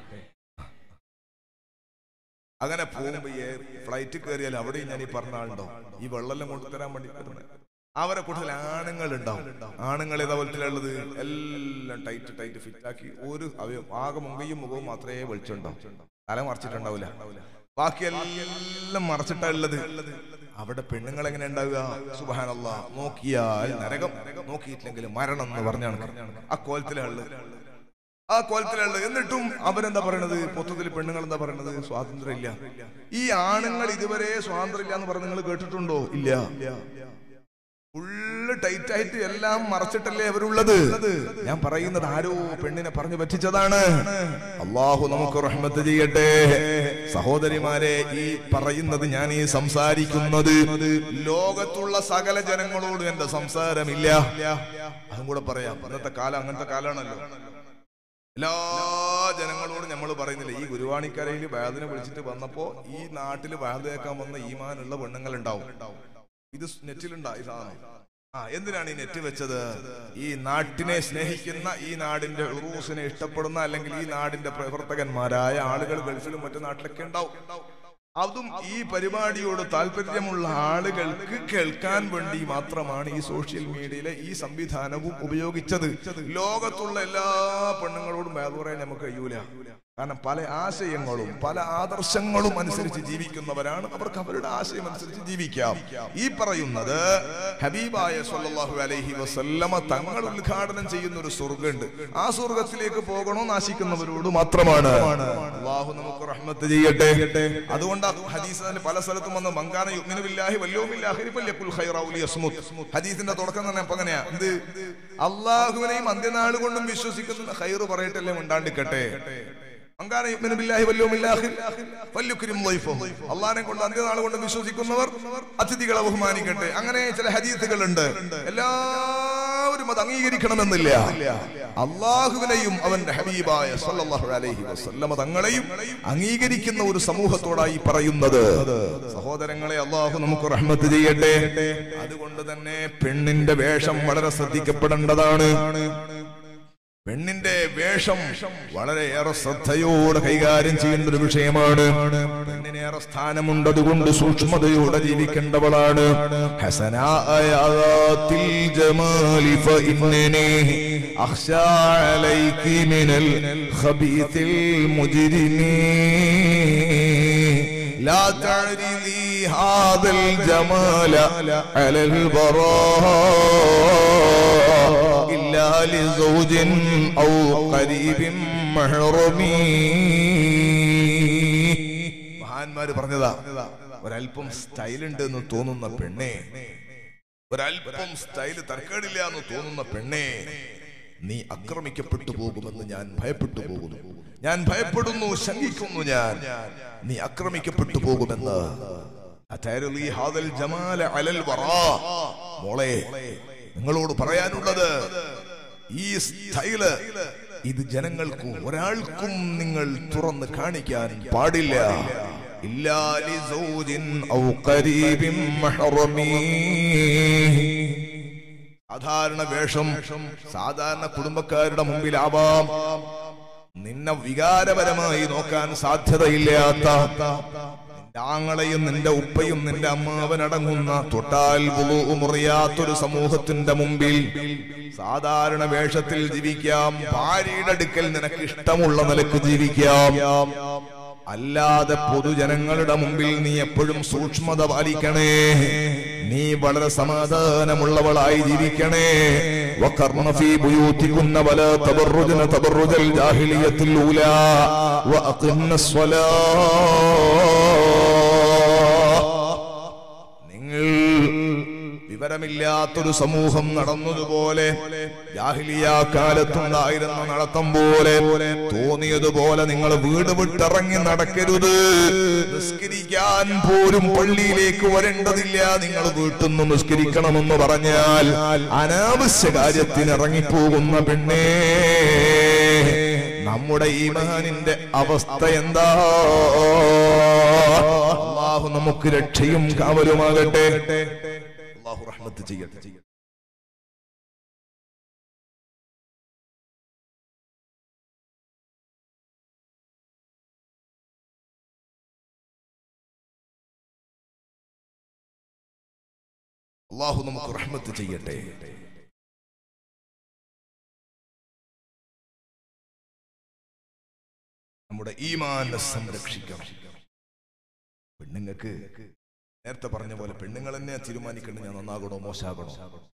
അങ്ങനെ പോകുമ്പോ ഈ ഫ്ലൈറ്റ് കയറിയാൽ അവിടെയും ഞാൻ ഈ പറഞ്ഞ ആളുണ്ടോ ഈ വെള്ളമെല്ലാം കൊണ്ടുതരാൻ വേണ്ടി വരുന്നത് അവരെ കൂടുതൽ ആണുങ്ങൾ ഉണ്ടാവും ആണുങ്ങൾ ഇതേപോലത്തിലുള്ളത് എല്ലാം ടൈറ്റ് ടൈറ്റ് ഫിറ്റ് ആക്കി ഒരു അവയവം ആകെ മുങ്കയും മുഖവും മാത്രമേ വെളിച്ചുണ്ടാവും തല മറച്ചിട്ടുണ്ടാവില്ല ബാക്കി എല്ലാം മറച്ചിട്ടാ ഉള്ളത് അവിടെ പെണ്ണുങ്ങൾ എങ്ങനെ ഉണ്ടാവുക സുബാനല്ല നോക്കിയാൽ നരകം നോക്കിയിട്ടില്ലെങ്കിൽ മരണം എന്ന് പറഞ്ഞാണ് ആ കോലത്തിലുള്ളത് ആ കോലത്തിലുള്ളത് എന്നിട്ടും അവരെന്താ പറയണത് മൊത്തത്തിൽ പെണ്ണുങ്ങൾ എന്താ പറയണത് സ്വാതന്ത്ര്യം ഇല്ല ഈ ആണുങ്ങൾ ഇതുവരെ സ്വാതന്ത്ര്യം ഇല്ല എന്ന് പറഞ്ഞ് നിങ്ങൾ കേട്ടിട്ടുണ്ടോ ഇല്ല ഫുള്ള് ടൈറ്റ് ആയിട്ട് എല്ലാം മറച്ചിട്ടല്ലേ അവരുള്ളത് ഞാൻ പറയുന്നത് ആരോ പെണ്ണിനെ പറഞ്ഞു പറ്റിച്ചതാണ് അള്ളാഹു നമുക്ക് റഹ്മത്ത് ചെയ്യട്ടെ സഹോദരിമാരെ ഈ പറയുന്നത് ഞാൻ ഈ സംസാരിക്കുന്നത് ലോകത്തുള്ള സകല ജനങ്ങളോടും എന്റെ സംസാരമില്ല അതും കൂടെ പറയാം ഇന്നത്തെ കാലം അങ്ങനത്തെ കാലമാണല്ലോ എല്ലാ ജനങ്ങളോടും നമ്മൾ പറയുന്നില്ല ഈ ഗുരുവാണിക്കരയിൽ വേദന വിളിച്ചിട്ട് വന്നപ്പോ ഈ നാട്ടിൽ വേദ കേൾക്കാൻ വന്ന ഈമാനുള്ള പെണ്ണുങ്ങൾ ഉണ്ടാവും ഇത് നെറ്റിലുണ്ടാ ഈ സാധനം ആ എന്തിനാണ് ഈ നെറ്റ് വെച്ചത് ഈ നാട്ടിനെ സ്നേഹിക്കുന്ന ഈ നാടിന്റെ ഉറൂസിനെ ഇഷ്ടപ്പെടുന്ന അല്ലെങ്കിൽ ഈ നാടിന്റെ പ്രവർത്തകന്മാരായ ആളുകൾ ഗൾഫിലും മറ്റു നാട്ടിലൊക്കെ ഉണ്ടാവും അതും ഈ പരിപാടിയോട് താല്പര്യമുള്ള ആളുകൾക്ക് കേൾക്കാൻ വേണ്ടി മാത്രമാണ് ഈ സോഷ്യൽ മീഡിയയിലെ ഈ സംവിധാനവും ഉപയോഗിച്ചത് ലോകത്തുള്ള എല്ലാ പെണ്ണുങ്ങളോടും വേറെ പറയാൻ നമുക്ക് കഴിയൂല കാരണം പല ആശയങ്ങളും പല ആദർശങ്ങളും അനുസരിച്ച് ജീവിക്കുന്നവരാണ് അവർക്ക് അവരുടെ ആശയം അനുസരിച്ച് ജീവിക്കാം ഈ പറയുന്നത് ഹബീബായ സല്ലല്ലാഹു അലൈഹി വസല്ലമ തങ്ങൾ ഉദ്ഘാടനം ചെയ്യുന്ന ഒരു സ്വർഗമുണ്ട് ആ സ്വർഗത്തിലേക്ക് പോകണോ നാശിക്കുന്നവരോട് മാത്രമാണ് അള്ളാഹു നമുക്ക് റഹ്മത്ത് ചെയ്യട്ടെ അതുകൊണ്ട് ആ ഹദീസിൽ പല സ്ഥലത്തും വന്ന് മങ്കാന യുഗ്മിനു ബില്ലാഹി വല്യോമില്ലാഹി ഫല്യഖുൽ ഖൈറൗ ലിയസ്മുത് ഹദീസിന്റെ തുടക്കം തന്നെ അപ്പൊ അങ്ങനെയാ എന്ത് അള്ളാഹുവിനെയും അന്ത്യനാൾ കൊണ്ടും വിശ്വസിക്കുന്ന ഖൈറ് പറയട്ടല്ലേ മിണ്ടാണ്ടിക്കട്ടെ മങ്കാന യുഗ്മിനു ബില്ലാഹി വല്യോമില്ലാഹി ഫല്യുക്രിം ളൈഫഹു അള്ളാഹിനെ കൊണ്ട് അന്ത്യനാൾ കൊണ്ട് വിശ്വസിക്കുന്നവർ അതിഥികളെ ബഹുമാനിക്കട്ടെ അങ്ങനെ ചില ഹദീസുകളുണ്ട് എല്ലാവരും അത് അംഗീകരിക്കണമെന്നില്ല അള്ളാഹുവിനെയും അവന്റെ ഹബീബായ സല്ലല്ലാഹു അലൈഹി വസല്ലമ തങ്ങളെയും അംഗീകരിക്കുന്ന ഒരു സമൂഹത്തോടായി പറയുന്നത് സഹോദരങ്ങളെ അള്ളാഹു നമുക്ക് റഹ്മത്ത് ചെയ്യട്ടെ അതുകൊണ്ട് തന്നെ പെണ്ണിന്റെ വേഷം വളരെ ശ്രദ്ധിക്കപ്പെടേണ്ടതാണ് പെണ്ണിന്റെ വേഷം വളരെയേറെ ശ്രദ്ധയോടെ കൈകാര്യം ചെയ്യുന്ന ഒരു വിഷയമാണ് പെണ്ണിനേറെ സ്ഥാനമുണ്ട് അതുകൊണ്ട് സൂക്ഷ്മതയോടെ ജീവിക്കേണ്ടവളാണ് ഹസനായാത്തിൽ ജമാലി ഫഇന്നനി അഖ്ശാ അലൈകി മിനൽ ഖബീത്തിൽ മുജ്രിമീ لا تعرضي هذا الجمال على البراء إلا لزوج أو قريب محرمي മഹാന്മാര് പറഞ്ഞതാ ഒരല്പം സ്റ്റൈൽ ഉണ്ട് എന്ന് തോന്നുന്ന പെണ്ണെ ഒരല്പം സ്റ്റൈല് തർക്കേടില്ല എന്ന് തോന്നുന്ന പെണ്ണെ നീ ആക്രമിക്കപ്പെട്ടു പോകുമെന്ന് ഞാൻ ഭയപ്പെട്ടു പോകുന്നു ഞാൻ ഭയപ്പെടുന്നു ശങ്കിക്കുന്നു ഞാൻ നീ ആക്രമിക്കപ്പെട്ടു പോകുമെന്ന് അതൈറലി ഹാദൽ ജമാല അലൽ വറാ. മോളെ നിങ്ങളോട് പറയാനുള്ളത് ഈ സ്റ്റൈല് ഇത് ജനങ്ങൾക്ക് ഒരാൾക്കും നിങ്ങൾ തുറന്ന് കാണിക്കാൻ പാടില്ല ഇല്ലാ ലിസൗജിൻ ഔ ഖരീബിൻ മഹ്റമീ സാധാരണ വേഷം സാധാരണ കുടുംബക്കാരുടെ മുമ്പിലാവാം നിന്നെ വികാരപരമായി നോക്കാൻ സാധ്യതയില്ലാത്ത നിന്റെ ആങ്ങളെയും നിന്റെ ഉപ്പയും നിന്റെ അമ്മാവനടങ്ങുന്ന തൊട്ടാൽ വുളു മുറിയാത്തൊരു സമൂഹത്തിന്റെ മുമ്പിൽ സാധാരണ വേഷത്തിൽ ജീവിക്കാം ഭാര്യയുടെ അടുക്കൽ നിനക്ക് ഇഷ്ടമുള്ള നിലക്ക് ജീവിക്കാം അല്ലാതെ പൊതുജനങ്ങളുടെ മുമ്പിൽ നീ എപ്പോഴും സൂക്ഷ്മത പാലിക്കണേ നീ വളരെ സമാധാനമുള്ളവളായി ജീവിക്കണേ وقرن في بيوتكن ولا تبرجن تبرج الجاهلية الأولى وأقمن الصلاة നിങ്ങൾ വിവരമില്ലാത്തൊരു സമൂഹം നടന്നതുപോലെ ജാഹിലിയ കാലത്തുണ്ടായിരുന്ന നടത്തം പോലെ തോന്നിയതുപോലെ നിങ്ങൾ വീട് വിട്ടിറങ്ങി നടക്കരുത് നിസ്കരിക്കാൻ പോലും പള്ളിയിലേക്ക് വരേണ്ടതില്ല നിങ്ങൾ വീട്ടിൽ നിന്ന് നിസ്കരിക്കണമെന്ന് പറഞ്ഞാൽ അനാവശ്യ കാര്യത്തിന് ഇറങ്ങിപ്പോകുന്ന പെണ്ണേ നമ്മുടെ ഈമാനിന്റെ അവസ്ഥ എന്താ അള്ളാഹു നമുക്ക് രക്ഷയും കാവലുമാകട്ടെ അള്ളാഹു റഹ്മത്ത് ചെയ്യട്ടെ അള്ളാഹു നമുക്ക് റഹ്മത്ത് ചെയ്യട്ടെ നമ്മുടെ ഈമാനെ സംരക്ഷിക്കണം പെണ്ണുങ്ങൾക്ക് നേരത്തെ പറഞ്ഞ പോലെ പെണ്ണുങ്ങൾ തന്നെ തീരുമാനിക്കണം ഞാൻ നന്നാകണോ മോശാകണോ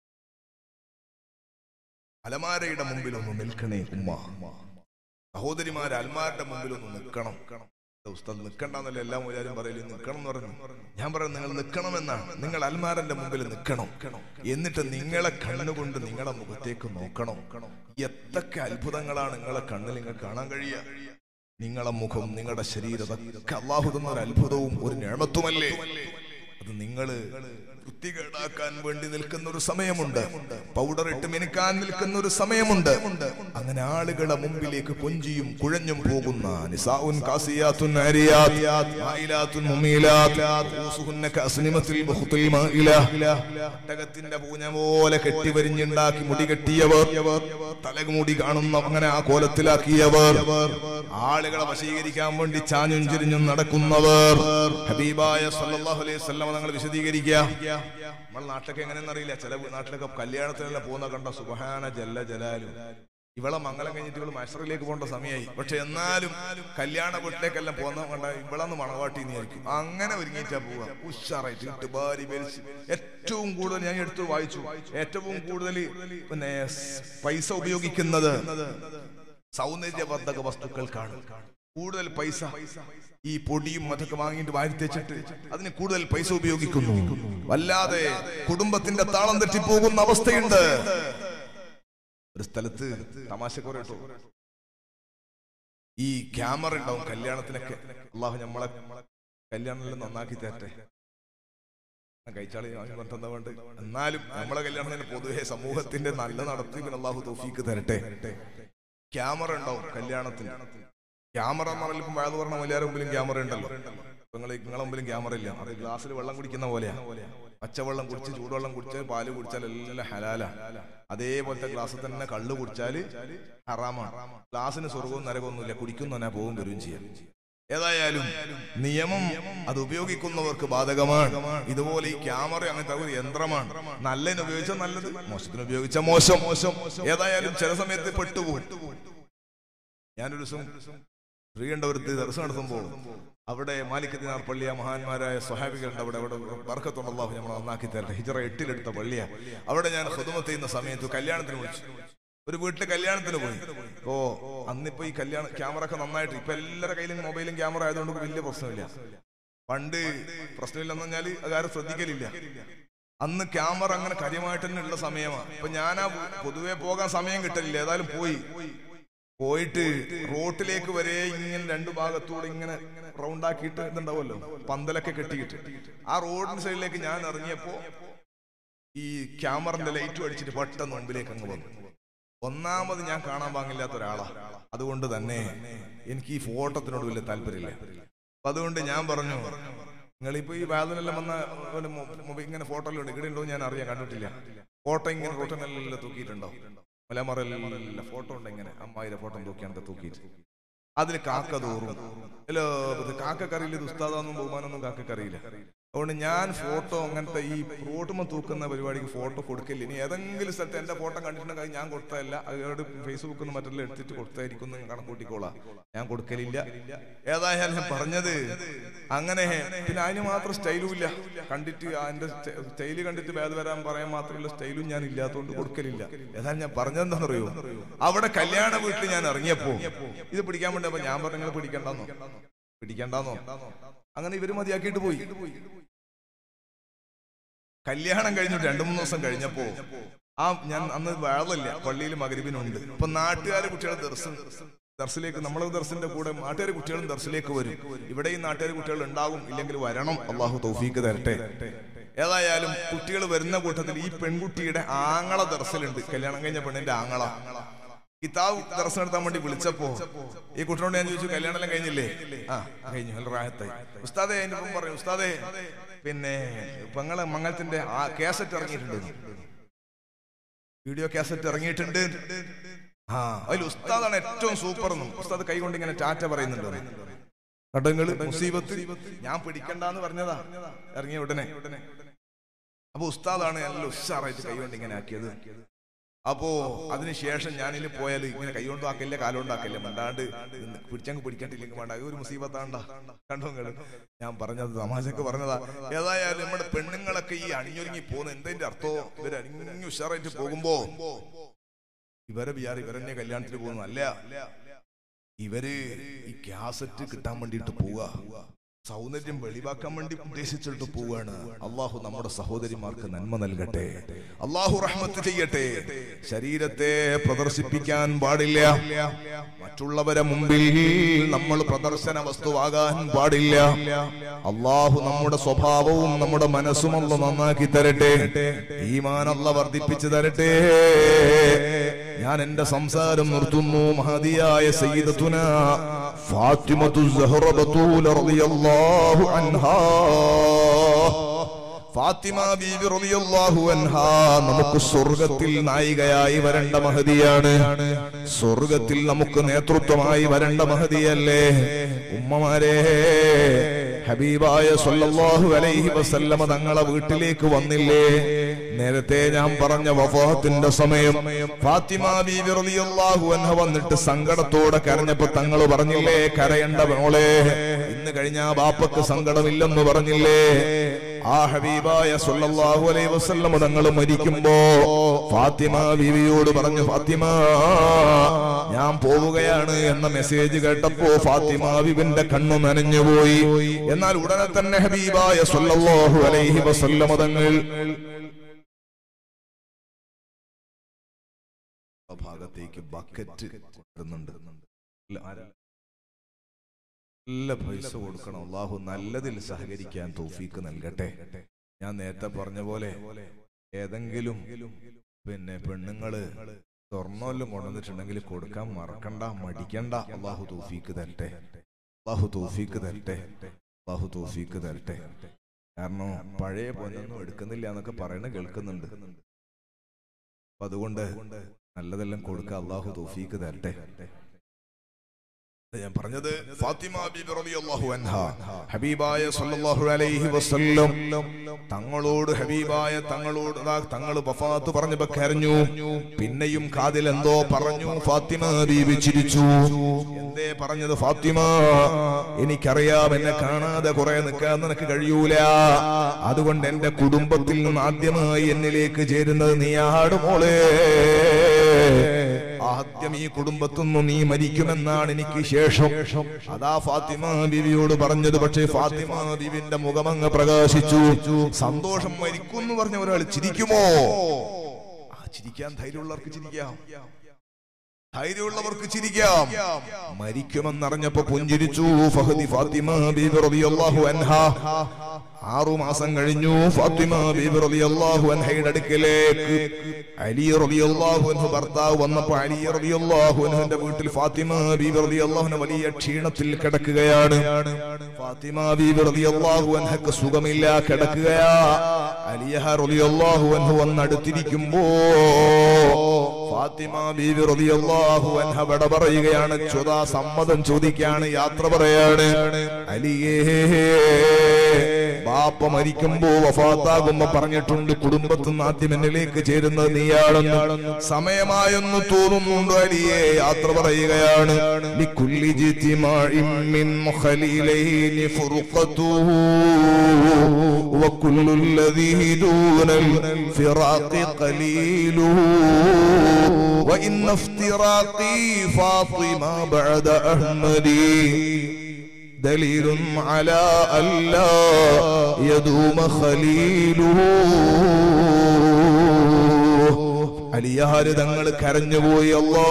അലമാരയുടെ മുമ്പിൽ ഒന്ന് നിൽക്കണേ ഉമ്മ സഹോദരിമാര് അൽമാരുടെ മുമ്പിൽ ഒന്ന് നിൽക്കണം ഉസ്താദ് നിൽക്കണ്ടെന്നല്ല എല്ലാ മൂലാരും പറയല് നിൽക്കണം എന്ന് പറഞ്ഞു ഞാൻ പറയുന്നത് നിങ്ങൾ നിൽക്കണമെന്നാണ് നിങ്ങൾ അൽമാരന്റെ മുമ്പിൽ നിൽക്കണം എന്നിട്ട് നിങ്ങളെ കണ്ണുകൊണ്ട് നിങ്ങളുടെ മുഖത്തേക്ക് നോക്കണം എത്തൊക്കെ അത്ഭുതങ്ങളാണ് നിങ്ങളെ കണ്ണിൽ നിങ്ങൾക്ക് കാണാൻ കഴിയുക നിങ്ങളെ മുഖം നിങ്ങളുടെ ശരീരം ഒക്കെ അള്ളാഹു തന്ന ഒരു അത്ഭുതവും ഒരു ഞാമത്വമല്ലേ അത് നിങ്ങള് വൃത്തികേടാക്കാൻ വേണ്ടി നിൽക്കുന്ന ഒരു സമയമുണ്ട് പൗഡർ ഇട്ട് മിനുക്കാൻ നിൽക്കുന്ന ഒരു സമയമുണ്ട് അങ്ങനെ ആളുകളെ മുമ്പിലേക്ക് കൊഞ്ചിയും കുഴഞ്ഞും പോകുന്ന നിസാഉൻ കാസിയാത്തുൻ ആരിയാത്ത് മായിലാത്തുൻ മുമീലാത്ത് റൂസുഹുന്ന കഅസ്നിമത്തിൽ ബുഖ്തുൽ മായില ഒട്ടകത്തിന്റെ പൂഞ്ഞ പോലെ കെട്ടിവരിഞ്ഞുണ്ടാക്കി മുടി കെട്ടിയവർ തലമുടി കാണുന്ന അങ്ങനെ ആ കോലത്തിലാക്കിയവർ ആളുകളെ വശീകരിക്കാൻ വേണ്ടി ചാഞ്ഞും ചിരിഞ്ഞും നടക്കുന്നവർ ഹബീബായ സല്ലല്ലാഹു അലൈഹി വസല്ലം നിങ്ങൾ വിശദീകരിക്കുക നമ്മുടെ നാട്ടിലൊക്കെ എങ്ങനെയെന്ന് അറിയില്ല ചില നാട്ടിലൊക്കെ കല്യാണത്തിനെല്ലാം പോകുന്ന കണ്ട സുബഹാന ജല്ല ജലാലും ഇവളെ മംഗലം കഴിഞ്ഞിട്ട് ഇവള് മൈസറിലേക്ക് പോകേണ്ട സമയമായി പക്ഷെ എന്നാലും കല്യാണ വീട്ടിലേക്കെല്ലാം പോകുന്ന കണ്ട ഇവളന്ന് മണവാട്ടി നീയായിരിക്കും അങ്ങനെ ഒരുങ്ങിയിട്ടാ പോവുക ഉഷാറായിട്ട് ഇട്ട് ബാരി വലിച്ച് ഏറ്റവും കൂടുതൽ ഞാൻ എടുത്തു വായിച്ചു ഏറ്റവും കൂടുതൽ പിന്നെ സ് പൈസ ഉപയോഗിക്കുന്നത് സൗന്ദര്യവർദ്ധക വസ്തുക്കൾക്കാണ് കൂടുതൽ പൈസ ഈ പൊടിയും അതൊക്കെ വാങ്ങിയിട്ട് വാരി തെച്ചിട്ട് അതിന് കൂടുതൽ പൈസ ഉപയോഗിക്കുന്നു വല്ലാതെ കുടുംബത്തിന്റെ താളം തെറ്റിപ്പോകുന്ന അവസ്ഥയുണ്ട് ഒരു സ്ഥലത്ത് തമാശ കുറെ ഈ ക്യാമറ ഉണ്ടാവും കല്യാണത്തിനൊക്കെ അള്ളാഹു നമ്മളെ കല്യാണം നന്നാക്കി തരട്ടെ കഴിച്ചാളി പറഞ്ഞാ വേണ്ട എന്നാലും നമ്മളെ കല്യാണത്തിന് പൊതുവെ സമൂഹത്തിന്റെ നല്ല നടത്തിപ്പിന് അള്ളാഹു തോഫീക്ക് തരട്ടെ ക്യാമറ ഉണ്ടാവും കല്യാണത്തിന് ക്യാമറ എന്ന് പറഞ്ഞാൽ ഇപ്പം വയത് പറഞ്ഞ വലിയ മുമ്പിലും ക്യാമറ ഉണ്ടല്ലോ നിങ്ങൾ നിങ്ങളെ മുമ്പിലും ക്യാമറ ഇല്ല അത് ഗ്ലാസ്സിൽ വെള്ളം കുടിക്കുന്ന പോലെയാ പച്ചവെള്ളം കുടിച്ച് ചൂടുവെള്ളം കുടിച്ചാൽ പാല് കുടിച്ചാൽ എല്ലാം ഹലാല അതേപോലത്തെ ഗ്ലാസ്സിൽ തന്നെ കള്ള് കുടിച്ചാൽ ഹറാമാണ് ഗ്ലാസ്സിന് സ്വർഗവും നരകമൊന്നുമില്ല കുടിക്കുന്നവനാ പോകും വരും ചെയ്യാം ഏതായാലും നിയമം അത് ഉപയോഗിക്കുന്നവർക്ക് ബാധകമാണ് ഇതുപോലെ ഈ ക്യാമറ അങ്ങനത്തെ ഒരു യന്ത്രമാണ് നല്ലതിന് ഉപയോഗിച്ചാൽ നല്ലത് മോശത്തിന് ഉപയോഗിച്ച മോശം മോശം ഏതായാലും ചില സമയത്ത് പെട്ടുപോകും ഞാനൊരു ദിവസം ശ്രീകണ്ഠപുരത്ത് ദർശനം നടത്തുമ്പോൾ അവിടെ മാലിക്കത്തിനാർ പള്ളിയ മഹാന്മാരായ സ്വഹാബികളുണ്ട് അവിടെ അവിടെ ബർക്കത്തുള്ള അള്ളാഹു നമ്മൾ നന്നാക്കി തരട്ടെ ഹിജറ എട്ടിലെടുത്ത പള്ളിയ അവിടെ ഞാൻ ഹുദമത്ത് ചെയ്യുന്ന സമയത്ത് കല്യാണത്തിന് വിളിച്ചു ഒരു വീട്ടിലെ കല്യാണത്തിന് പോയി ഓ അന്നിപ്പോ ഈ കല്യാണം ക്യാമറ ഒക്കെ നന്നായിട്ട് ഇപ്പൊ എല്ലാവരുടെ കയ്യിലും മൊബൈലും ക്യാമറ ആയതുകൊണ്ട് വലിയ പ്രശ്നമില്ല പണ്ട് പ്രശ്നമില്ലെന്ന് പറഞ്ഞാല് അതാരും ശ്രദ്ധിക്കലില്ല അന്ന് ക്യാമറ അങ്ങനെ കാര്യമായിട്ട് തന്നെ ഉള്ള സമയമാണ് ഇപ്പൊ ഞാനാ പൊതുവെ പോകാൻ സമയം കിട്ടലില്ല ഏതായാലും പോയി പോയിട്ട് റോട്ടിലേക്ക് വരെ ഇങ്ങനെ രണ്ടു ഭാഗത്തൂടെ ഇങ്ങനെ റൗണ്ട് ആക്കിയിട്ട് ഇതുണ്ടാവുമല്ലോ പന്തലൊക്കെ കെട്ടിയിട്ട് ആ റോഡിന് സൈഡിലേക്ക് ഞാൻ ഇറങ്ങിയപ്പോ ഈ ക്യാമറന്റെ ലൈറ്റും അടിച്ചിട്ട് പെട്ടെന്ന് മുമ്പിലേക്ക് അങ്ങ് വന്നു ഒന്നാമത് ഞാൻ കാണാൻ പാങ്ങില്ലാത്ത ഒരാളാ അതുകൊണ്ട് തന്നെ എനിക്ക് ഈ ഫോട്ടോത്തിനോട് വലിയ താല്പര്യമില്ല അപ്പൊ അതുകൊണ്ട് ഞാൻ പറഞ്ഞു നിങ്ങളിപ്പോ ഈ വാതിലെല്ലാം വന്ന പോലെ മൊ- മൊബൈൽ ഇങ്ങനെ ഫോട്ടോയിലുണ്ട് ഇവിടെ ഉണ്ടോ ഞാൻ അറിയാൻ കണ്ടിട്ടില്ല ഫോട്ടോ ഇങ്ങനെ റോട്ടിനെല്ലാം തൂക്കിയിട്ടുണ്ടോ മലമറല്ല ഫോട്ടോ ഉണ്ട് ഇങ്ങനെ അമ്മായിരെ ഫോട്ടോ തൂക്കിയാണ് തൂക്കിയിട്ട് അതിൽ കാക്ക തോറും അല്ലോ കാക്കക്കറിയില്ല ഇത് ഉസ്താദൊന്നും ബഹുമാനൊന്നും കാക്കക്കറിയില്ല അതുകൊണ്ട് ഞാൻ ഫോട്ടോ അങ്ങനത്തെ ഈ റോട്ടുമ തൂക്കുന്ന പരിപാടിക്ക് ഫോട്ടോ കൊടുക്കില്ല ഇനി ഏതെങ്കിലും സ്ഥലത്ത് എന്റെ ഫോട്ടോ കണ്ടിട്ടുണ്ടെങ്കിൽ അത് ഞാൻ കൊടുത്തതല്ല അതോട് ഫേസ്ബുക്കിൽ നിന്ന് മറ്റെല്ലാം എടുത്തിട്ട് കൊടുത്തായിരിക്കും എന്ന് കണക്കൂട്ടിക്കോളാം ഞാൻ കൊടുക്കലില്ല ഏതായാലും ഞാൻ പറഞ്ഞത് അങ്ങനെ പിന്നെ അതിന് മാത്രം സ്റ്റൈലും ഇല്ല കണ്ടിട്ട് അതിന്റെ സ്റ്റൈല് കണ്ടിട്ട് ഭേദ വരാൻ പറയാൻ മാത്രമുള്ള സ്റ്റൈലും ഞാൻ ഇല്ലാത്തതുകൊണ്ട് കൊടുക്കലില്ല ഏതായാലും ഞാൻ പറഞ്ഞതെന്താണെന്നറിയോ അവിടെ കല്യാണ വീട്ടിൽ ഞാൻ ഇറങ്ങിയപ്പോ ഇത് പിടിക്കാൻ വേണ്ടി അപ്പൊ ഞാൻ പറഞ്ഞു "നിങ്ങൾ പിടിക്കണ്ടെന്നോ പിടിക്കണ്ടെന്നോ അങ്ങനെ ഇവര് മതിയാക്കിയിട്ട് പോയി കല്യാണം കഴിഞ്ഞിട്ട് രണ്ടു മൂന്ന് ദിവസം കഴിഞ്ഞപ്പോ ആ ഞാൻ അന്ന് വേളല്ല പള്ളിയിൽ മകരിബിനുണ്ട് ഇപ്പൊ നാട്ടുകാര് കുട്ടികളെ ദർശനം ദർശിലേക്ക് നമ്മളെ ദർശന്റെ കൂടെ നാട്ടുകാർ കുട്ടികളും ദർശിലേക്ക് വരും ഇവിടെ ഈ നാട്ടുകാർ കുട്ടികൾ ഉണ്ടാകും ഇല്ലെങ്കിൽ വരണം അള്ളാഹു തൗഫീക്ക് തരട്ടെ ഏതായാലും കുട്ടികൾ വരുന്ന കൂട്ടത്തിൽ ഈ പെൺകുട്ടിയുടെ ആങ്ങള ദർശലുണ്ട് കല്യാണം കഴിഞ്ഞ പെണ്ണിന്റെ ആങ്ങള കിതാബ് ദർശനം നടത്താൻ വേണ്ടി വിളിച്ചപ്പോ ഈ കുട്ടിനോട് ഞാൻ ചോദിച്ചു കല്യാണം എല്ലാം കഴിഞ്ഞില്ലേ ആ കഴിഞ്ഞു നല്ല റാഹത്തായി ഉസ്താദെ എന്റെ ഒപ്പം പറഞ്ഞു ഉസ്താദെ പിന്നെ പെങ്ങളെ മംഗലത്തിന്റെ ആ കേസറ്റ് ഇറങ്ങിയിട്ടുണ്ട് വീഡിയോ കാസറ്റ് ഇറങ്ങിയിട്ടുണ്ട് ആ അതിൽ ഉസ്താദാണ് ഏറ്റവും സൂപ്പർ എന്നും ഉസ്താദ് കൈകൊണ്ട് ഇങ്ങനെ ടാറ്റ പറയുന്നുണ്ട് കടങ്ങള് മുസീബത്ത് ഞാൻ പിടിക്കണ്ടെന്ന് പറഞ്ഞതാ ഇറങ്ങിയ ഉടനെ അപ്പൊ ഉസ്താദാണ് നല്ല ഉഷാറായിട്ട് കൈകൊണ്ട് ഇങ്ങനെ ആക്കിയത് അപ്പോ അതിനുശേഷം ഞാനിൽ പോയാൽ ഇങ്ങനെ കൈകൊണ്ട് ആക്കില്ല കാലുകൊണ്ട് ആക്കില്ല മണ്ടാണ്ട് നിന്ന് പിടിച്ചങ്ങ് പിടിക്കണ്ടില്ലെങ്കിൽ വേണ്ട അത് ഒരു മുസീബത്താണ്ട കണ്ടോ നിങ്ങള് ഞാൻ പറഞ്ഞത് തമാശക്ക് പറഞ്ഞതാ ഏതായാലും നമ്മുടെ പെണ്ണുങ്ങളൊക്കെ ഈ അണിഞ്ഞൊരുങ്ങി പോകുന്ന എന്തിന്റെ അർത്ഥോ ഇവര് അണിഞ്ഞു ഉഷാറായിട്ട് പോകുമ്പോ ഇവരെ വിചാരം ഇവരെന്നെ കല്യാണത്തിന് പോകുന്നു അല്ല ഇവര് ഈ കാസറ്റ് കിട്ടാൻ വേണ്ടിയിട്ട് പോവുക സൗന്ദര്യം വെളിവാക്കാൻ വേണ്ടി ഉദ്ദേശിച്ചിട്ട് പോവാണ് അള്ളാഹു നമ്മുടെ സഹോദരിമാർക്ക് നന്മ നൽകട്ടെ അള്ളാഹു റഹ്മത്ത് ചെയ്യട്ടെ ശരീരത്തെ പ്രദർശിപ്പിക്കാൻ പാടില്ല മറ്റുള്ളവരെ മുമ്പിൽ നമ്മൾ പ്രദർശന വസ്തുവാകാൻ പാടില്ല അള്ളാഹു നമ്മുടെ സ്വഭാവവും നമ്മുടെ മനസ്സും അല്ല നന്നാക്കി തരട്ടെ ഈമാൻ അല്ല വർദ്ധിപ്പിച്ചു തരട്ടെ ഞാൻ എന്റെ സംസാരം നിർത്തുന്നു മഹതിയായ സയ്യിദത്തുന ഫാത്തിമത്തു സഹറ ബത്തൂല റളിയല്ലാഹു അൻഹാ ഫാത്തിമ ബീബി റളിയല്ലാഹു അൻഹാ നമുക്ക് സ്വർഗത്തിൽ നായികയായി വരേണ്ട മഹതിയാണ് സ്വർഗത്തിൽ നമുക്ക് നേതൃത്വമായി വരേണ്ട മഹതിയല്ലേ ഉമ്മമാരെ ഹബീബായ സല്ലല്ലാഹു അലൈഹി വസല്ലമ തങ്ങളെ വീട്ടിലേക്ക് വന്നില്ലേ നേരത്തെ ഞാൻ പറഞ്ഞ വഫാത്തിന്റെ സമയം ഫാത്തിമ ബീബി റളിയല്ലാഹു അൻഹ വന്നിട്ട് സങ്കടത്തോടെ കരഞ്ഞപ്പോ തങ്ങൾ പറഞ്ഞില്ലേ കരയണ്ട മോളെ ഇന്ന് കഴിഞ്ഞ ബാപ്പക്ക് സങ്കടമില്ലെന്ന് പറഞ്ഞില്ലേ ആ ഹബീബായ സല്ലല്ലാഹു അലൈഹി വസല്ലം തങ്ങൾ മരിക്കുമ്പോ ഫാത്തിമ ബീവിയോട് പറഞ്ഞു ഫാത്തിമ ഞാൻ പോവുകയാണ് എന്ന മെസ്സേജ് കേട്ടപ്പോ ഫാത്തിമ ബീവിന്റെ കണ്ണു നനഞ്ഞുപോയി എന്നാൽ ഉടനെ തന്നെ ഹബീബായ സല്ലല്ലാഹു അലൈഹി വസല്ലം തങ്ങൾ ഭാഗത്തേക്ക് ബക്കറ്റ് കൊണ്ടുവരുന്നുണ്ട് ഇല്ല, ആരാ? നല്ല പൈസ കൊടുക്കണം അള്ളാഹു നല്ലതിൽ സഹകരിക്കാൻ തൗഫീക്ക് നൽകട്ടെ ഞാൻ നേരത്തെ പറഞ്ഞ പോലെ ഏതെങ്കിലും പിന്നെ പെണ്ണുങ്ങള് സ്വർണ്ണമെല്ലാം കൊണ്ടുവന്നിട്ടുണ്ടെങ്കിൽ കൊടുക്കാൻ മറക്കണ്ട മടിക്കണ്ട അള്ളാഹു തൗഫീക്ക് തരട്ടെ അള്ളാഹു തൗഫീക്ക് തരട്ടെ അള്ളാഹു തൗഫീക്ക് തരട്ടെ കാരണം പഴയ പൊന്നൊന്നും എടുക്കുന്നില്ല എന്നൊക്കെ പറയണ കേൾക്കുന്നുണ്ട് അപ്പൊ അതുകൊണ്ട് നല്ലതെല്ലാം കൊടുക്കുക അള്ളാഹു തൗഫീക്ക് തരട്ടെ ഞാൻ പറഞ്ഞത് ഫാത്തിമ ബീബി റളിയല്ലാഹു അൻഹ ഹബീബായ സല്ലല്ലാഹു അലൈഹി വസല്ലം തങ്ങളോട് ഹബീബായ തങ്ങളോട് ദാ തങ്ങൾ വഫാത്ത് പറഞ്ഞപ്പോ കരഞ്ഞു പിന്നെയും കാതിൽ എന്തോ പറഞ്ഞു ഫാത്തിമ ബീബി ചിരിച്ചു എന്തേ പറഞ്ഞത് ഫാത്തിമ എനിക്കറിയാം എന്നെ കാണാതെ കുറെ നിൽക്കാൻ നിനക്ക് കഴിയൂല അതുകൊണ്ട് എന്റെ കുടുംബത്തിൽ നിന്ന് ആദ്യമായി എന്നിലേക്ക് ചേരുന്നത് നീയാട് മോളെ ആദ്യം ഈ കുടുംബത്തിൽ നിന്ന് നീ മരിക്കുമെന്നാണ് എനിക്ക് ശേഷം അതാ ഫാത്തിമ ബിവിയോട് പറഞ്ഞത് പക്ഷേ ഫാത്തിമ ബിവിന്റെ മുഖമങ്ങ് പ്രകാശിച്ചു സന്തോഷം മരിക്കും എന്ന് പറഞ്ഞ ഒരാൾ ചിരിക്കുമോ ആ ചിരിക്കാൻ ധൈര്യമുള്ളവർക്ക് ചിരിക്കാം ധൈര്യമുള്ളവർക്ക് ചിരിക്കാം മരിക്കുമെന്നറിഞ്ഞപ്പോ പുഞ്ചിരിച്ചു ഫഹദി ഫാത്തിമ ബീബി റളിയല്ലാഹു അൻഹ ആറു മാസം കഴിഞ്ഞു ഫാത്തിമ ബീബി റളിയല്ലാഹു അൻഹയുടെ അടുക്കലേക്ക് അലി റളിയല്ലാഹു അൻഹു ഭർത്താവ് വന്നപ്പോ അലി റളിയല്ലാഹു അൻഹുവിന്റെ വീട്ടിൽ ഫാത്തിമ ബീബി റളിയല്ലാഹു അൻഹ വലിയ ക്ഷീണത്തിൽ കിടക്കുകയാണ് ഫാത്തിമ ബീബി റളിയല്ലാഹു അൻഹക്ക് സുഖമില്ല കിടക്കുകയാ അലിയ റളിയല്ലാഹു അൻഹു വന്നടുത്തിരിക്കുമ്പോ ഫാത്തിമ ബീവി റളിയല്ലാഹു അൻഹ വിട പറയുകയാണ് ചുതാ സമ്മതം ചോദിക്കാണ് യാത്ര പറയാണ് അലിയേ ബാപ്പ മരിക്കുമ്പോ വഫാത്താകുമ്പോ പറഞ്ഞിട്ടുണ്ട് കുടുംബത്തിൽ നിന്ന് ആദ്യം എന്നിലേക്ക് ചേരുന്നത് നീയാണെന്ന് സമയമായൊന്ന് തോന്നുന്നുണ്ട് അലിയെ യാത്ര പറയുകയാണ് ലിക്കുല്ലി ജിത്തിമാഇൻ മിൻ ഖലീലൈനി ഫുർഖതുഹു وكل الذي دون الفراق قليل وإن افتراقي فاطمة بعد أحمدي دليل على ألا يدوم خليله അലിയാര് തങ്ങൾ കരഞ്ഞുപോയി അല്ലോ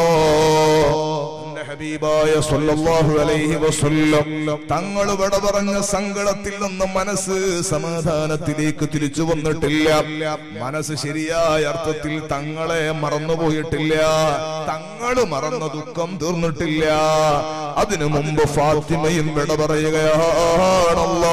ഹബീബായ സല്ലല്ലാഹു അലൈഹി വസല്ലം തങ്ങൾ വിട പറഞ്ഞ സങ്കടത്തിൽ നിന്ന് മനസ്സ് സമാധാനത്തിലേക്ക് തിരിച്ചു വന്നിട്ടില്ല മനസ്സ് ശരിയായ അർത്ഥത്തിൽ തങ്ങളെ മറന്നുപോയിട്ടില്ല തങ്ങൾ മറന്ന ദുഃഖം തീർന്നിട്ടില്ല അതിനു മുമ്പ് ഫാത്തിമയും വിട പറയുകയാണല്ലോ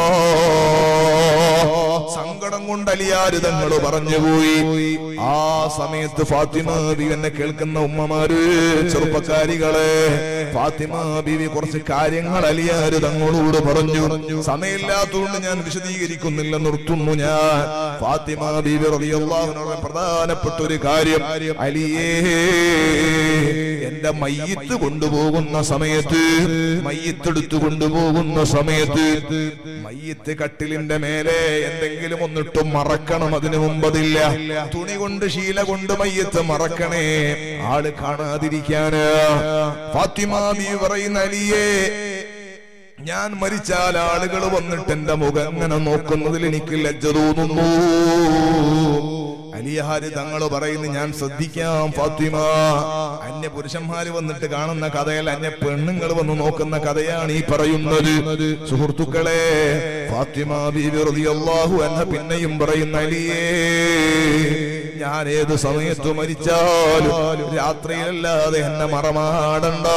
സങ്കടം കൊണ്ട് അലിയാര് തങ്ങൾ പറഞ്ഞുപോയി ആ സമയത്ത് ഫാത്തിമ ബി എന്നെ കേൾക്കുന്ന ഉമ്മമാര് ചെറുപ്പക്കാരികളെ ഫാത്തിമ ബീവി കുറച്ച് കാര്യങ്ങൾ അലിയാര് തങ്ങളോട് പറഞ്ഞു സമയമില്ലാത്തതുകൊണ്ട് ഞാൻ വിശദീകരിക്കുന്നില്ല നിർത്തുന്നു ഞാൻ ഫാത്തിമ ബീവി റളിയല്ലാഹുവിനോട് പ്രധാനപ്പെട്ട ഒരു കാര്യം അലിയേ എന്റെ മയ്യത്ത് കൊണ്ടുപോകുന്ന സമയത്ത് മയ്യത്തെടുത്തു കൊണ്ടുപോകുന്ന സമയത്ത് മയ്യത്ത് കട്ടിലിന്റെ മേലെ എന്തെങ്കിലും ഒന്നിട്ട് മറക്കണം അതിനു മുമ്പതില്ല തുണി കൊണ്ട് ശീല കൊണ്ട് മയ്യത്ത് മറക്കണേ ആള് കാണാതിരിക്കാന് ഫാത്തിമ ബി പറയുന്ന അലിയേ ഞാൻ മരിച്ചാൽ ആളുകൾ വന്നിട്ട് എന്റെ മുഖം ഇങ്ങനെ നോക്കുന്നതിൽ എനിക്ക് ലജ്ജ തോന്നുന്നു അലിയഹാര് തങ്ങൾ പറയുന്നു ഞാൻ ശ്രദ്ധിക്കാം ഫാത്തിമ അന്യ പുരുഷന്മാര് വന്നിട്ട് കാണുന്ന കഥയല്ല അന്യ പെണ്ണുങ്ങൾ വന്ന് നോക്കുന്ന കഥയാണ് ഈ പറയുന്നത് സുഹൃത്തുക്കളെ ഫാത്തിമ ബീവി റളിയല്ലാഹു അൻഹ പിന്നെയും പറയുന്ന അലിയേ ഞാൻ ഏത് സമയത്ത് മരിച്ചാലും രാത്രിയിലല്ലാതെ എന്നെ മറമാടണ്ട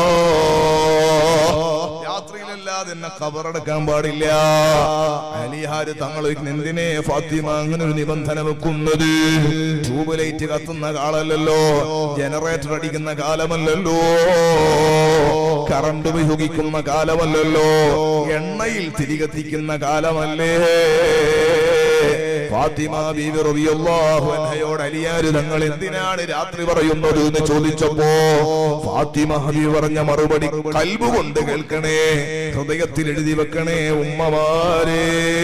രാത്രിയിലല്ലാതെ എന്നെ കബറടക്കാൻ പാടില്ല അലിഹാര് തങ്ങൾ എന്തിനെ ഫാത്തിമ അങ്ങനെ ഒരു നിബന്ധന വെക്കുന്നത് ട്യൂബ് ലൈറ്റ് കത്തുന്ന കാലമല്ലല്ലോ ജനറേറ്റർ അടിക്കുന്ന കാലമല്ലല്ലോ കറണ്ട് ഉപയോഗിക്കുന്ന കാലമല്ലല്ലോ എണ്ണയിൽ തിരികത്തിക്കുന്ന കാലമല്ലേ ഫാത്തിമ ബീവി റളിയല്ലാഹു അൻഹയോട് അലിയാര് തങ്ങൾ എന്തിനാണ് രാത്രി പറയുന്നത് എന്ന് ചോദിച്ചപ്പോ ഫാത്തിമ ഹബീബ് പറഞ്ഞ മറുപടി കൽബ് കൊണ്ട് കേൾക്കണേ ഹൃദയത്തിൽ എഴുതി വെക്കണേ ഉമ്മമാരേ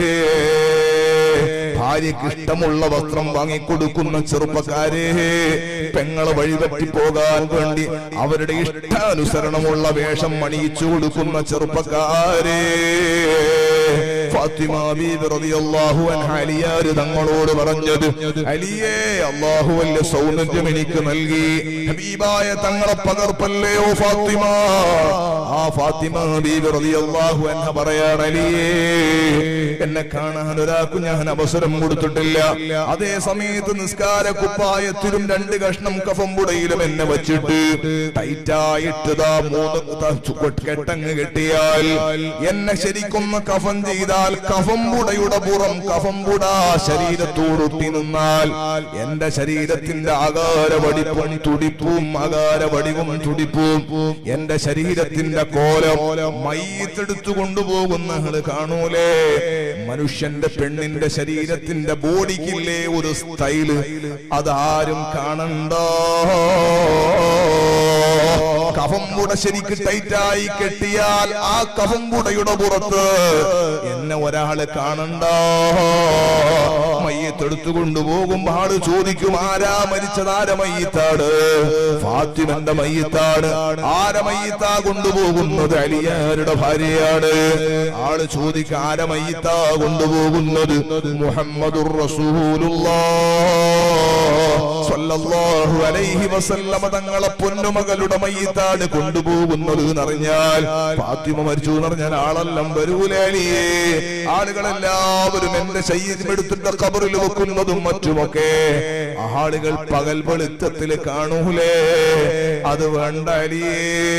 ഭാര്യയ്ക്ക് ഇഷ്ടമുള്ള വസ്ത്രം വാങ്ങിക്കൊടുക്കുന്ന ചെറുപ്പക്കാരെ പെങ്ങളെ വഴിപറ്റി പോകാൻ വേണ്ടി അവരുടെ ഇഷ്ടാനുസരണമുള്ള വേഷം അണിയിച്ചു കൊടുക്കുന്ന ചെറുപ്പക്കാരെ ഫാത്തിമ ബീബി റളിയല്ലാഹു അൻഹ അലിയാര് തങ്ങളോട് പറഞ്ഞത് അലിയേ അല്ലാഹു വലിയ സൗന്ദര്യം എനിക്ക് നൽകി ഹബീബായ തങ്ങളെ പകർപ്പല്ലയോ ഫാത്തിമ ആ ഫാത്തിമ ബീബി റളിയല്ലാഹു അൻഹ പറയാണ് അലിയേ എന്നെ കാണാൻ ഒരാൾക്ക് ഞാൻ അവസരം കൊടുത്തിട്ടില്ല അതേ സമയത്ത് നിസ്കാര കുപ്പായത്തിലും രണ്ട് കഷ്ണം കഫമ്പുടയിലും എന്നെ വെച്ചിട്ട് ടൈറ്റായിട്ടതാ മൂന്ന് ത- ചു- കെട്ടങ്ങ് കെട്ടിയാൽ എന്നെ ശരിക്കൊന്ന് കഫം ചെയ്താൽ കഫമ്പുടയുടെ പുറം കഫമ്പുട ശരീരത്തോടൊട്ടി നിന്നാൽ എന്റെ ശരീരത്തിന്റെ ആകാരവടിപ്പും തുടിപ്പും ആകാരവടിവും തുടിപ്പും എന്റെ ശരീരത്തിന്റെ കോലം മയ്യത്തെടുത്തു കൊണ്ടുപോകുന്ന ആള് കാണൂലേ മനുഷ്യന്റെ പെണ്ണിന്റെ ശരീരത്തിന്റെ ബോഡിക്കില്ലേ ഒരു സ്റ്റൈല് അതാരും കാണണ്ട കഫംപുട ശരിക്ക് ടൈറ്റായി കെട്ടിയാൽ ആ കഫംപുടയുടെ പുറത്ത് എന്നെ ഒരാള് കാണണ്ട മയ്യത്തെടുത്തു കൊണ്ടുപോകുമ്പോ ആള് ചോദിക്കും ആരാ മരിച്ചത് ആര മയ്യത്താണ് ഫാത്തിമന്റെ മയ്യത്താണ് ആര മയ്യത്താ കൊണ്ടുപോകുന്നത് അലിയാരുടെ ഭാര്യയാണ് ആള് ചോദിക്കും ആര മയ്യത്താ കൊണ്ടുപോകുന്നത് മുഹമ്മദുർ റസൂലുള്ളാഹി അലൈഹി വസല്ലമ തങ്ങളെ പൊന്നുമകളുടെ മയ്യത്താണ് കൊണ്ടുപോകുന്നത് എന്നറിഞ്ഞാൽ ഫാത്തിമ മരിച്ചു എന്ന് പറഞ്ഞാൽ ആളെല്ലാം വരൂലേ ആളുകളെല്ലാവരും എന്റെ ശരീരം എടുത്തിട്ട് കബറിൽ വെക്കുന്നതും മറ്റുമൊക്കെ ആളുകൾ പകൽ വെളുത്തത്തിൽ കാണൂലേ അത് വേണ്ട അലിയേ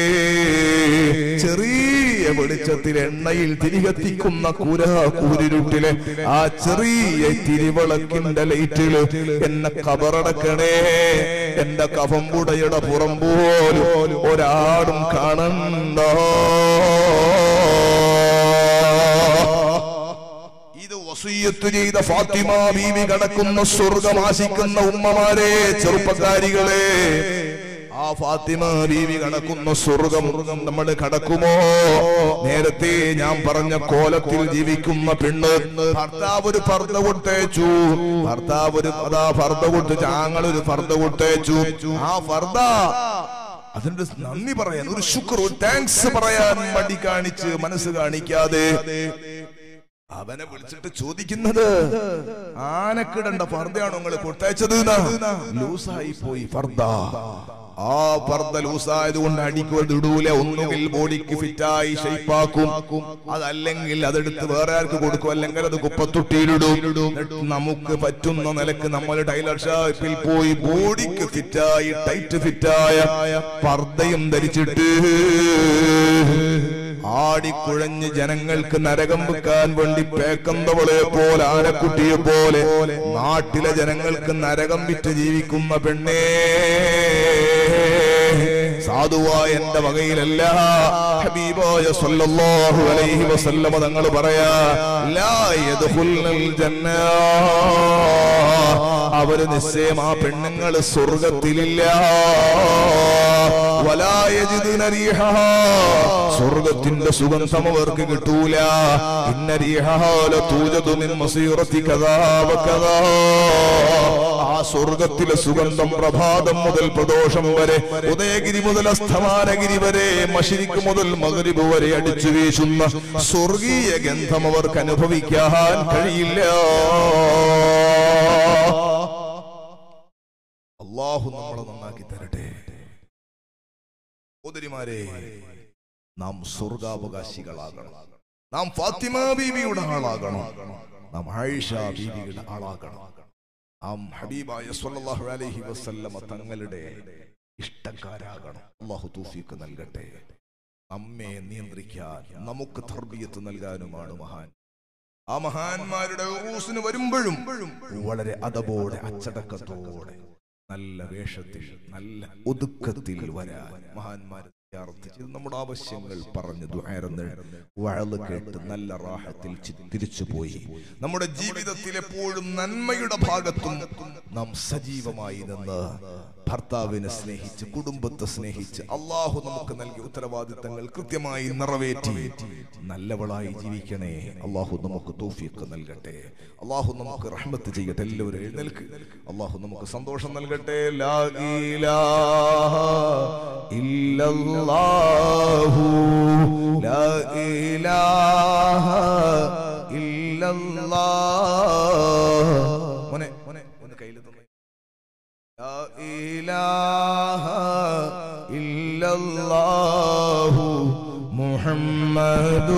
ചെറിയ വെളിച്ചത്തിൽ എണ്ണയിൽ തിരികത്തിക്കുന്ന കൂര കൂരിരുട്ടിലെ ആ ചെറിയ തിരിവിളക്കിന്റെ ലൈറ്റില് എന്നെ കബറടക്കണേ എന്റെ കഫമ്പുടയുടെ പുറം പോലും ഒരാടും കാണണ്ട ഇത് വസീയത്ത് ചെയ്ത ഫാത്തിമ ബീവി കടക്കുന്ന സ്വർഗം ആശിക്കുന്ന ഉമ്മമാരെ ചെറുപ്പക്കാരികളെ ആ ഫാത്തിമ ബീവി കടക്കുന്ന സ്വർഗം നമ്മൾ കടക്കുമോ നേരത്തെ ഞാൻ പറഞ്ഞ കോലത്തിൽ ജീവിക്കുന്ന പെണ്ണ് ഭർത്താവ് ഒരു ഫർദ കൊടുത്തേച്ചു ഭർത്താവ് ഒരു അതാ ഫർദ കൊടുത്തേച്ചു ആങ്ങൾ ഒരു ഫർദ കൊടുത്തേച്ചു ആ ഫർദ അതിന്റെ നന്ദി പറയാൻ ഒരു ശുക്ർ ഒരു താങ്ക്സ് പറയാൻ മടി കാണിച്ച് മനസ്സ് കാണിക്കാതെ അവനെ വിളിച്ചിട്ട് ചോദിക്കുന്നത് ആനക്കിടണ്ട ഫർദയാണോ നിങ്ങൾ കൊടുത്തയച്ചത് ലൂസായി പോയി ഫർദ ആ ഫർദ ലൂസായത് കൊണ്ട് അടിക്കുവത് ഇടൂല ഒന്നുകിൽ ബോഡിക്ക് ഫിറ്റായി ഷെയ്പ്പാക്കും അതല്ലെങ്കിൽ അതെടുത്ത് വേറെ ആർക്ക് കൊടുക്കും അല്ലെങ്കിൽ അത് കുപ്പത്തൊട്ടിയിലിടും എന്നിട്ട് നമുക്ക് പറ്റുന്ന നിലക്ക് നമ്മൾ ടൈലർ ഷാപ്പിൽ പോയി ബോഡിക്ക് ഫിറ്റായി ടൈറ്റ് ഫിറ്റായ പർദ്ദയും ധരിച്ചിട്ട് ആടിക്കുഴഞ്ഞ് ജനങ്ങൾക്ക് നരകം വെക്കാൻ വേണ്ടി പേക്കന്തവളെ പോലെ ആനക്കുട്ടിയെ പോലെ നാട്ടിലെ ജനങ്ങൾക്ക് നരകം വിറ്റ് ജീവിക്കുന്ന പെണ്ണേ സാധുവായ എന്റെ വകയിലല്ല ഹബീബായ സല്ലല്ലാഹു അലൈഹി വസല്ലമ തങ്ങൾ പറയാ ലാ യദ്ഖുൽനൽ ജന്ന അവര് നിശ്ചയം ആ പെണ്ണുങ്ങൾ സ്വർഗത്തിലില്ല വലായജിദുന റീഹഹാ. സ്വർഗത്തിന്റെ സുഗന്ധം അവർക്ക് കിട്ടൂല ഇന്ന റീഹഹാല തൂജദു മിൻ മസീറത്തി കദാ വകദാ. ആ സ്വർഗത്തിലെ സുഗന്ധം പ്രഭാതം മുതൽ പ്രദോഷം വരെ ഉദയഗിരി മുതൽ അസ്ഥമാനഗിരി വരെ മഷിരിക്ക് മുതൽ മകരിബ് വരെ അടിച്ചു വീശുന്ന സ്വർഗീയ ഗന്ധം അവർക്ക് അനുഭവിക്കാൻ കഴിയില്ല അള്ളാഹു നമ്മളെ നന്നാക്കി തരട്ടെ സഹോദരിമാരെ നാം സ്വർഗാവകാശികളാകണം നാം ഫാത്തിമ ബീവിയുടെ ആളാകണം നാം ആയിഷ ബീവിയുടെ ആളാകണം നാം ഹബീബായ സ്വല്ലല്ലാഹു അലൈഹി വസല്ലമ തങ്ങളുടെ ഇഷ്ടക്കാരാകണം അള്ളാഹു തൗഫീഖ് നൽകട്ടെ നമ്മെ നിയന്ത്രിക്കാൻ നമുക്ക് തർബിയത്ത് നൽകാനുമാണ് മഹാൻ ആ മഹാന്മാരുടെ ഉറൂസിന് വരുമ്പോഴും വളരെ അതബോടെ അച്ചടക്കത്തോടെ നല്ല വേഷത്തിൽ നല്ല ഒതുക്കത്തിൽ വരാൻ മഹാന്മാർ ചെയ്ത് നമ്മുടെ ആവശ്യങ്ങൾ പറഞ്ഞു ദുആരന്ന് വഴല് കേട്ട് നല്ല റാഹത്തിൽ ചി- തിരിച്ചുപോയി നമ്മുടെ ജീവിതത്തിൽ എപ്പോഴും നന്മയുടെ ഭാഗത്തും നാം സജീവമായി നിന്ന് ഭർത്താവിനെ സ്നേഹിച്ച് കുടുംബത്തെ സ്നേഹിച്ച് അള്ളാഹു നമുക്ക് നൽകിയ ഉത്തരവാദിത്തങ്ങൾ കൃത്യമായി നിറവേറ്റി നല്ലവളായി ജീവിക്കണേ അള്ളാഹു നമുക്ക് തൗഫീഖ് നൽകട്ടെ അള്ളാഹു നമുക്ക് റഹ്മത്ത് ചെയ്യട്ടെ എല്ലാവരും എഴുന്നേൽക്ക് അള്ളാഹു നമുക്ക് സന്തോഷം നൽകട്ടെ ലാ ഇലാഹ ഇല്ലല്ലാഹു ലാ ഇലാഹ ഇല്ലല്ലാഹ് മോനെ മോനെ ഒന്ന് കയ്യിൽ തന്നെ لا إله إلا الله محمد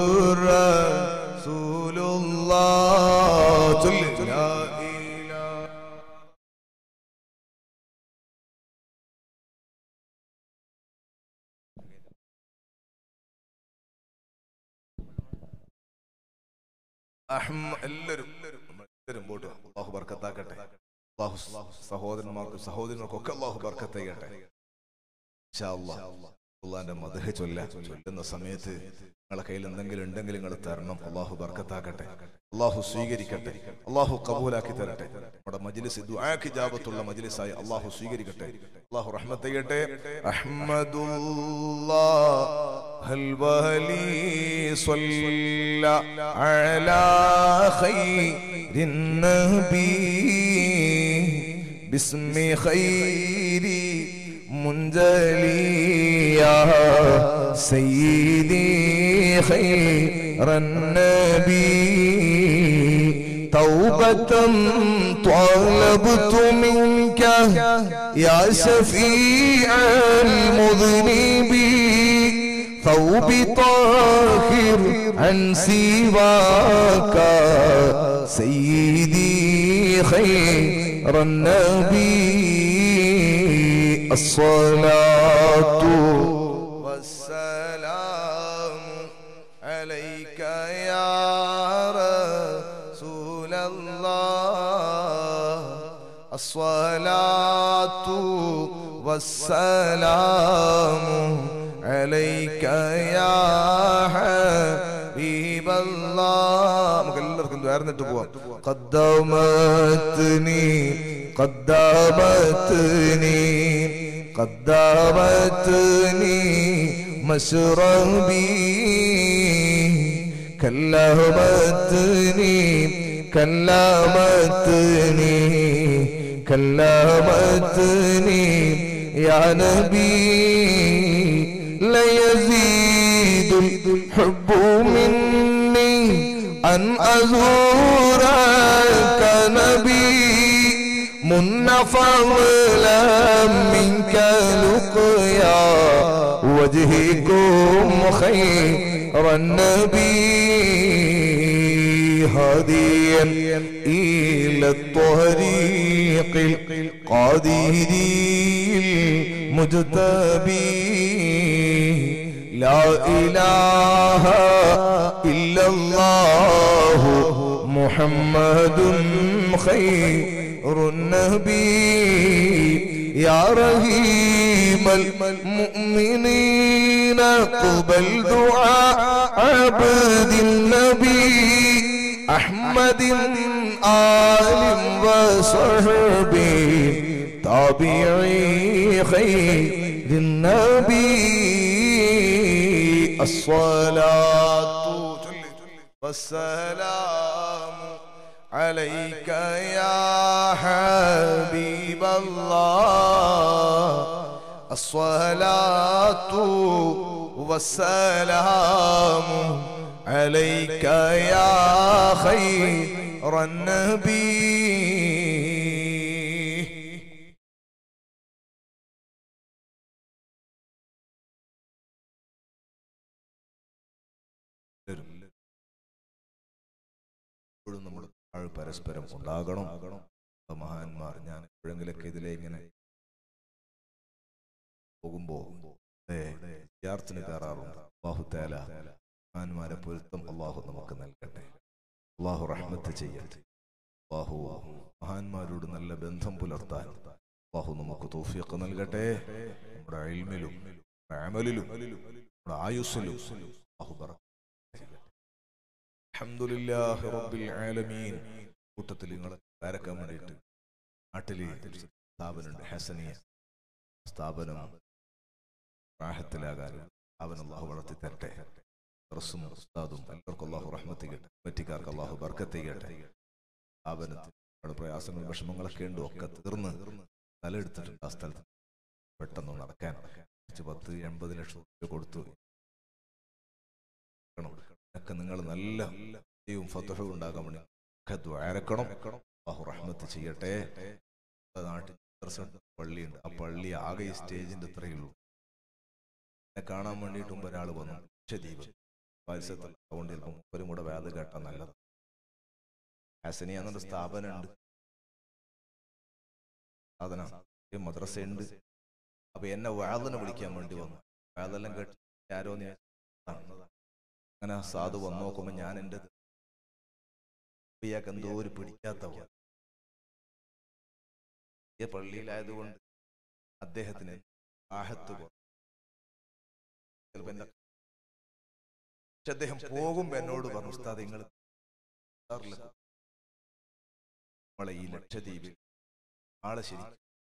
رسول الله ചൊല്ല്. لا إله അഹ്മ- എല്ലാവരും എല്ലാവരും പോട്ട് അള്ളാഹു ബർക്കത്താക്കട്ടെ അള്ളാഹു സഹോദരന്മാർക്കും സഹോദരന്മാർക്കും ഒക്കെ അള്ളാഹു ബർക്കത്ത് ചെയ്യട്ടെ ഇൻഷാ അല്ലാഹ്. അള്ളാന്റെ മധുഹ ചൊല്ല ചൊല്ലുന്ന സമയത്ത് നിങ്ങളെ കയ്യിൽ എന്തെങ്കിലും ഉണ്ടെങ്കിൽ നിങ്ങൾ തരണം അള്ളാഹു ബർക്കത്താക്കട്ടെ അള്ളാഹു സ്വീകരിക്കട്ടെ അള്ളാഹു കബൂലാക്കി തരട്ടെ നമ്മുടെ മജ്ലിസ് ദുആക്ക് ജാബത്തുള്ള മജ്ലിസായി അള്ളാഹു സ്വീകരിക്കട്ടെ അള്ളാഹു റഹ്മത്ത് ചെയ്യട്ടെ അഹ്മദുല്ലാഹൽ വലി സ്വല്ല അലാ ഖൈരിൻ നബി باسم خير منجلي يا سيدي خير النبي توبة طلبت منك يا شفيع المذنبين ثوب طاهر عن سواك سيدي خير النبي الصلاة والسلام عليك يا رسول الله الصلاة والسلام عليك يا حبيب الله നമുക്ക് എല്ലാവർക്കും ദ്വാരന്നിട്ട് പോവാം قدمتني قدمتني قدمتني مشربي كلمتني كلمتني كلمتني يا نبي ليزيد الحب مني أن أزورك نبي من فضلا منك لقيا وجهكم خير النبي هاديا إلى الطريق القادري المجتبي لا إله إلا الله محمد خير النبي يا رحيم المؤمنين قبل دعاء عبد النبي أحمد آل وصحبه تابعي خير النبي الصلاة والسلام عليك يا حبيب الله الصلاة والسلام عليك يا خير النبي എപ്പോഴും നമ്മൾ താഴ് പരസ്പരം ഉണ്ടാകണം ആ മഹാന്മാർ ഞാൻ എപ്പോഴെങ്കിലൊക്കെ ഇതിലെ ഇങ്ങനെ പോകുമ്പോ വിദ്യാർത്ഥിന് കയറാറുണ്ട് അള്ളാഹു തേല മഹാന്മാരെ പൊരുത്തം അള്ളാഹു നമുക്ക് നൽകട്ടെ അള്ളാഹു റഹ്മത്ത് ചെയ്യട്ടെ അള്ളാഹു മഹാന്മാരോട് നല്ല ബന്ധം പുലർത്താൻ അള്ളാഹു നമുക്ക് തോഫിയൊക്കെ നൽകട്ടെ നമ്മുടെ അയിൽമിലും അമലിലും നമ്മുടെ ആയുസ്സിലും അള്ളാഹു ബറക്കത്ത് ചെയ്യട്ടെ. അൽഹംദുലില്ലാഹി റബ്ബിൽ ആലമീൻ കൂട്ടത്തിൽ നിങ്ങളെ വരക്കാൻ വേണ്ടിയിട്ട് നാട്ടിൽ ഒരു സ്ഥാപനമുണ്ട് ഹസനിയ സ്ഥാപനം റാഹത്തിലാകാൻ അവൻ അള്ളാഹു വളർത്തി തരട്ടെ റസും ഉസ്താദും എല്ലാവർക്കും അള്ളാഹു റഹ്മത്ത് ചെയ്യട്ടെ പറ്റിക്കാർക്ക് അള്ളാഹു ബർക്കത്ത് ചെയ്യട്ടെ സ്ഥാപനത്തിൽ ഒരുപാട് പ്രയാസങ്ങളും വിഷമങ്ങളൊക്കെ ഉണ്ട് ഒക്കെ തീർന്ന് തലെടുത്തിട്ടുണ്ട് ആ സ്ഥലത്ത് പെട്ടെന്ന് നടക്കാൻ കുറച്ച് പത്ത് എൺപത് ലക്ഷം രൂപ കൊടുത്തു ഒക്കെ നിങ്ങൾ നല്ല ദൈവം ഫത്തഹും ഉണ്ടാകാൻ വേണ്ടി ഒക്കെ ദ്വാരക്കണം അള്ളാഹു റഹ്മത്ത് ചെയ്യട്ടെ നമ്മുടെ നാട്ടിൽ ചെറുസെട്ട് പള്ളിയുണ്ട് ആ പള്ളി ആകെ ഈ സ്റ്റേജിന്റെ അത്രയേ ഉള്ളൂ എന്നെ കാണാൻ വേണ്ടിയിട്ട് മുമ്പ് ഒരാൾ വന്നു ലക്ഷദ്വീപ് പരിസരത്തിൽ അതുകൊണ്ട് ചിലപ്പോൾ മുപ്പരും കൂടെ വേദ കേട്ടാൽ നല്ലത് ഹസനി എന്നൊരു സ്ഥാപനമുണ്ട് സാധന മദ്രസ ഉണ്ട് അപ്പൊ എന്നെ വാതിനെ വിളിക്കാൻ വേണ്ടി വന്നു വാതെല്ലാം കേട്ട് ആരോ നീ അങ്ങനെ ആ സാധു വന്നു നോക്കുമ്പോ ഞാൻ എൻ്റെ ഇയാൾക്ക് എന്തോ ഒരു പിടിക്കാത്ത പോലെ ഈ പള്ളിയിലായതുകൊണ്ട് അദ്ദേഹത്തിന് ആഹത്ത് കുറവ് ചിലപ്പോ എന്നെ പക്ഷെ അദ്ദേഹം പോകുമ്പോ എന്നോട് പറഞ്ഞു ഉസ്താദ് നിങ്ങൾ നമ്മളെ ഈ ലക്ഷദ്വീപിൽ ആളെ ശരി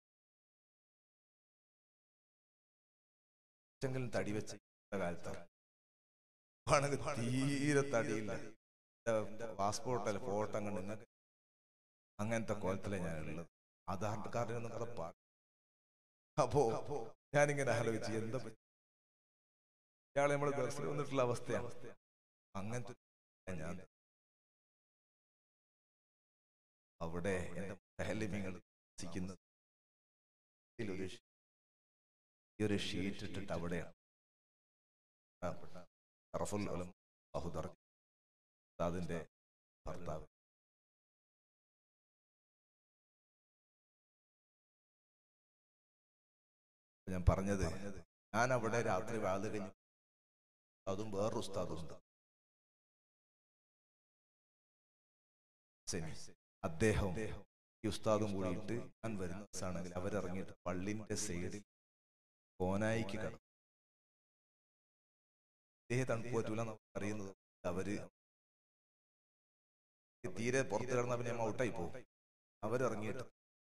കുറച്ചെങ്കിലും തടി വെച്ച് കാലത്താണ് ആണെങ്കിൽ തീരെ തടിയില്ല പാസ്പോർട്ടല്ല ഫോട്ടോ കണ്ട് നിങ്ങൾക്ക് അങ്ങനത്തെ കോലത്തിലെ ഞാനുള്ളത് ആധാർ കാർഡിനൊന്നും കഥ പാ അപ്പോ ഞാനിങ്ങനെ ആലോചിച്ച് എന്താ പറ്റി ഇയാളെ നമ്മൾ ദർശനം വന്നിട്ടുള്ള അവസ്ഥയാണ് അങ്ങനത്തെ ഒരു ഞാൻ അവിടെ എന്റെ മുഹല്ലിമിങ്ങൾ താമസിക്കുന്നത് ഇതിലൊരു ഷീ- ഈ ഒരു ഷീറ്റ് ഇട്ടിട്ട് അവിടെയാണ് ഷറഫുൽ ഉലമ അല്ലാഹു ദർജ ഉസ്താദിന്റെ ഭർത്താവ് ഞാൻ പറഞ്ഞത് ഞാൻ അവിടെ രാത്രി വാത് കഴിഞ്ഞു അതും വേറൊരു ഉസ്താദുണ്ട് സെമി. അദ്ദേഹം ഈ ഉസ്താദും കൂടിയിട്ട് ഞാൻ വരുന്ന ദിവസമാണെങ്കിൽ അവരിറങ്ങിയിട്ട് പള്ളിന്റെ സൈഡിൽ കോനായിക്ക് കിടന്നു ഇദ്ദേഹം തണുപ്പ് പറ്റൂല അറിയുന്നത് അവര് തീരെ പുറത്ത് കിടന്ന പിന്നെ നമ്മൾ ഔട്ടായി പോകും അവരിറങ്ങിയിട്ട്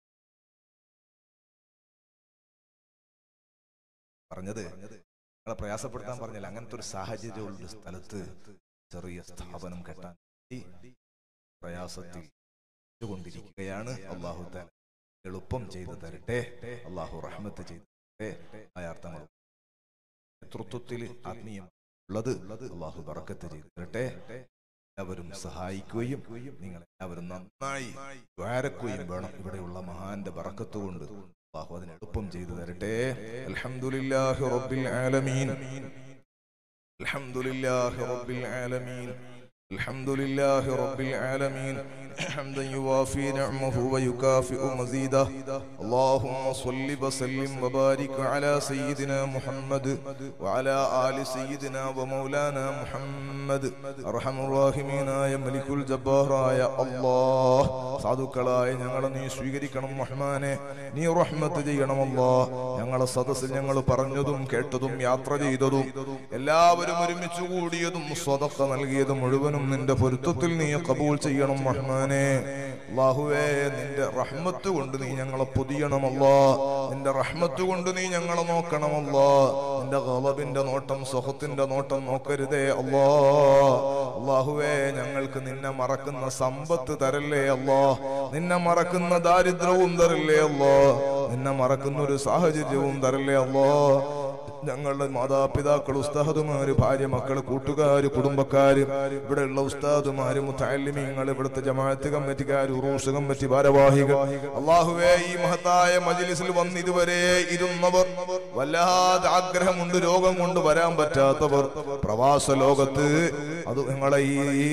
പറഞ്ഞത് നിങ്ങളെ പ്രയാസപ്പെടുത്താൻ പറഞ്ഞില്ല അങ്ങനത്തെ ഒരു സാഹചര്യമുള്ള സ്ഥലത്ത് ചെറിയ സ്ഥാപനം കെട്ടാൻ ഈ പ്രയാസത്തിൽ കൊണ്ടിരിക്കുകയാണ് അള്ളാഹു താല എളുപ്പം ചെയ്തു തരട്ടെ അള്ളാഹു റഹ്മത്ത് ചെയ്തു തരട്ടെ ആയാർത്ഥങ്ങൾ നേതൃത്വത്തിൽ ആത്മീയം ഉള്ളത് അള്ളാഹു ബറക്കത്ത് ചെയ്തു തരട്ടെ എല്ലാവരും സഹായിക്കുകയും നിങ്ങൾ എല്ലാവരും നന്നായി ദ്വാരക്കുകയും വേണം ഇവിടെയുള്ള മഹാന്റെ ബറക്കത്ത് കൊണ്ട് അള്ളാഹു അതിന് എളുപ്പം ചെയ്തു തരട്ടെ അൽഹംദുലില്ലാഹി റബ്ബിൽ ആലമീൻ അൽഹംദുലില്ലാഹി റബ്ബിൽ ആലമീൻ الحمد لله رب العالمين حمدا يوافي نعمه ويكافئ مزيده اللهم صل وسلم وبارك على سيدنا محمد وعلى آل سيدنا ومولانا محمد മുഹമ്മദ് അർഹമുറാഹിമീനായ മലിക്കുൽ ജബ്ബാറായ അല്ലാഹ് സാധുക്കളായ ഞങ്ങളെ നീ സ്വീകരിക്കണം റഹ്മാനെ നീ റഹ്മത്ത് ചെയ്യണം അല്ലാഹ് ഞങ്ങളെ സദസ്സിൽ ഞങ്ങൾ പറഞ്ഞതും കേട്ടതും യാത്ര ചെയ്തതും എല്ലാവരും ഒരുമിച്ച് കൂടിയതും സ്വതക്ക നൽകിയതും മുഴുവനും നിന്റെ പൊരുത്തത്തിൽ നീ കബൂൾ ചെയ്യണം റഹ്മാനെ അല്ലാഹുവേ നിന്റെ റഹ്മത്ത് കൊണ്ട് നീ ഞങ്ങളെ പൊതിയണമല്ലോ നിന്റെ റഹ്മത്ത് കൊണ്ട് നീ ഞങ്ങളെ നോക്കണമല്ലോ നിന്റെ ഗളബിന്റെ നോട്ടം സുഖത്തിന്റെ നോട്ടം നോക്കരുതേ അല്ലോ അള്ളാഹുവേ ഞങ്ങൾക്ക് നിന്നെ മറക്കുന്ന സമ്പത്ത് തരല്ലേ അല്ലോ നിന്നെ മറക്കുന്ന ദാരിദ്ര്യവും തരല്ലേ അല്ലോ നിന്നെ മറക്കുന്ന ഒരു സാഹചര്യവും തരല്ലേ അല്ലോ ഞങ്ങളുടെ മാതാപിതാക്കൾ ഉസ്താദുമാര് ഭാര്യ മക്കള് കൂട്ടുകാര് കുടുംബക്കാര് ഇവിടെയുള്ള ഉസ്താദുമാര് മുത്താലിമീങ്ങൾ ഇവിടുത്തെ ജമാഅത്ത് കമ്മിറ്റിക്കാർ ഉറൂസ് കമ്മിറ്റി ഭാരവാഹികൾ അള്ളാഹുവേ ഈ മഹത്തായ മജിലിസിൽ വന്ന് ഇതുവരെ ഇരുന്നവർ വല്ലാതെ ആഗ്രഹമുണ്ട് രോഗം കൊണ്ട് വരാൻ പറ്റാത്തവർ പ്രവാസ ലോകത്ത് അത് ഞങ്ങളെ ഈ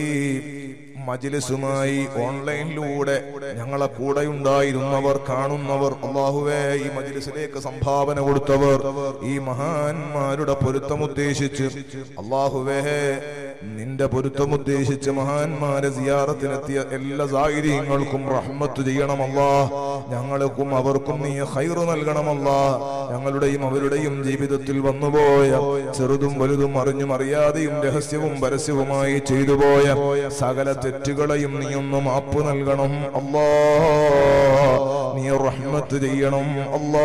മജിലിസുമായി ഓൺലൈനിലൂടെ ഞങ്ങളെ കൂടെ ഉണ്ടായിരുന്നവർ കാണുന്നവർ അള്ളാഹുവേ ഈ മജിലിസിലേക്ക് സംഭാവന കൊടുത്തവർ ഈ മഹാന്മാരുടെ പൊരുത്തമുദ്ദേശിച്ച് അള്ളാഹുവേ നിന്റെ പൊരുത്തമുദ്ദേശിച്ച് മഹാന്മാരെ സിയാറത്തിനെത്തിയ എല്ലാ സാഹചര്യങ്ങൾക്കും റഹ്മത്ത് ചെയ്യണമല്ലാ ഞങ്ങൾക്കും അവർക്കും നീ ഹൈറ് നൽകണമല്ലാ ഞങ്ങളുടെയും അവരുടെയും ജീവിതത്തിൽ വന്നുപോയ ചെറുതും വലുതും അറിഞ്ഞും അറിയാതെയും രഹസ്യവും പരസ്യവുമായി ചെയ്തുപോയ സകല തെറ്റുകളെയും നീ ഒന്ന് മാപ്പ് നൽകണം അല്ലാ നീ റഹ്മത്ത് ചെയ്യണം അല്ലാ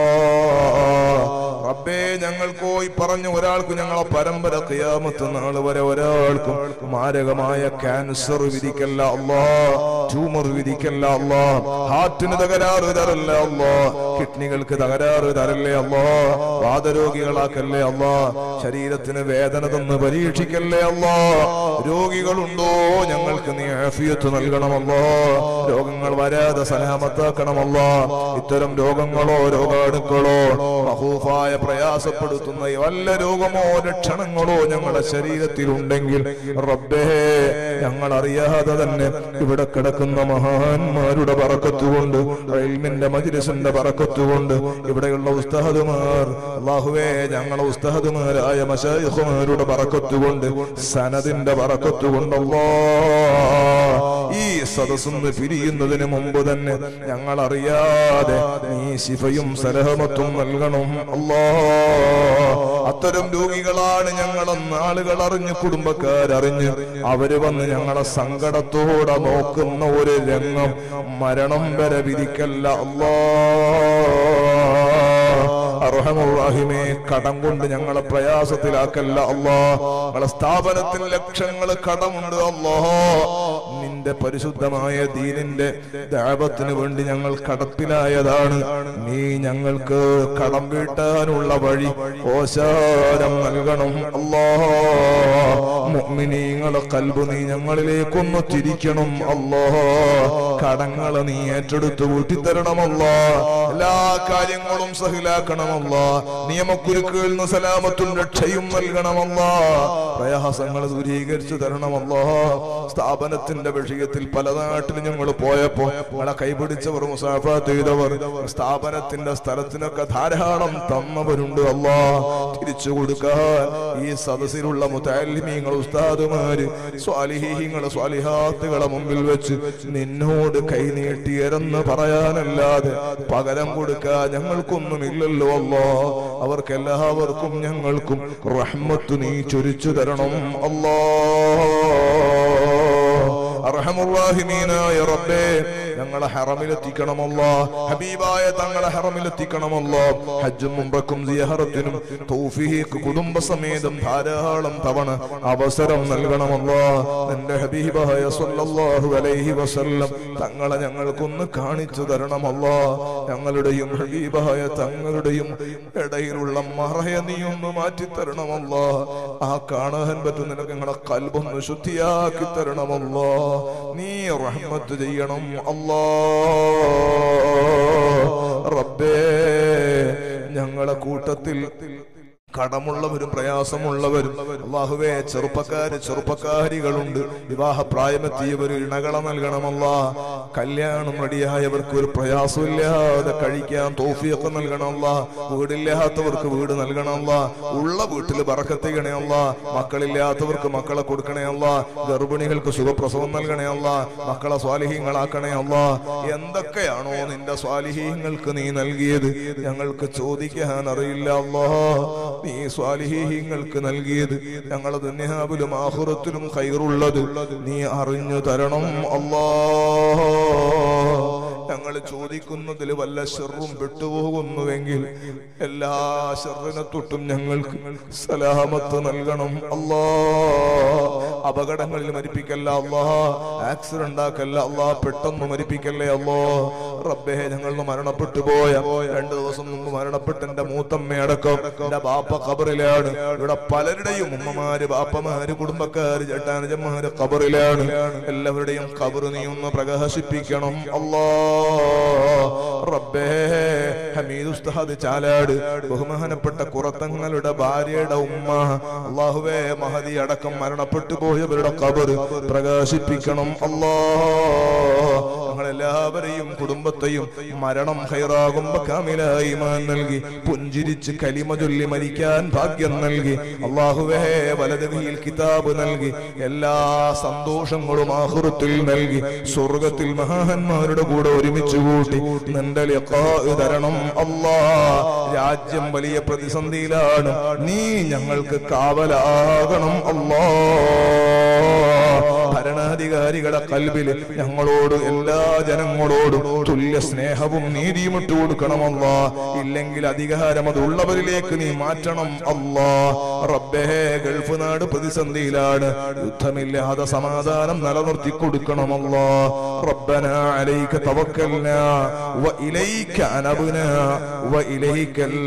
റബ്ബേ ഞങ്ങൾക്കോ ഈ പറഞ്ഞ ഒരാൾക്ക് ഞങ്ങളെ പരമ്പര ഖിയാമത്ത് നാൾ വരെ ഒരാൾക്കും മാരകമായ ക്യാൻസർ വിധിക്കല്ല അല്ലാ ട്യൂമർ വിധിക്കല്ല അല്ലാ ഹാർട്ടിന് തകരാറ് തരല്ല അല്ലാ കിഡ്നികൾക്ക് തകരാറ് തരല്ലേ അല്ലാ വാദരോഗികളാക്കല്ലേ അല്ലാ ശരീരത്തിന് വേദന തന്ന് പരീക്ഷിക്കല്ലേ അല്ലാ രോഗികളുണ്ടോ ഞങ്ങൾക്ക് നീ ആഫിയത്ത് നൽകണമല്ലോ രോഗങ്ങൾ വരാതെ സലാമത്താക്കണമല്ലോ ഇത്തരം രോഗങ്ങളോ രോഗാണുക്കളോ ബഹൂഫായ പ്രയാസപ്പെടുത്തുന്ന വല്ല രോഗമോ ലക്ഷണങ്ങളോ ഞങ്ങളുടെ ശരീരത്തിൽ ഉണ്ടെങ്കിൽ റബ്ബേ ഞങ്ങൾ അറിയാതെ തന്നെ ഇവിടെ കിടക്കുന്ന മഹാന്മാരുടെ പറക്കത്തുകൊണ്ട് ഇൽമിന്റെ മജിലിസിന്റെ പറക്കത്തുകൊണ്ട് ഇവിടെയുള്ള ഉസ്താദുമാർ അള്ളാഹുവേ ഞങ്ങളെ ഉസ്താദുമാരായ മശായിഖുമാരുടെ പറക്കത്തുകൊണ്ട് സനദിന്റെ പറക്കത്തുകൊണ്ടല്ലോ ഈ സദസ്സൊന്ന് പിരിയുന്നതിന് മുമ്പ് തന്നെ ഞങ്ങൾ അറിയാതെ നീ ശിഫയും സലഹമത്തും നൽകണം അല്ലോ അത്തരം രോഗികളാണ് ഞങ്ങളെന്ന് ആളുകൾ അറിഞ്ഞ് കുടുംബക്കാരറിഞ്ഞ് അവര് വന്ന് ഞങ്ങളെ സങ്കടത്തോടെ നോക്കുന്ന ഒരു രംഗം മരണം വരെ വിധിക്കല്ല അല്ലോ അർഹമുറാഹിമേ കടം കൊണ്ട് ഞങ്ങളെ പ്രയാസത്തിലാക്കല്ല അല്ലാ ഞങ്ങളെ സ്ഥാപനത്തിന് ലക്ഷങ്ങൾ കടമുണ്ട് അല്ലോ നിന്റെ പരിശുദ്ധമായ ദീനിന്റെ ദാപത്തിന് വേണ്ടി ഞങ്ങൾ കടത്തിലായതാണ് നീ ഞങ്ങൾക്ക് കടം വീട്ടാനുള്ള വഴി ഓശാരം നൽകണം അല്ലോ മുഅ്മിനീങ്ങളെ കൽബ് നീ ഞങ്ങളിലേക്കൊന്ന് തിരിക്കണം അല്ലോ കടങ്ങളെ നീ ഏറ്റെടുത്ത് വീട്ടിത്തരണമല്ലോ എല്ലാ കാര്യങ്ങളും സഹിലാക്കണമല്ല നിയമക്കുരുക്കുകളിൽ നിന്ന് സലാമത്തും രക്ഷയും നൽകണമല്ല പ്രയാസങ്ങൾ ദൂരീകരിച്ചു തരണമല്ലോ സ്ഥാപനത്തിന്റെ വിഷയത്തിൽ പല നാട്ടിൽ ഞങ്ങൾ പോയപ്പോ ഞങ്ങളെ കൈപിടിച്ചവർ മുസാഫ ചെയ്തവർ സ്ഥാപനത്തിന്റെ സ്ഥലത്തിനൊക്കെ ധാരാളം തന്നവരുണ്ട് അല്ലാ തിരിച്ചു കൊടുക്കാൻ ഈ സദസ്സിലുള്ള മുത്താലിമീങ്ങൾ ഉസ്താദുമാര് സ്വാലിഹീങ്ങളെ സ്വാലിഹാത്തുകളെ മുമ്പിൽ വെച്ച് നിന്നോട് കൈനീട്ടിയരെന്ന് പറയാനല്ലാതെ പകരം കൊടുക്കാൻ ഞങ്ങൾക്കൊന്നുമില്ലല്ലോ അല്ലോ അവർക്കെല്ലാവർക്കും ഞങ്ങൾക്കും റഹ്മത്ത് നീ ചൊരിച്ചു തരണം അല്ലോ അർഹമുറാഹിമീനായ റബ്ബേ ഞങ്ങളെ ഹറമിലെത്തിക്കണമല്ലോ ഹബീബായ തങ്ങളെ ഹറമിലെത്തിക്കണമല്ലോ ഹജ്ജും മുമ്പക്കും സിയഹറത്തിനും തൗഫീഖ് കുടുംബസമേതം ധാരാളം തവണ അവസരം നൽകണമല്ലോ നിന്റെ ഹബീബായ സല്ലല്ലാഹു അലൈഹി വസല്ലം തങ്ങളെ ഞങ്ങൾക്കൊന്ന് കാണിച്ചു തരണമല്ലോ ഞങ്ങളുടെയും ഹബീബായ തങ്ങളുടെയും ഇടയിലുള്ള മറയെ നീ ഒന്ന് മാറ്റി തരണമല്ലോ ആ കാണാൻ പറ്റുന്ന നിനക്ക് ഞങ്ങളെ കൽബൊന്ന് ശുദ്ധിയാക്കി തരണമല്ലോ നീ റഹ്മത്ത് ചെയ്യണം അല്ലാ റബ്ബേ ഞങ്ങളെ കൂട്ടത്തിൽ കടമുള്ളവരും പ്രയാസമുള്ളവരും അള്ളാഹുവേ ചെറുപ്പക്കാര് ചെറുപ്പക്കാരികളുണ്ട് വിവാഹ പ്രായമെത്തിയവർ ഇണകള നൽകണമല്ല കല്യാണം റെഡിയായവർക്ക് ഒരു പ്രയാസമില്ലാതെ കഴിക്കാൻ തോഫിയൊക്കെ നൽകണമല്ല വീടില്ലാത്തവർക്ക് വീട് നൽകണമല്ല ഉള്ള വീട്ടിൽ ബറക്കത്തിക്കണമല്ല മക്കളില്ലാത്തവർക്ക് മക്കളെ കൊടുക്കണമല്ല ഗർഭിണികൾക്ക് സുഖപ്രസവം നൽകണമല്ല മക്കളെ സ്വാലിഹീങ്ങളാക്കണമല്ല എന്തൊക്കെയാണോ നിന്റെ സ്വാലിഹീങ്ങൾക്ക് നീ നൽകിയത് ഞങ്ങൾക്ക് ചോദിക്കാൻ അറിയില്ല അല്ലാ നീ സ്വാലിഹീങ്ങൾക്ക് നൽകിയത് ഞങ്ങളെ ദുന്യാവിലും ആഹുറത്തിലും കയറുള്ളത് നീ അറിഞ്ഞു തരണം അല്ലാ ഞങ്ങൾ ചോദിക്കുന്നതിൽ വല്ല ഷെറും വിട്ടുപോകുന്നുവെങ്കിൽ എല്ലാ ഷെറിനെ തൊട്ടും ഞങ്ങൾക്ക് സലാമത്ത് നൽകണം അല്ലാ അപകടങ്ങളിൽ മരിപ്പിക്കല്ല അല്ലാ ആക്സിഡന്റ് ആക്കല്ല അല്ലാ പെട്ടെന്ന് മരിപ്പിക്കല്ലേ അല്ലോ റബ്ബേ ഞങ്ങൾ മരണപ്പെട്ടു പോയ രണ്ടു ദിവസം മുമ്പ് മരണപ്പെട്ട എന്റെ മൂത്തമ്മയടക്കം എന്റെ ബാപ്പ ഖബറിലാണ് ഇവിടെ പലരുടെയും ഉമ്മമാര് ബാപ്പമാര് കുടുംബക്കാര് ചേട്ടാനുജന്മാര് ഖബറിലാണ് എല്ലാവരുടെയും ഖബർ നീ ഒന്ന് പ്രകാശിപ്പിക്കണം അല്ലാ റബ്ബേ ഹമീദ് ഉസ്താദ് ചാലാട് ബഹുമാനപ്പെട്ട കുറത്തങ്ങളുടെ ഭാര്യയുടെ ഉമ്മ അള്ളാഹുവേ മഹദി അടക്കം മരണപ്പെട്ടു പോയവരുടെ ഖബർ പ്രകാശിപ്പിക്കണം അല്ലാ ഞങ്ങളെല്ലാവരെയും കുടുംബത്തെയും മരണം ഹൈറാകുമ്പോ കാമിലായി മാൻ നൽകി പുഞ്ചിരിച്ച് കലിമ ചൊല്ലി മരിക്കാൻ ഭാഗ്യം നൽകി അള്ളാഹുവേ വലത് കയ്യിൽ കിതാബ് നൽകി എല്ലാ സന്തോഷങ്ങളും ആഹുറത്തിൽ നൽകി സ്വർഗത്തിൽ മഹാന്മാരുടെ കൂടെ ഒരുമിച്ച് കൂട്ടി നിന്റെ ലിഖാ തരണം അല്ലാ രാജ്യം വലിയ പ്രതിസന്ധിയിലാണ് നീ ഞങ്ങൾക്ക് കാവലാകണം അല്ലാ ഭരണാധികാരികളെ കൽബിൽ ഞങ്ങളോട് എല്ലാ ജനങ്ങളോടും തുല്യ സ്നേഹവും നീതിയും ഇട്ട് കൊടുക്കണമല്ല ഇല്ലെങ്കിൽ അധികാരം അത് ഉള്ളവരിലേക്ക് നീ മാറ്റണം അല്ലാ റബ്ബേ ഗൾഫ് നാട് പ്രതിസന്ധിയിലാണ് യുദ്ധമില്ലാതെ സമാധാനം നിലനിർത്തി കൊടുക്കണമല്ല റബ്ബന അലൈക തവക്കൽന വ ഇലൈക അനബ്ന വ ഇലൈക്കൽ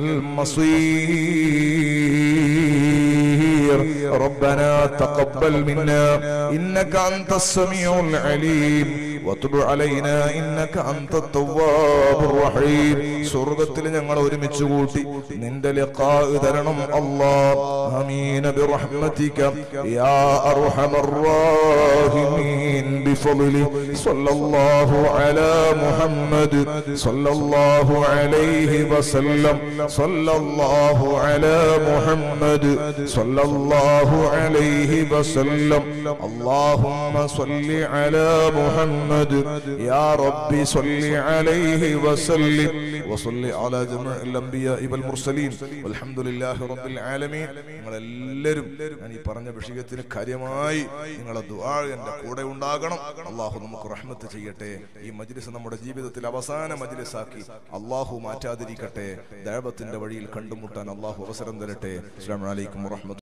മസീർ ربنا تقبل منا إنك أنت السميع العليم وتب علينا إنك أنت التواب الرحيم സ്വർഗത്തിൽ ഞങ്ങൾ ഒരുമിച്ച് കൂട്ടി നിന്റെ ലിഖാ തരണം അല്ലാ ആമീൻ برحمتك يا أرحم الراحمين بفضله صلى الله على محمد صلى الله عليه وسلم صلى الله على محمد صلى الله عليه وسلم اللهم صل على محمد يا رب صل عليه وسلم وصل على جميع الأنبياء والمرسلين والحمد لله رب العالمين നിങ്ങളെല്ലാവരും ഞാൻ ഈ പറഞ്ഞ വിഷയത്തിന് കാര്യമായി നിങ്ങളെ ദുആ എന്റെ കൂടെ ഉണ്ടാകണം അള്ളാഹു നമുക്ക് റഹ്മത്ത് ചെയ്യട്ടെ ഈ മജ്ലിസ് നമ്മുടെ ജീവിതത്തിൽ അവസാന മജ്ലിസാക്കി അള്ളാഹു മാറ്റാതിരിക്കട്ടെ ദൈവത്തിന്റെ വഴിയിൽ കണ്ടുമുട്ടാൻ അള്ളാഹു അവസരം തരട്ടെ അസ്സലാമു അലൈക്കും വറഹ്മത്തുള്ളാഹി